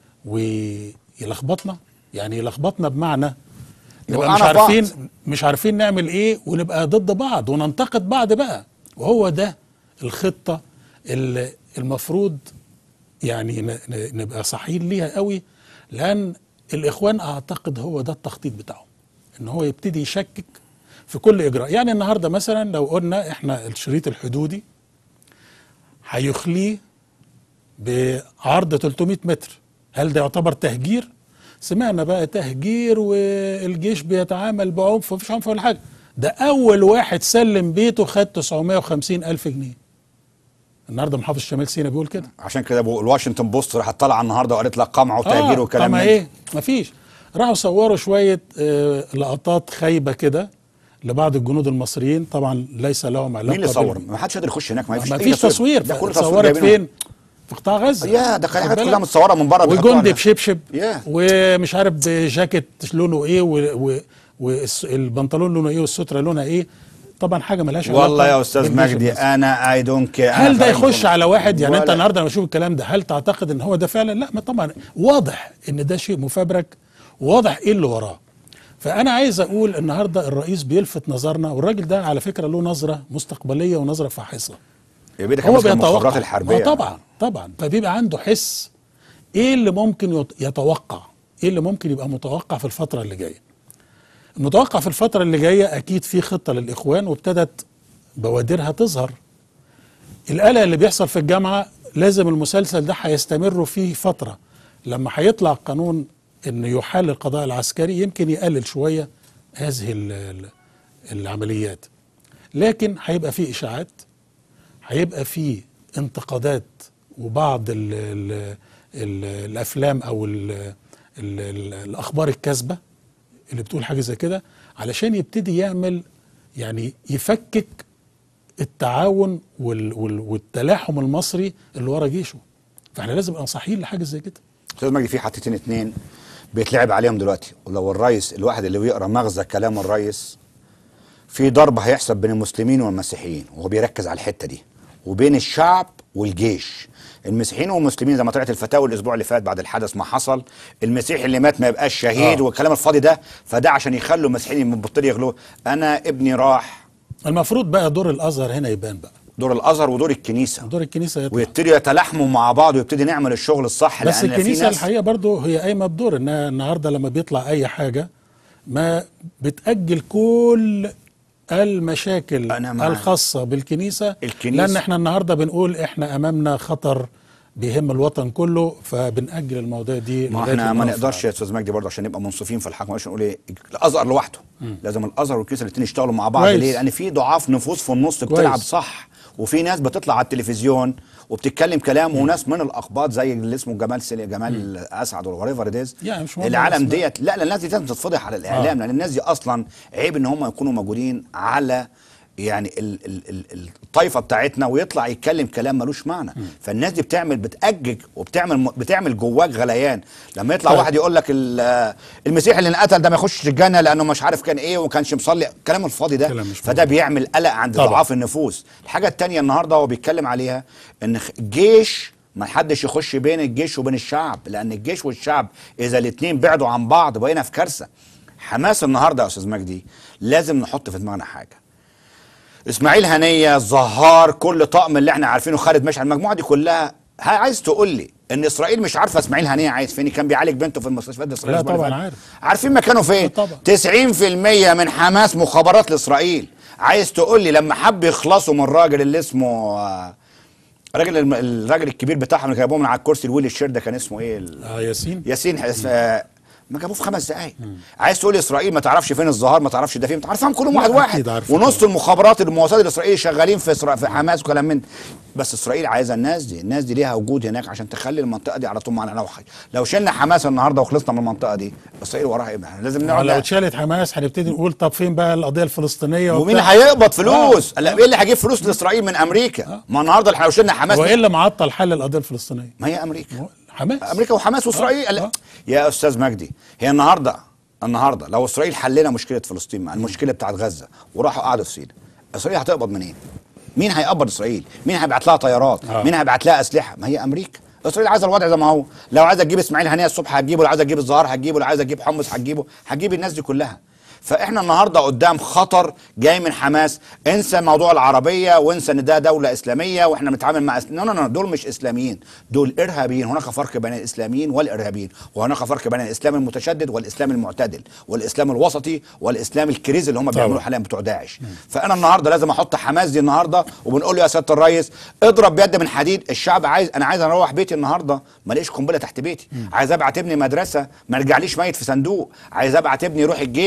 ويلخبطنا يعني يلخبطنا بمعنى نبقى مش يوقعنا في بعض. عارفين مش عارفين نعمل ايه ونبقى ضد بعض وننتقد بعض بقى وهو ده الخطه اللي المفروض يعني ن- ن- نبقى صحيين ليها قوي لان الاخوان اعتقد هو ده التخطيط بتاعهم ان هو يبتدي يشكك في كل اجراء يعني النهارده مثلا لو قلنا احنا الشريط الحدودي هيخليه بعرض 300 متر هل ده يعتبر تهجير سمعنا بقى تهجير والجيش بيتعامل بعنف مفيش عنف ولا حاجه ده اول واحد سلم بيته خد 950 الف جنيه النهارده محافظ شمال سيناء بيقول كده عشان كده بقول الواشنطن بوست راحت طالعه النهارده وقالت لك قمع وتهجير آه وكلام طب من ده. ايه مفيش راحوا صوروا شويه آه لقطات خايبه كده لبعض الجنود المصريين طبعا ليس لهم علاقه مين اللي صور؟ بال- ما حدش قادر يخش هناك ما فيش ما أي فيش تصوير ده كله تصوير صورت جايبينه. فين في قطاع غزه يا ده كان خد حاجات بالك؟ كلها متصوره من بره بيحطوها وجندي على- بشبشب يا. ومش عارف بجاكيت لونه ايه والبنطلون لونه ايه والستره لونها ايه طبعا حاجه ملهاش علاقه والله يا استاذ بالجيش مجدي المصري. انا اي دونت كير هل ده يخش على واحد يعني انت ولا- النهارده لما تشوف الكلام ده هل تعتقد ان هو ده فعلا لا ما طبعا واضح ان ده شيء مفبرك واضح ايه اللي وراه فانا عايز اقول النهارده الرئيس بيلفت نظرنا والراجل ده على فكره له نظره مستقبليه ونظره فاحصه يبقى ده هو كان المخابرات بيتوقع الحربيه آه طبعا طبعا فبيبقى عنده حس ايه اللي ممكن يت- يتوقع ايه اللي ممكن يبقى متوقع في الفتره اللي جايه المتوقع في الفتره اللي جايه اكيد في خطه للاخوان وابتدت بوادرها تظهر القلق اللي بيحصل في الجامعه لازم المسلسل ده هيستمر فيه فتره لما هيطلع قانون ان يحال القضاء العسكري يمكن يقلل شويه هذه ال- ال- العمليات لكن هيبقى فيه اشاعات هيبقى فيه انتقادات وبعض ال ال ال الافلام او ال ال ال الاخبار الكاذبه اللي بتقول حاجه زي كده علشان يبتدي يعمل يعني يفكك التعاون وال وال والتلاحم المصري اللي ورا جيشه فاحنا لازم نبقى صاحيين لحاجه زي كده استاذ مجدي في حتتين اتنين بيتلعب عليهم دلوقتي ولو الرئيس الواحد اللي بيقرا مغزى كلام الرئيس في ضرب هيحصل بين المسلمين والمسيحيين وهو بيركز على الحته دي وبين الشعب والجيش المسيحيين والمسلمين زي ما طلعت الفتاوى الاسبوع اللي فات بعد الحدث ما حصل المسيحي اللي مات ما يبقاش شهيد آه. والكلام الفاضي ده فده عشان يخلوا المسيحيين مبطلين يغلوه انا ابني راح المفروض بقى دور الازهر هنا يبان بقى دور الازهر ودور الكنيسه دور الكنيسه يطلع ويبتدوا يتلاحموا مع بعض ويبتدي نعمل الشغل الصح بس لان في الكنيسه ناس الحقيقه برضو هي قايمه بدور انها النهارده لما بيطلع اي حاجه ما بتاجل كل المشاكل أنا معاك. الخاصه بالكنيسه الكنيسة. لان احنا النهارده بنقول احنا امامنا خطر بيهم الوطن كله فبنأجل المواضيع دي ما لغاية احنا ما لما نقدرش يا استاذ مجدي برضه عشان نبقى منصفين في الحكم مش نقول ايه الازهر لوحده لازم الازهر والكنيسه الاثنين يشتغلوا مع بعض كويس. ليه؟ لان في ضعاف نفوس في النص كويس. بتلعب صح وفي ناس بتطلع على التلفزيون وبتتكلم كلام وناس من الاقباط زي اللي اسمه جمال سلي جمال اسعد ولا ايفر ديز يعني مش مهم العالم الأسماء. ديت لا لا الناس دي لازم تتفضح على الاعلام لان الناس دي اصلا عيب ان هم يكونوا موجودين على يعني ال ال ال الطائفه بتاعتنا ويطلع يتكلم كلام ملوش معنى فالناس دي بتعمل بتأجج وبتعمل بتعمل جواك غليان لما يطلع طيب. واحد يقول لك ال- المسيح اللي انقتل ده ما يخشش الجنه لانه مش عارف كان ايه وما كانش مصلي كلام الفاضي ده كلام مش فده بيعمل قلق عند طبعا. ضعاف النفوس الحاجه التانية النهارده هو بيتكلم عليها ان خ- الجيش ما حدش يخش بين الجيش وبين الشعب لان الجيش والشعب اذا الاثنين بعدوا عن بعض بقينا في كارثه حماس النهارده يا استاذ مجدي لازم نحط في دماغنا حاجه اسماعيل هنيه الزهار كل طقم اللي احنا عارفينه خالد مشعل المجموعه دي كلها ها- عايز تقول لي ان اسرائيل مش عارفه اسماعيل هنيه عايز فين كان بيعالج بنته في المستشفيات دي اسرائيل لا الأسبوع اللي طبعا فات. عارف عارفين مكانه فين طبعا. 90% من حماس مخابرات لاسرائيل عايز تقول لي لما حب يخلصوا من الراجل اللي اسمه آه، الراجل الم- الراجل الكبير بتاعهم اللي جابوه من على الكرسي الويل الشير ده كان اسمه ايه ال- اه ياسين ياسين حس... آه، ما جابوه في خمس دقايق عايز تقول لي اسرائيل ما تعرفش فين الظهار ما تعرفش ده فين انت عارفهم كلهم لا، واحد واحد أكيد عارف ونص المخابرات المواساة الاسرائيلي شغالين في إسرا... في حماس وكلام من ده. بس اسرائيل عايزه الناس دي الناس دي ليها وجود هناك عشان تخلي المنطقه دي على طول معانا لو لو شلنا حماس النهارده وخلصنا من المنطقه دي اسرائيل وراها ايه إحنا لازم لو نقعد اتشالت حماس هنبتدي نقول طب فين بقى القضيه الفلسطينيه ومين وبتاع؟ هيقبض فلوس؟ آه. لا ايه اللي هيجيب فلوس لاسرائيل من امريكا؟ ما النهارده احنا لو شلنا حماس وايه اللي معطل حل القضيه الفلسطينيه ما هي امريكا حماس امريكا وحماس واسرائيل آه، لا. آه. يا استاذ مجدي هي النهارده النهارده لو اسرائيل حلنا مشكله فلسطين مع المشكله بتاعت غزه وراحوا قعدوا في سيناء اسرائيل هتقبض منين؟ مين هيقبض اسرائيل؟ مين هيبعت لها طيارات؟ آه. مين هيبعت لها اسلحه؟ ما هي امريكا اسرائيل عايزه الوضع زي ما هو لو عايزه تجيب اسماعيل هنيه الصبح هتجيبه لو عايزه تجيب الزهار هتجيبه لو عايزه تجيب حمص هتجيبه هتجيب الناس دي كلها فاحنا النهارده قدام خطر جاي من حماس انسى موضوع العربيه وانسى ان ده دوله اسلاميه واحنا بنتعامل مع إسلام. لا لا لا دول مش اسلاميين دول ارهابيين هناك فرق بين الاسلاميين والارهابيين وهناك فرق بين الاسلام المتشدد والاسلام المعتدل والاسلام الوسطي والاسلام الكريز اللي هم بيعملوه حاليا بتوع داعش فانا النهارده لازم احط حماس دي النهارده وبنقول له يا سياده الريس اضرب بيد من حديد الشعب عايز انا عايز اروح بيتي النهارده ما الاقيش قنبله تحت بيتي عايز ابعت ابني مدرسه ما يرجعليش ميت في صندوق عايز ابعت ابني يروح الجيش يغ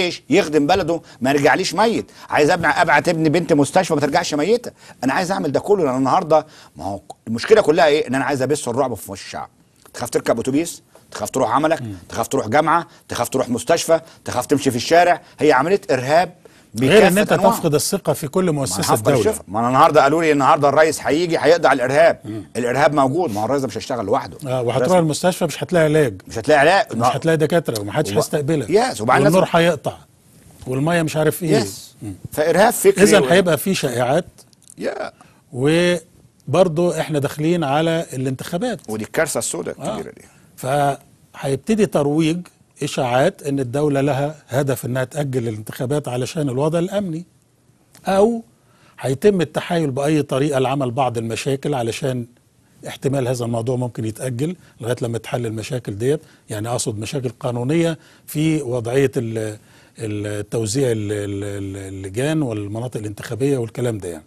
يخدم بلده ما يرجعليش ميت عايز ابني ابعت ابني بنت مستشفى ما ترجعش ميته انا عايز اعمل ده كله لان النهارده ما هو المشكله كلها ايه ان انا عايز ابث الرعب في وش الشعب تخاف تركب اتوبيس تخاف تروح عملك تخاف تروح جامعه تخاف تروح مستشفى تخاف تمشي في الشارع هي عمليه ارهاب غير ان انت بكافة أنواعه. تفقد الثقه في كل ما أنا مؤسسه هفضل دوله شايف- ما انا النهارده قالوا لي النهارده الرئيس هيجي هيقضي على الارهاب الارهاب موجود ما هو الرئيس ده مش هيشتغل لوحده اه وهتروح رسمي. المستشفى مش هتلاقي علاج مش هتلاقي علاج مش هتلاقي دكاتره ومحدش وب- هيستقبلك يس، وبعدين والنور لازم- هيقطع والميه مش عارف ايه يس فارهاب فكري اذا و- هيبقى في شائعات يا وبرضه احنا داخلين على الانتخابات ودي الكارثه السوداء الكبيره دي فهيبتدي ترويج اشاعات ان الدوله لها هدف انها تاجل الانتخابات علشان الوضع الامني او هيتم التحايل باي طريقه لعمل بعض المشاكل علشان احتمال هذا الموضوع ممكن يتاجل لغايه لما تحل المشاكل ديت يعني اقصد مشاكل قانونيه في وضعيه ال- التوزيع ال- ال- ال- اللجان والمناطق الانتخابيه والكلام ده يعني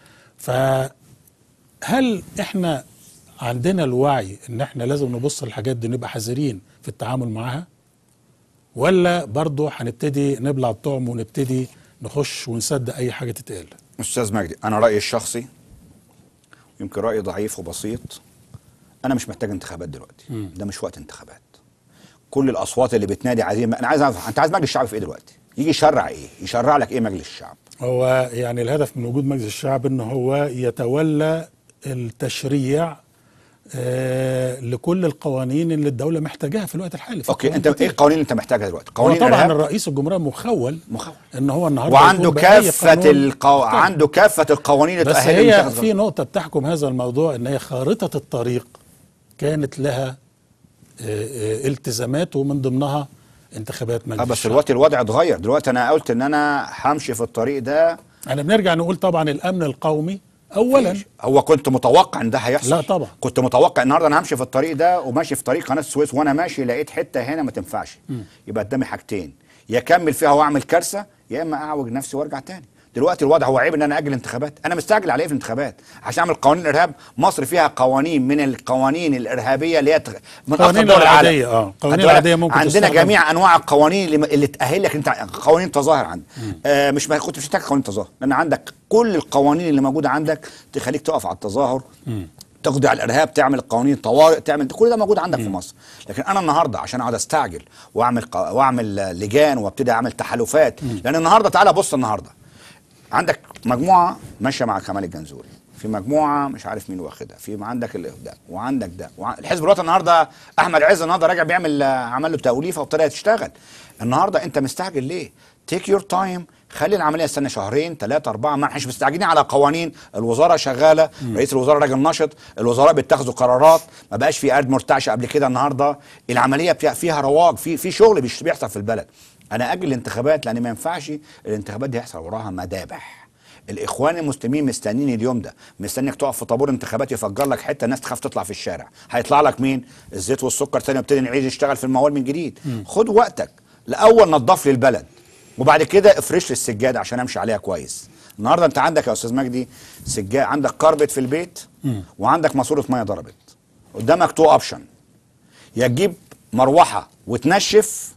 فهل احنا عندنا الوعي ان احنا لازم نبص للحاجات دي نبقى حذرين في التعامل معاها ولا برضه هنبتدي نبلع الطعم ونبتدي نخش ونصدق اي حاجه تتقال استاذ مجدي انا رايي الشخصي يمكن راي ضعيف وبسيط انا مش محتاج انتخابات دلوقتي مم. ده مش وقت انتخابات كل الاصوات اللي بتنادي عايزين انا عايز أعرف انت عايز مجلس الشعب في ايه دلوقتي يجي يشرع ايه يشرع لك ايه مجلس الشعب هو يعني الهدف من وجود مجلس الشعب ان هو يتولى التشريع آه لكل القوانين اللي الدوله محتاجاها في الوقت الحالي في اوكي قوانين انت كتير. ايه القوانين اللي انت محتاجها دلوقتي هو قوانين طبعا إرهاب؟ الرئيس الجمهوريه مخول مخول ان هو النهارده وعنده يكون بأي كافه قانون القو... محتاج. عنده كافه القوانين اللي بس تأهله هي يتخذ في نقطة بتحكم هذا الموضوع ان هي خارطة الطريق كانت لها آه، آه، التزامات ومن ضمنها انتخابات مجلس اه بس الشعب. دلوقتي الوضع اتغير دلوقتي انا قلت ان انا همشي في الطريق ده احنا بنرجع نقول طبعا الامن القومي اولا هو كنت متوقع ان ده هيحصل لا طبعا كنت متوقع النهارده انا همشي في الطريق ده وماشي في طريق قناه السويس وانا ماشي لقيت حته هنا ما تنفعش مم. يبقى قدامي حاجتين يا اكمل فيها واعمل كارثه يا اما اعوج نفسي وارجع تاني دلوقتي الوضع هو عيب ان انا اجل انتخابات انا مستعجل على ايه في الانتخابات عشان اعمل قوانين ارهاب مصر فيها قوانين من القوانين الارهابيه اللي هي تغ- من قوانين أفضل دول العالم. العادية، اه. قوانين الدول- العادية ممكن عندنا تستخدم. جميع انواع القوانين اللي, اللي تاهلك انت قوانين تظاهر عندك آه مش ما كنت مش محتاج قوانين تظاهر لان عندك كل القوانين اللي موجوده عندك تخليك تقف على التظاهر تقضي على الارهاب تعمل قوانين طوارئ تعمل كل ده موجود عندك في مصر لكن انا النهارده عشان اقعد استعجل واعمل ق- واعمل آه، لجان وابتدي اعمل تحالفات لان النهارده تعالى بص النهارده عندك مجموعه ماشيه مع كمال الجنزوري في مجموعه مش عارف مين واخدها في عندك ال- ده وعندك ده وع- الحزب الوطني النهارده احمد عز النهارده راجع بيعمل آه، عمل له توليفه وابتدى تشتغل النهارده انت مستعجل ليه تيك يور تايم خلي العمليه تستنى شهرين ثلاثه اربعه ما احناش مستعجلين على قوانين الوزاره شغاله رئيس الوزراء راجل نشط الوزراء بيتخذوا قرارات ما بقاش في قرد مرتعش قبل كده النهارده العمليه بتاع- فيها رواج في في شغل بيش- بيحصل في البلد انا اجل الانتخابات لان ما ينفعش الانتخابات دي يحصل وراها مذابح الاخوان المسلمين مستنيين اليوم ده مستنيك تقف في طابور انتخابات يفجر لك حته الناس تخاف تطلع في الشارع هيطلع لك مين الزيت والسكر تاني يبتدي نعيد يشتغل في الموال من جديد خد وقتك الاول نظف لي البلد وبعد كده افرش لي السجاده عشان امشي عليها كويس النهارده انت عندك يا استاذ مجدي سجاد عندك كاربت في البيت وعندك ماسوره ميه ضربت قدامك تو اوبشن يا تجيب مروحه وتنشف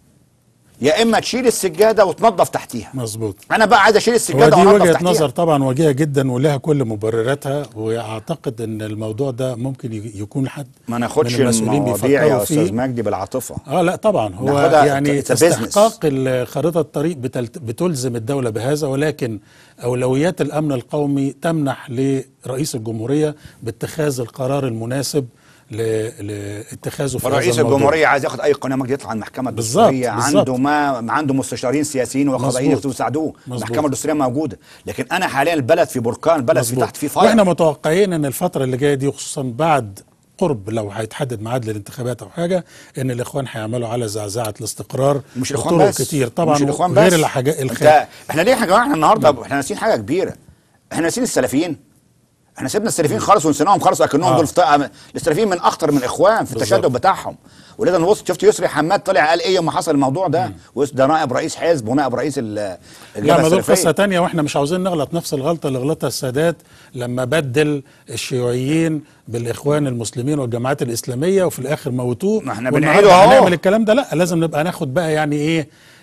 يا اما تشيل السجاده وتنظف تحتيها مظبوط انا بقى عايز اشيل هو السجاده دي وانظف وجهه تحتيها نظر طبعا وجيهه جدا ولها كل مبرراتها واعتقد ان الموضوع ده ممكن ي- يكون حد ما ناخدش من المسؤولين المواضيع بيفكروا يا فيه استاذ مجدي بالعاطفه اه لا طبعا هو ناخدها يعني it's a business. استحقاق ال- خريطه الطريق بتلت- بتلزم الدوله بهذا ولكن اولويات الامن القومي تمنح لرئيس الجمهوريه باتخاذ القرار المناسب ل- لاتخاذه في هذا رئيس الموضوع. الجمهوريه عايز ياخد اي قانون مجدي يطلع على المحكمه بالظبط، الدستوريه بالظبط. عنده ما عنده مستشارين سياسيين وقضائيين مظبوط. يقدروا يساعدوه مظبوط. المحكمه الدستوريه موجوده لكن انا حاليا البلد في بركان البلد في مظبوط. تحت في فاير واحنا متوقعين ان الفتره اللي جايه دي خصوصا بعد قرب لو هيتحدد ميعاد للانتخابات او حاجه ان الاخوان هيعملوا على زعزعه الاستقرار مش الاخوان بطرق بس كتير طبعا مش الاخوان غير بس الحاجات انت الخ... احنا ليه يا جماعه احنا النهارده احنا ناسيين حاجه كبيره احنا ناسيين السلفيين احنا سيبنا السلفيين خالص ونسيناهم خالص اكنهم آه. دول في السلفيين من اخطر من الاخوان في التشدد بالظبط. بتاعهم ولذا نبص شفت يسري حماد طلع قال ايه يوم ما حصل الموضوع ده ويس- ده نائب رئيس حزب ونائب رئيس ال- لا الجبهه ما دول السلفيه قصه تانية واحنا مش عاوزين نغلط نفس الغلطه اللي غلطها السادات لما بدل الشيوعيين بالاخوان المسلمين والجماعات الاسلاميه وفي الاخر موتوه ما احنا والنهاردة بنعيده اهو. هنعمل الكلام ده لا لازم نبقى ناخد بقى يعني ايه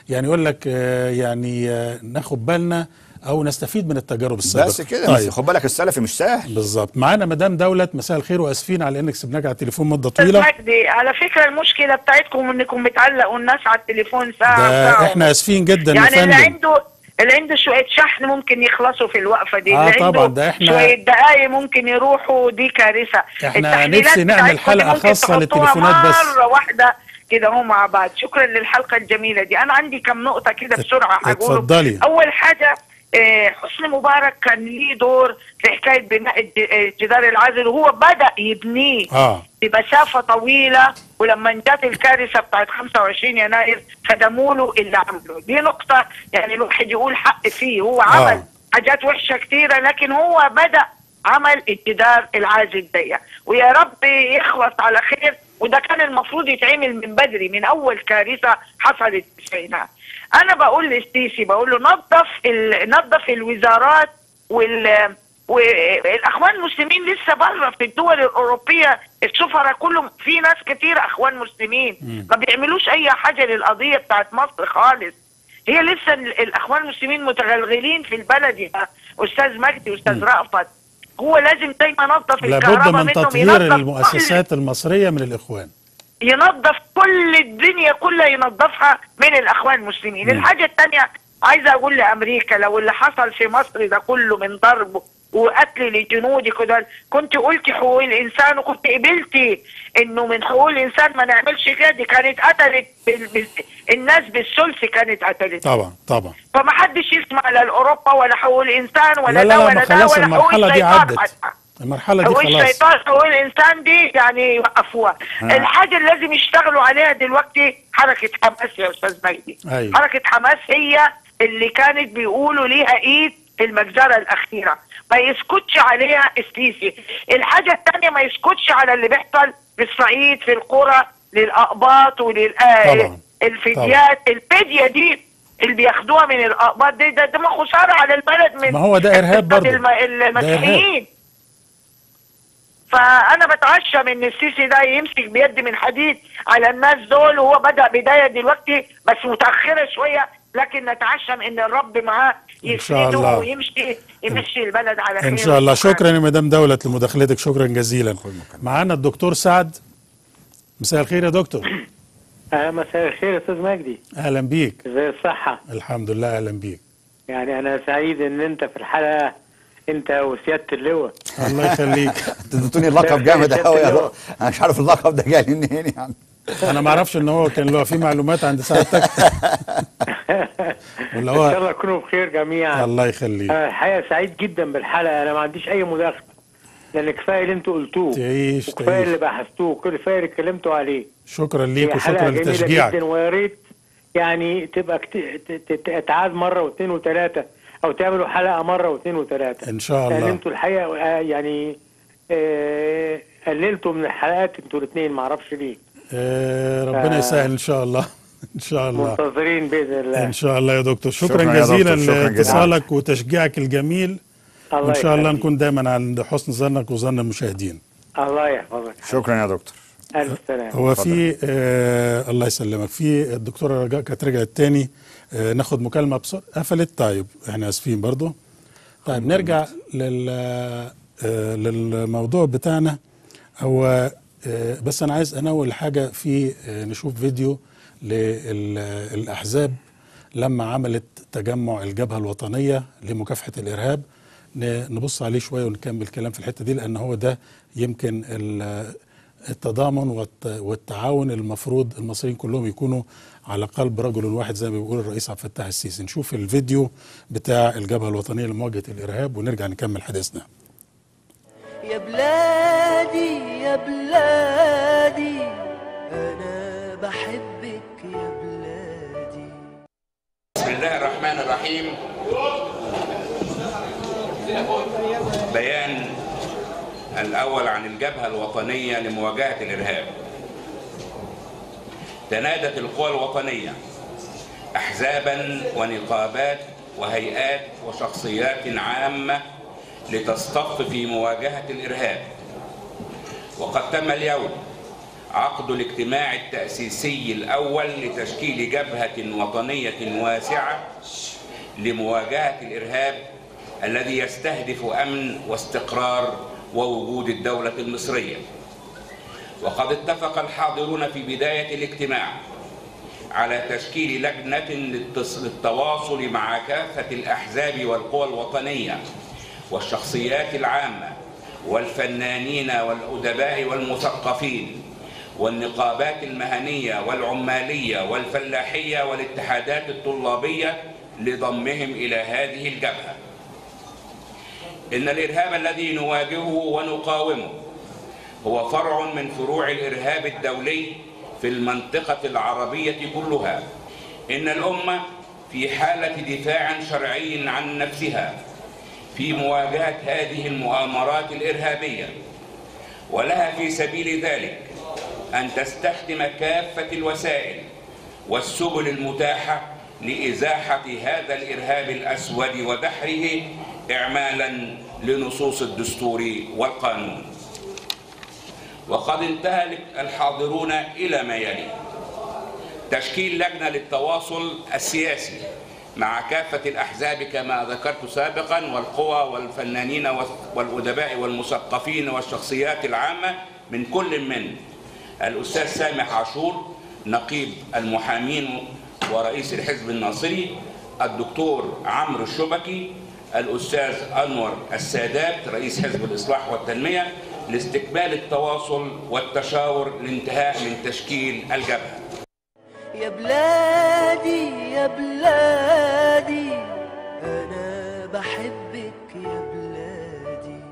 يعني يقول لك آه، يعني آه، ناخد بالنا او نستفيد من التجارب السابقه بس كده بس خد بالك السلفي مش سهل بالظبط معانا مدام دولت مساء الخير واسفين على انك سبناك على التليفون مده استاذ طويله مجدي على فكره المشكله بتاعتكم انكم بتعلقوا الناس على التليفون ساعه ده ساعه احنا اسفين جدا يا يعني اللي فندم عنده اللي عنده شويه شحن ممكن يخلصوا في الوقفه دي آه اللي طبعا، عنده ده إحنا- شويه دقايق ممكن يروحوا دي كارثه إحنا التحليلات نفسي نعمل بتاعتكم دي حلقة ممكن خاصة تحطوها للتليفونات بس. مره واحده كده هم مع بعض شكرا للحلقه الجميله دي انا عندي كم نقطه كده بسرعه هقولهم اتفضلي. اول حاجه آه، حسني مبارك كان ليه دور في حكايه بناء الج- الجدار العازل وهو بدا يبنيه اه بمسافه طويله ولما جت الكارثه بتاعت 25 يناير خدموا له اللي عمله دي نقطه يعني الواحد يقول حق فيه هو عمل آه. حاجات وحشه كتيره لكن هو بدا عمل الجدار العازل دي ويا رب يخلص على خير وده كان المفروض يتعمل من بدري من اول كارثه حصلت في التسعينات انا بقول للسيسي بقول له نظف ال... نظف الوزارات وال والاخوان المسلمين لسه بره في الدول الاوروبيه السفراء كلهم في ناس كتير اخوان مسلمين مم. ما بيعملوش اي حاجه للقضيه بتاعت مصر خالص هي لسه ال- الاخوان المسلمين متغلغلين في البلد يا استاذ مجدي استاذ رأفت هو لازم دايما ينظف لابد الكهرباء من منهم تطهير ينظف كل المؤسسات المصريه من الاخوان ينظف كل الدنيا كلها ينظفها من الاخوان المسلمين مم. الحاجه الثانيه عايزه اقول لامريكا لو اللي حصل في مصر ده كله من ضرب وقتل لجنودي كده كنت قلت حقوق الانسان وكنت قبلتي انه من حقوق الانسان ما نعملش كده دي كانت قتلت بال... بال... الناس بالثلث كانت قتلت طبعا طبعا فما حدش يسمع لا لاوروبا ولا حقوق الانسان ولا لا لا ده لا ولا ما ده خلاص ولا حقوق المرحله دي الشيطان عدت حتى. المرحله دي حقوق خلاص الشيطان حقوق الانسان دي يعني يوقفوها ها. الحاجه اللي لازم يشتغلوا عليها دلوقتي حركه حماس يا استاذ مجدي أيوة. حركه حماس هي اللي كانت بيقولوا ليها ايد في المجزره الاخيره ما يسكتش عليها السيسي الحاجه الثانيه ما يسكتش على اللي بيحصل في الصعيد في القرى للاقباط طبعا. وللفديات الفديه دي اللي بياخدوها من الاقباط دي ده, ده ما خساره على البلد من ما هو ده إرهاب برضه. الم- المسيحيين فانا بتعشم ان السيسي ده يمسك بيد من حديد على الناس دول وهو بدا بدايه دلوقتي بس متاخره شويه لكن نتعشم ان الرب معاه إن شاء يسنده الله. ويمشي يمشي البلد على خير ان شاء الله شكرا يا مدام دولت لمداخلتك شكرا جزيلا معانا الدكتور سعد مساء الخير يا دكتور آه مساء الخير يا استاذ مجدي اهلا بيك ازي الصحة الحمد لله اهلا بيك يعني انا سعيد ان انت في الحلقة انت وسيادة اللواء الله يخليك اديتوني اللقب جامد قوي يا دكتور. انا مش عارف اللقب ده جاي منين يعني انا ما اعرفش ان هو كان له في معلومات عند سعادتك ولا ان شاء هو الله تكونوا بخير جميعا الله يخليك آه الحقيقة سعيد جدا بالحلقة انا ما عنديش اي مداخلة لان كفاية اللي انتوا قلتوه تعيش وكفاية تعيش اللي بحثتوه كفاية اللي اتكلمتوا عليه شكرا ليك هي حلقة وشكرا جميلة لتشجيعك جدا ويا ريت يعني تبقى كت... ت- ت- تعاد مرة واثنين وثلاثة او تعملوا حلقة مرة واثنين وثلاثة ان شاء لان الله انتوا الحقيقه آه، يعني آه، قللتوا من الحلقات انتوا الاثنين ما اعرفش ليه آه ربنا آه. يسهل ان شاء الله ان شاء الله منتظرين باذن الله ان شاء الله يا دكتور شكرا, شكراً يا جزيلا دكتور، شكراً جزيلاً. لاتصالك وتشجيعك الجميل الله وان شاء الله يخليك. نكون دايما عند حسن ظنك وظن المشاهدين الله يحفظك شكرا يا دكتور الف سلامه هو في آه الله يسلمك في الدكتوره رجاء كانت رجعت تاني آه ناخد مكالمه بسرعه قفلت طيب احنا اسفين برضو طيب نرجع لل آه للموضوع بتاعنا هو آه بس انا عايز انوه حاجه في آه نشوف فيديو للاحزاب لما عملت تجمع الجبهه الوطنيه لمكافحه الارهاب ن- نبص عليه شويه ونكمل كلام في الحته دي لان هو ده يمكن ال- التضامن والت- والتعاون المفروض المصريين كلهم يكونوا على قلب رجل واحد زي ما بيقول الرئيس عبد الفتاح السيسي نشوف الفيديو بتاع الجبهه الوطنيه لمواجهه الارهاب ونرجع نكمل حديثنا يا بلادي يا بلادي أنا بحبك يا بلادي بسم الله الرحمن الرحيم بيان الأول عن الجبهة الوطنية لمواجهة الإرهاب تنادت القوى الوطنية أحزابا ونقابات وهيئات وشخصيات عامة لتصطف في مواجهة الإرهاب وقد تم اليوم عقد الاجتماع التأسيسي الأول لتشكيل جبهة وطنية واسعة لمواجهة الإرهاب الذي يستهدف أمن واستقرار ووجود الدولة المصرية وقد اتفق الحاضرون في بداية الاجتماع على تشكيل لجنة للتص- للتواصل مع كافة الأحزاب والقوى الوطنية والشخصيات العامة والفنانين والأدباء والمثقفين والنقابات المهنية والعمالية والفلاحية والاتحادات الطلابية لضمهم إلى هذه الجبهة إن الإرهاب الذي نواجهه ونقاومه هو فرع من فروع الإرهاب الدولي في المنطقة العربية كلها إن الأمة في حالة دفاع شرعي عن نفسها في مواجهة هذه المؤامرات الإرهابية ولها في سبيل ذلك أن تستخدم كافة الوسائل والسبل المتاحة لإزاحة هذا الإرهاب الأسود ودحره إعمالا لنصوص الدستور والقانون وقد انتهى الحاضرون إلى ما يلي تشكيل لجنة للتواصل السياسي مع كافة الأحزاب كما ذكرت سابقا والقوى والفنانين والأدباء والمثقفين والشخصيات العامة من كل من الأستاذ سامح عاشور نقيب المحامين ورئيس الحزب الناصري الدكتور عمرو الشبكي الأستاذ أنور السادات رئيس حزب الإصلاح والتنمية لاستكمال التواصل والتشاور لانتهاء من تشكيل الجبهة يا بلادي يا بلادي أنا بحبك يا بلادي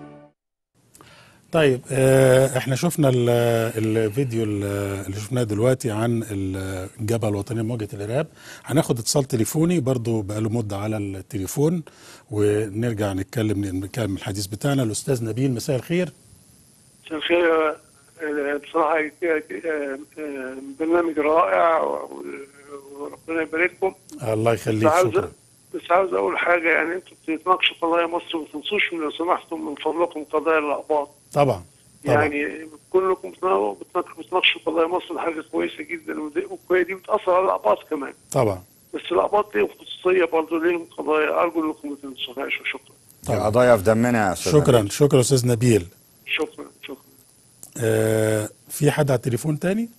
طيب آه، احنا شفنا ال- الفيديو ال- اللي شفناه دلوقتي عن الجبهه الوطنيه لمواجهه الارهاب هناخد اتصال تليفوني برضو بقاله مده على التليفون ونرجع نتكلم نكمل الحديث بتاعنا الاستاذ نبيل مساء الخير مساء الخير آه، بصراحة آه، آه، برنامج رائع و- وربنا يبارككم الله بس يخليك عاوز شكرا بس عاوز أقول حاجة يعني أنتوا بتتناقشوا قضايا مصر ما تنسوش من لو سمحتم من فضلكم قضايا الأقباط طبعا طبعا يعني كلكم بتنا- بتنا- بتناقشوا قضايا مصر دي حاجة كويسة جدا ودي- والقضايا دي بتأثر على الأقباط كمان طبعا بس الأقباط ليهم خصوصية برضه ليهم قضايا أرجو إنكم ما تنسوهاش وشكرا دي قضايا في دمنا يا استاذ شكرا نبيل. شكرا استاذ نبيل شكرا شكرا آه في حد على التليفون تاني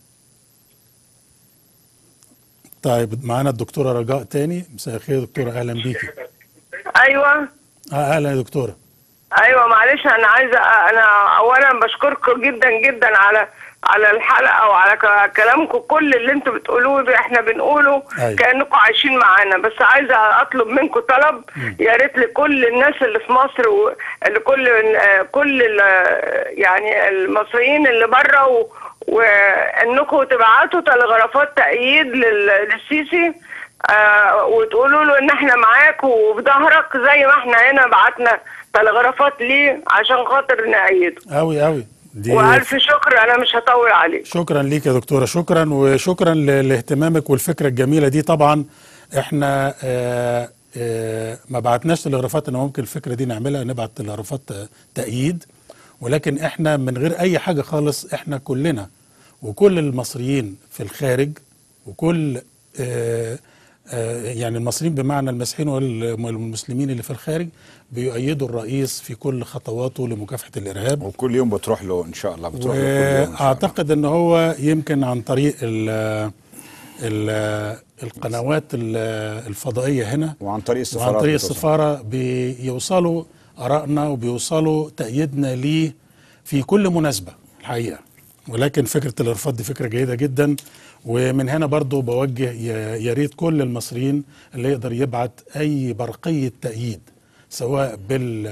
طيب معانا الدكتوره رجاء تاني مساء الخير يا دكتوره اهلا بيكي ايوه اه اهلا يا دكتوره ايوه معلش انا عايزه انا اولا بشكركم جدا جدا على على الحلقه وعلى ك- كلامكم كل اللي انتوا بتقولوه ده احنا بنقوله أيوة. كانكم عايشين معانا بس عايزه اطلب منكم طلب يا ريت لكل الناس اللي في مصر ولكل آه، كل ال- يعني المصريين اللي بره و- وانكم تبعتوا تلغرافات تأييد لل- للسيسي آه وتقولوا له ان احنا معاك وفي ظهرك زي ما احنا هنا بعتنا تلغرافات ليه عشان خاطر نأيده قوي قوي دي والف شكر انا مش هطول عليك شكرا ليك يا دكتوره شكرا وشكرا ل- لاهتمامك والفكره الجميله دي طبعا احنا آه آه ما بعتناش تلغرافات انا ممكن الفكره دي نعملها نبعت تلغرافات ت- تأييد ولكن احنا من غير اي حاجه خالص احنا كلنا وكل المصريين في الخارج وكل آه آه يعني المصريين بمعنى المسيحيين وال- والمسلمين اللي في الخارج بيؤيدوا الرئيس في كل خطواته لمكافحه الارهاب وكل يوم بتروح له ان شاء الله بتروح له كل يوم واعتقد ان هو يمكن عن طريق ال ال القنوات ال- الفضائيه هنا وعن طريق السفارات وعن طريق بتوصل. السفاره بيوصلوا ارائنا وبيوصلوا تأييدنا ليه في كل مناسبه الحقيقه ولكن فكره الارفاض دي فكره جيده جدا ومن هنا برضو بوجه ي- يا ريت كل المصريين اللي يقدر يبعت اي برقيه تأييد سواء بال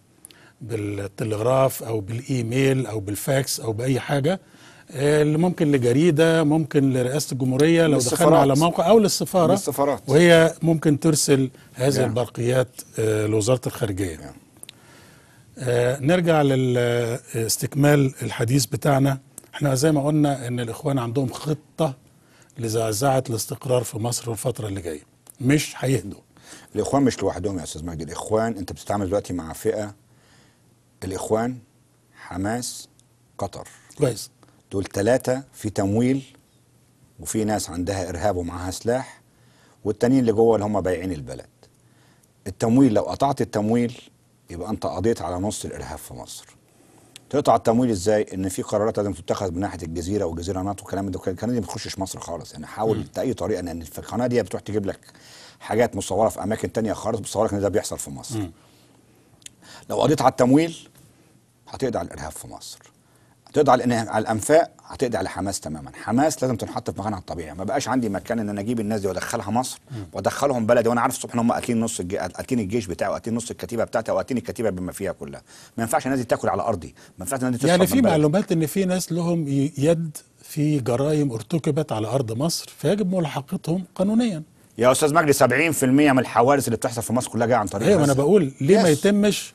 بالتلغراف او بالايميل او بالفاكس او باي حاجه آه، اللي ممكن لجريده ممكن لرئاسه الجمهوريه لو دخلنا للسفارات. على موقع او للسفاره للسفارات. وهي ممكن ترسل هذه نعم. البرقيات آه، لوزاره الخارجيه آه، نرجع لاستكمال الحديث بتاعنا احنا زي ما قلنا ان الاخوان عندهم خطه لزعزعه الاستقرار في مصر في الفتره اللي جايه مش هيهدوا الاخوان مش لوحدهم يا استاذ مجدي الاخوان انت بتتعامل دلوقتي مع فئه الاخوان حماس قطر كويس دول ثلاثه في تمويل وفي ناس عندها ارهاب ومعاها سلاح والتانيين اللي جوه اللي هم بايعين البلد التمويل لو قطعت التمويل يبقى انت قضيت على نص الارهاب في مصر تقطع التمويل ازاي ان في قرارات لازم تتخذ من ناحيه الجزيره والجزيره ناتو والكلام ده القناه دي ما تخشش مصر خالص يعني حاول باي طريقه ان في القناه دي بتروح تجيب لك حاجات مصوره في اماكن تانية خالص مصوره لك ان ده بيحصل في مصر لو قضيت على التمويل هتقضي على الارهاب في مصر هتقضي على الإنها- على الانفاق هتقضي على حماس تماما حماس لازم تنحط في مكانها الطبيعي ما بقاش عندي مكان ان انا اجيب الناس دي وادخلها مصر وادخلهم بلدي وانا عارف الصبح ان هم قاتلين نص الج... قاتلين الجيش بتاعي وقاتلين نص الكتيبه بتاعتي وقاتلين الكتيبه بما فيها كلها ما ينفعش الناس دي تاكل على ارضي ما ينفعش الناس دي تشرب يعني من في بلدي. معلومات ان في ناس لهم ي- يد في جرائم ارتكبت على ارض مصر فيجب ملاحقتهم قانونيا يا استاذ مجدي 70% من الحوادث اللي بتحصل في مصر كلها جايه عن طريق ايوه ما انا غزة. بقول ليه ما يس. يتمش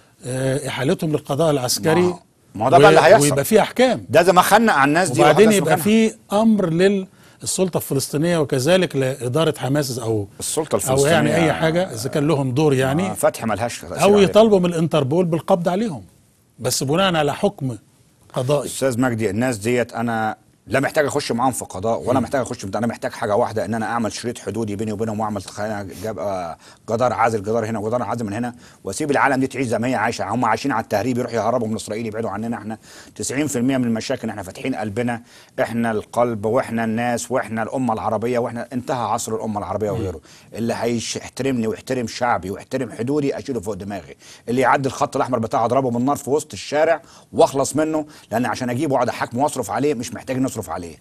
آه، احالتهم للقضاء العسكري ما- ما هو ده بقى اللي هيحصل. ويبقى في احكام ده زي ما خنق على الناس دي وبعدين وحدث يبقى مكانها. في امر للسلطه الفلسطينيه وكذلك لاداره حماس او السلطه او الفلسطينيه يعني اي حاجه اذا كان لهم دور يعني آه، فتح ملهاش تأثير او عليها. يطالبوا من الانتربول بالقبض عليهم بس بناء على حكم قضائي استاذ مجدي الناس ديت انا لا محتاج اخش معاهم في قضاء ولا محتاج اخش انا محتاج حاجه واحده ان انا اعمل شريط حدودي بيني وبينهم واعمل خلينا جاب آه، جدار عازل جدار هنا وجدار عازل من هنا واسيب العالم دي تعيش زي ما هي عايشه هم عايشين على التهريب يروحوا يهربوا من اسرائيل يبعدوا عننا احنا 90% من المشاكل احنا فاتحين قلبنا احنا القلب واحنا الناس واحنا الامه العربيه واحنا انتهى عصر الامه العربيه وغيره اللي هيحترمني ويحترم شعبي ويحترم حدودي اشيله فوق دماغي اللي يعدي الخط الاحمر بتاعه اضربه بالنار في وسط الشارع واخلص منه لان عشان اجيبه واقعد احاكمه واصرف عليه مش محتاج نصرف عليه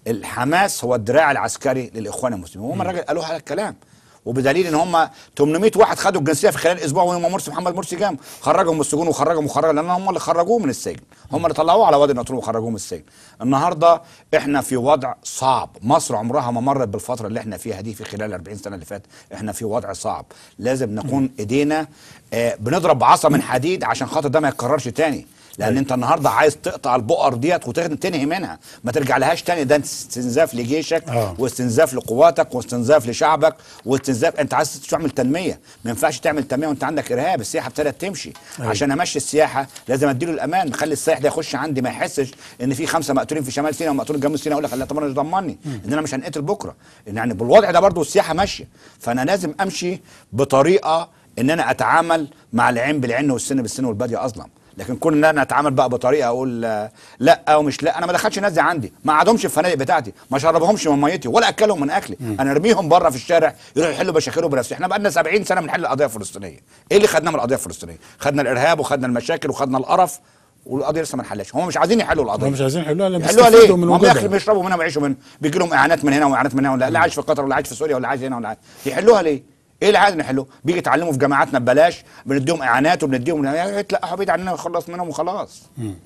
الحماس هو الدراع العسكري للاخوان المسلمين وهم الراجل قالوا هذا الكلام وبدليل ان هم 800 واحد خدوا الجنسيه في خلال اسبوع وهم مرسي محمد مرسي جام خرجهم من السجون وخرجهم وخرجهم لان هم اللي خرجوه من السجن هم اللي طلعوه على وادي النطرون وخرجوه من السجن النهارده احنا في وضع صعب مصر عمرها ما مرت بالفتره اللي احنا فيها دي في خلال 40 سنه اللي فاتت احنا في وضع صعب لازم نكون ايدينا آه بنضرب بعصا من حديد عشان خاطر ده ما يتكررش تاني لان انت النهارده عايز تقطع البؤر ديت وتنهي منها ما ترجع لهاش تاني ده استنزاف لجيشك آه. واستنزاف لقواتك واستنزاف لشعبك واستنزاف انت عايز تعمل تنميه ما ينفعش تعمل تنميه وانت عندك ارهاب السياحه ابتدت تمشي أيوة. عشان امشي السياحه لازم اديله الامان نخلي السائح ده يخش عندي ما يحسش ان في خمسه مقتولين في شمال سيناء ومقتول جنوب سيناء اقول لك لا طب انا مش ضمني ان انا مش هنقتل بكره إن يعني بالوضع ده برضو السياحه ماشيه فانا لازم امشي بطريقه ان انا اتعامل مع العين بالعين والسن بالسن والباديه اظلم لكن كون ان انا اتعامل بقى بطريقه اقول آه، لا ومش لا انا ما دخلش الناس دي عندي ما قعدهمش في الفنادق بتاعتي ما شربهمش من ميتي ولا اكلهم من اكلي انا ارميهم بره في الشارع يروحوا يحلوا مشاكلهم بنفسهم احنا بقى لنا 70 سنه بنحل القضيه الفلسطينيه ايه اللي خدناه من القضيه الفلسطينيه خدنا الارهاب وخدنا المشاكل وخدنا القرف والقضيه لسه ما انحلتش هم مش عايزين يحلوا القضيه هم مش عايزين يحلوها لما يحلوها ليه؟ بيستفيدوا من هم بياكلوا وجودها بيشربوا منها ويعيشوا منها بيجي لهم اعانات من هنا واعانات من هنا ولا لا عايش في قطر ولا عايش في سوريا ولا عايش هنا ولا عايش يحلوها ليه؟ ايه اللي عايز نحلوه؟ بيجي يتعلموا في جامعاتنا ببلاش بنديهم اعانات وبنديهم يتلقحوا بعيد عننا ويخلص منهم وخلاص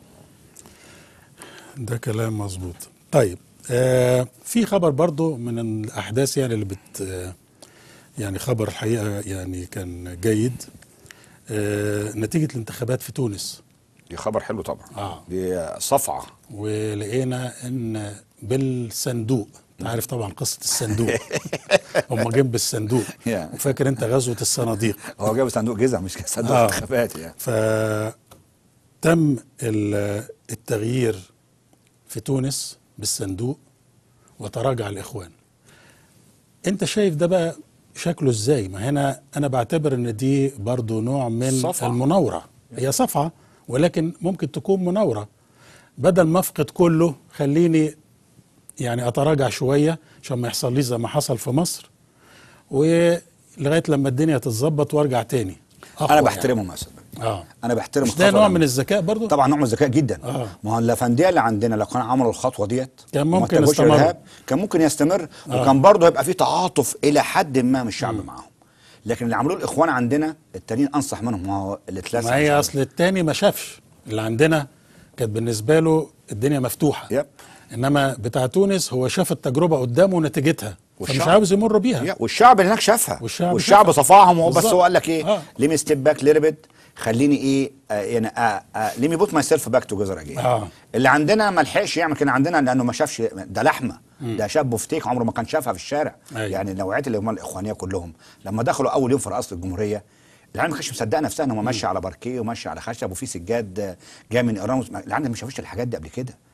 ده كلام مظبوط طيب آه في خبر برضو من الاحداث يعني اللي بت آه يعني خبر الحقيقه يعني كان جيد آه نتيجه الانتخابات في تونس دي خبر حلو طبعا اه دي صفعه ولقينا ان بالصندوق انت عارف طبعا قصه الصندوق هم جنب بالصندوق يعني. وفاكر انت غزوه الصناديق هو جاب صندوق جزع مش صندوق آه. انتخابات يعني فتم ال- التغيير في تونس بالصندوق وتراجع الاخوان انت شايف ده بقى شكله ازاي ما هنا انا بعتبر ان دي برضو نوع من صفعة. المناوره هي صفعه ولكن ممكن تكون مناوره بدل ما افقد كله خليني يعني اتراجع شويه عشان ما يحصليش زي ما حصل في مصر ولغايه لما الدنيا تتظبط وارجع تاني أقوى انا بحترمهم مثلا يعني. اه انا بحترم مش ده الخطوة نوع لما- من الذكاء برضو طبعا نوع من الذكاء جدا آه. ما هو الافنديه اللي عندنا لو كانوا عملوا الخطوه ديت كان وما ممكن اتجهوش يستمروا. إرهاب، كان ممكن يستمر آه. وكان برضه هيبقى في تعاطف الى حد ما من الشعب معاهم لكن اللي عملوه الاخوان عندنا التانيين انصح منهم ما هو اللي اتلسع ما هي اصل التاني ما شافش اللي عندنا كانت بالنسبه له الدنيا مفتوحه يب. انما بتاع تونس هو شاف التجربه قدامه ونتيجتها فمش والشعب- عاوز يمر بيها يا- والشعب اللي هناك شافها والشعب والشعب شافها. صفاهم هو بس بالظبط. هو قال لك ايه آه. ليمي ستيب باك ليربد خليني ايه آه يعني ليمي بوت ماي سيلف باك توجذر اجين آه. اللي عندنا ما لحقش يعمل كده عندنا لانه ما شافش ده لحمه ده شاب بفتيك عمره ما كان شافها في الشارع أيوة. يعني نوعيه اللي هم الاخوانيه كلهم لما دخلوا اول يوم في رئاسه الجمهوريه العيال ما كانتش مصدقه نفسها ان هم ماشيه على باركيه وماشيه على خشب وفي سجاد آه، جاي من ايران العيال ما شافوش الحاجات دي قبل كده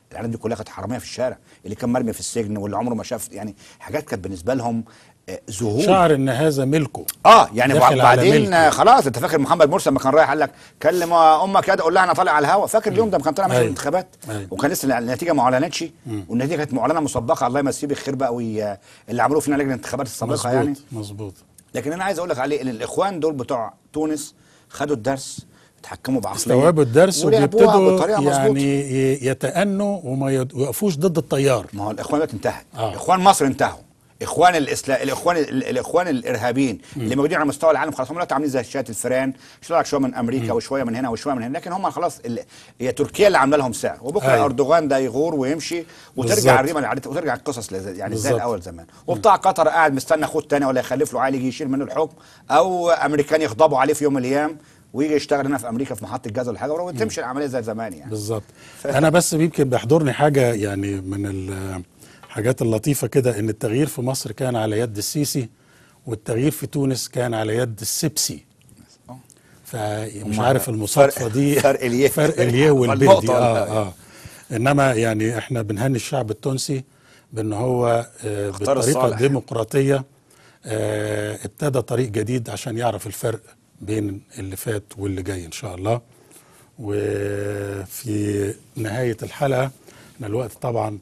الاعلام دي كلها كانت حراميه في الشارع اللي كان مرمي في السجن واللي عمره ما شاف يعني حاجات كانت بالنسبه لهم آه، ذهول شعر ان هذا ملكه اه يعني داخل على بعدين ملكه. آه، خلاص انت فاكر محمد مرسي لما كان رايح قال لك كلم امك كده قول لها انا طالع على الهوا فاكر اليوم ده لما كان طالع من أيوة. الانتخابات أيوة. وكان لسه النتيجه ما اعلنتش والنتيجه كانت معلنه مسبقه الله يمسيه بالخير بقى وي... اللي عملوه فينا لجنه الانتخابات السابقه مظبوط يعني مظبوط لكن انا عايز اقول لك عليه ان الاخوان دول بتوع تونس خدوا الدرس اتحكموا بعقليه استوعبوا الدرس ولعبوها وبيبتدوا بطريقه مظبوطه يعني ي- يتأنوا وما يد- يقفوش ضد التيار ما هو الاخوان دلوقتي انتهت آه. اخوان مصر انتهوا اخوان الاسلام الاخوان ال- الاخوان الارهابيين اللي موجودين على مستوى العالم خلاص هم دلوقتي عاملين زي شات الفيران يشتغلوا لك شويه من امريكا وشويه من هنا وشويه من هنا لكن هم خلاص ال... هي تركيا اللي عامله لهم سعر وبكره أيوة. اردوغان ده يغور ويمشي وترجع بالظبط. الريمه اللي عادت- وترجع القصص لز- يعني زي بالظبط. الاول زمان وبتاع قطر قاعد مستنى اخوه تاني ولا يخلف له عيل يجي يشيل منه الحكم او امريكان يغضبوا عليه في يوم من الايام ويجي يشتغل هنا في امريكا في محطه جاز ولا حاجه وتمشي العمليه زي زمان يعني بالظبط انا بس يمكن بيحضرني حاجه يعني من الحاجات اللطيفه كده ان التغيير في مصر كان على يد السيسي والتغيير في تونس كان على يد السبسي فمش هم عارف المصادفه فرق- دي فرق اليه. فرق اليه والبلدي والنقطة اه ولا- اه انما يعني احنا بنهني الشعب التونسي بان هو آه اختار بطريقه الصالح. ديمقراطيه آه ابتدى طريق جديد عشان يعرف الفرق بين اللي فات واللي جاي ان شاء الله وفي نهايه الحلقه احنا الوقت طبعا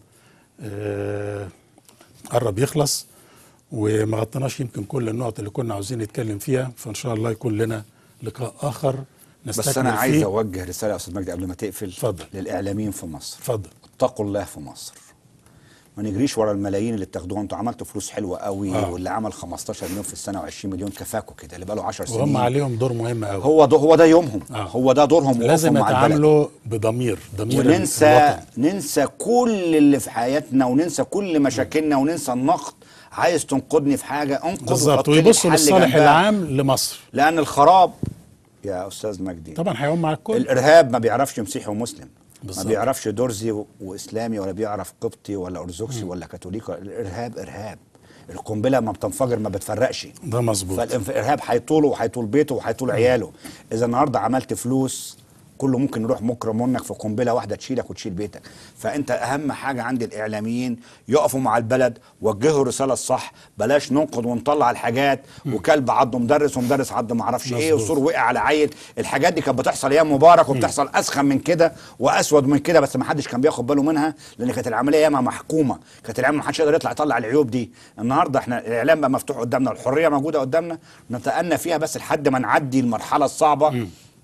آه قرب يخلص وما غطيناش يمكن كل النقط اللي كنا عاوزين نتكلم فيها فان شاء الله يكون لنا لقاء اخر نستكمل بس انا عايز فيه. اوجه رساله يا استاذ مجدي قبل ما تقفل اتفضل. للاعلاميين في مصر اتفضل اتقوا الله في مصر ما نجريش ورا الملايين اللي بتاخدوها انتوا عملتوا فلوس حلوه قوي آه. واللي عمل 15 مليون في السنه و20 مليون كفاكوا كده اللي بقى له 10 سنين وهم عليهم دور مهم قوي هو ده هو ده يومهم آه. هو ده دورهم لازم وقوفهم مع البلد. يتعاملوا بضمير ضمير وننسى الوطن. ننسى كل اللي في حياتنا وننسى كل مشاكلنا وننسى النقد عايز تنقدني في حاجه انقد بالظبط وحط لي ويبصوا الحل للصالح جنبها. العام لمصر لان الخراب يا استاذ مجدي طبعا هيقوم مع الكل الارهاب ما بيعرفش مسيحي ومسلم بالظبط. ما بيعرفش درزي و- واسلامي ولا بيعرف قبطي ولا ارثوذكسي ولا كاثوليكي ولا- الارهاب ارهاب القنبله ما بتنفجر ما بتفرقش ده مظبوط فالارهاب هيطوله وهيطول بيته وهيطول عياله اذا النهارده عملت فلوس كله ممكن يروح مكرم منك في قنبله واحده تشيلك وتشيل بيتك فانت اهم حاجه عند الاعلاميين يقفوا مع البلد وجهوا الرساله الصح بلاش ننقد ونطلع الحاجات وكلب عض مدرس ومدرس عض ما اعرفش ايه مظبوط. وسور وقع على عيل الحاجات دي كانت بتحصل ايام مبارك وبتحصل اسخن من كده واسود من كده بس ما حدش كان بياخد باله منها لان كانت العمليه ياما محكومه كانت العمليه ما حدش يقدر يطلع يطلع العيوب دي النهارده احنا الاعلام بقى مفتوح قدامنا الحريه موجوده قدامنا نتأنى فيها بس لحد ما نعدي المرحله الصعبه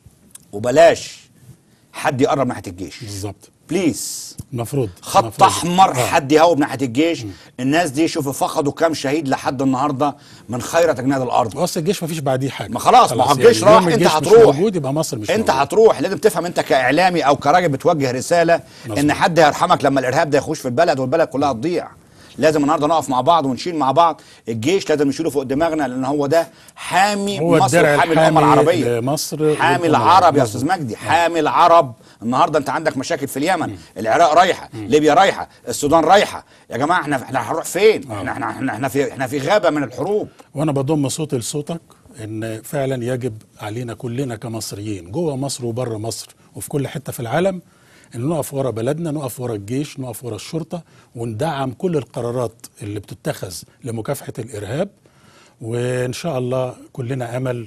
وبلاش حد يقرب ناحيه الجيش بالظبط بليز المفروض خط المفروض. احمر آه. حد يهوب ناحيه الجيش الناس دي شوفوا فقدوا كام شهيد لحد النهارده من خيرة اجناد الارض اصل الجيش ما فيش بعديه حاجه ما خلاص ما هو يعني الجيش يوم راح انت الجيش مش هتروح موجود يبقى مصر مش انت موجود. هتروح لازم تفهم انت كاعلامي او كراجل بتوجه رساله مظبوط. ان حد هيرحمك لما الارهاب ده يخش في البلد والبلد كلها تضيع لازم النهارده نقف مع بعض ونشيل مع بعض الجيش لازم نشيله فوق دماغنا لان هو ده حامي هو مصر الدرع وحامي الامه الحامي العربيه لمصر حامي والأمة العرب يا العربية. استاذ مجدي حامي العرب النهارده انت عندك مشاكل في اليمن العراق رايحه ليبيا رايحه السودان رايحه يا جماعه احنا احنا هنروح فين احنا احنا احنا, احنا في احنا في غابه من الحروب وانا بضم صوتي لصوتك ان فعلا يجب علينا كلنا كمصريين جوه مصر وبره مصر وفي كل حته في العالم ان نقف ورا بلدنا نقف ورا الجيش نقف ورا الشرطه وندعم كل القرارات اللي بتتخذ لمكافحه الارهاب وان شاء الله كلنا امل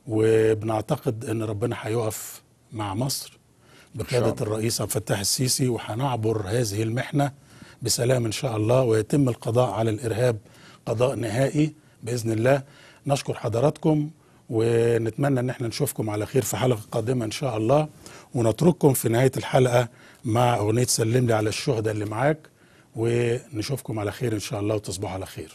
وبنعتقد ان ربنا هيقف مع مصر بقياده الله. الرئيس عبد الفتاح السيسي وهنعبر هذه المحنه بسلام ان شاء الله ويتم القضاء على الارهاب قضاء نهائي باذن الله نشكر حضراتكم ونتمنى ان احنا نشوفكم على خير في حلقه قادمه ان شاء الله ونترككم في نهايه الحلقه مع اغنيه سلم لي على الشهداء اللي معاك ونشوفكم على خير ان شاء الله وتصبحوا على خير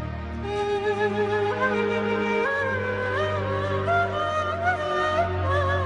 Thank you.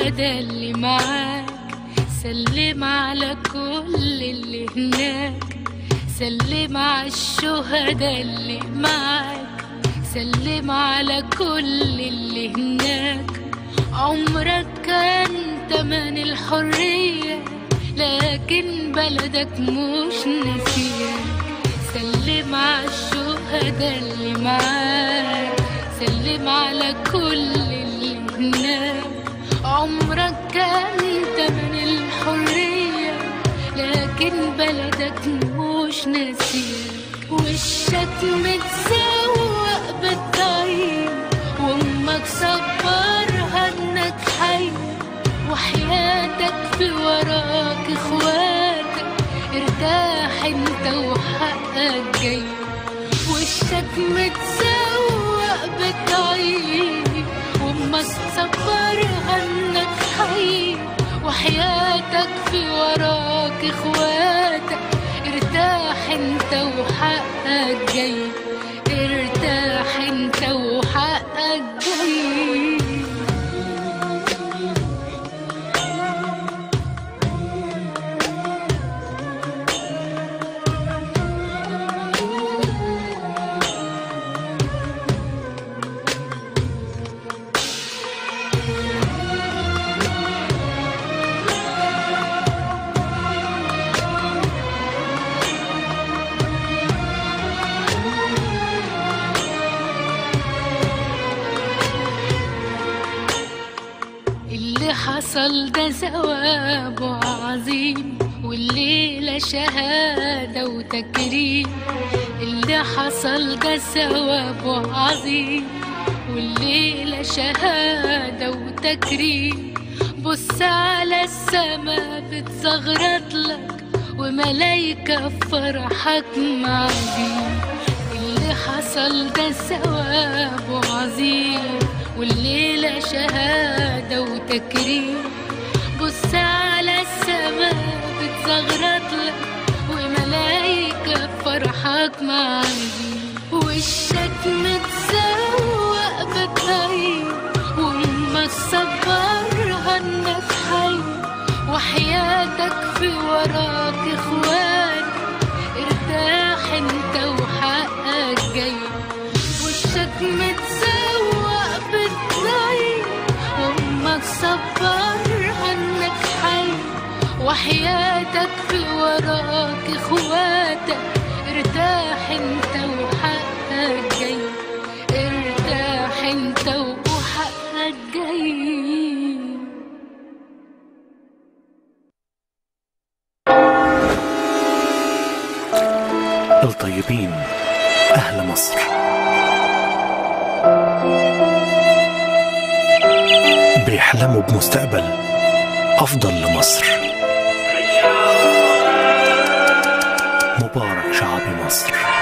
الشهداء اللي معاك سلم على كل اللي هناك سلم على الشهداء اللي معاك سلم على كل اللي هناك عمرك كان تمن الحرية لكن بلدك مش نسيك سلم على الشهداء اللي معاك سلم على كل اللي هناك عمرك كان تمن الحرية لكن بلدك مش نسيك وشك متسوق بالطيب وامك صبرها انك حي وحياتك في وراك اخواتك ارتاح انت وحقك جاي وشك متسوق بالطيب وامك صبرها انك حي وحياتك في وراك اخواتك ارتاح انت وحقك جاي ارتاح انت وحقك جاي اللي حصل ده ثوابه عظيم والليلة شهادة وتكريم اللي حصل ده ثوابه عظيم والليلة شهادة وتكريم بص على السما بتزغرط لك وملايكة في فرحك معدين اللي حصل ده ثوابه عظيم والليلة شهادة وتكريم بص على السما بتزغرط لك وملايكة فرحك معدين وشك متسوق بالطيب وامك صبرها انك حي وحياتك في وراك اخوات ارتاح انت وحقك جاي وشك متسوق بالطيب وامك صبرها انك حي وحياتك في وراك اخواتك ارتاح انت وحقك جاي ارتاح انت وحقك جاي الطيبين أهل مصر بيحلموا بمستقبل أفضل لمصر مبارك شعب مصر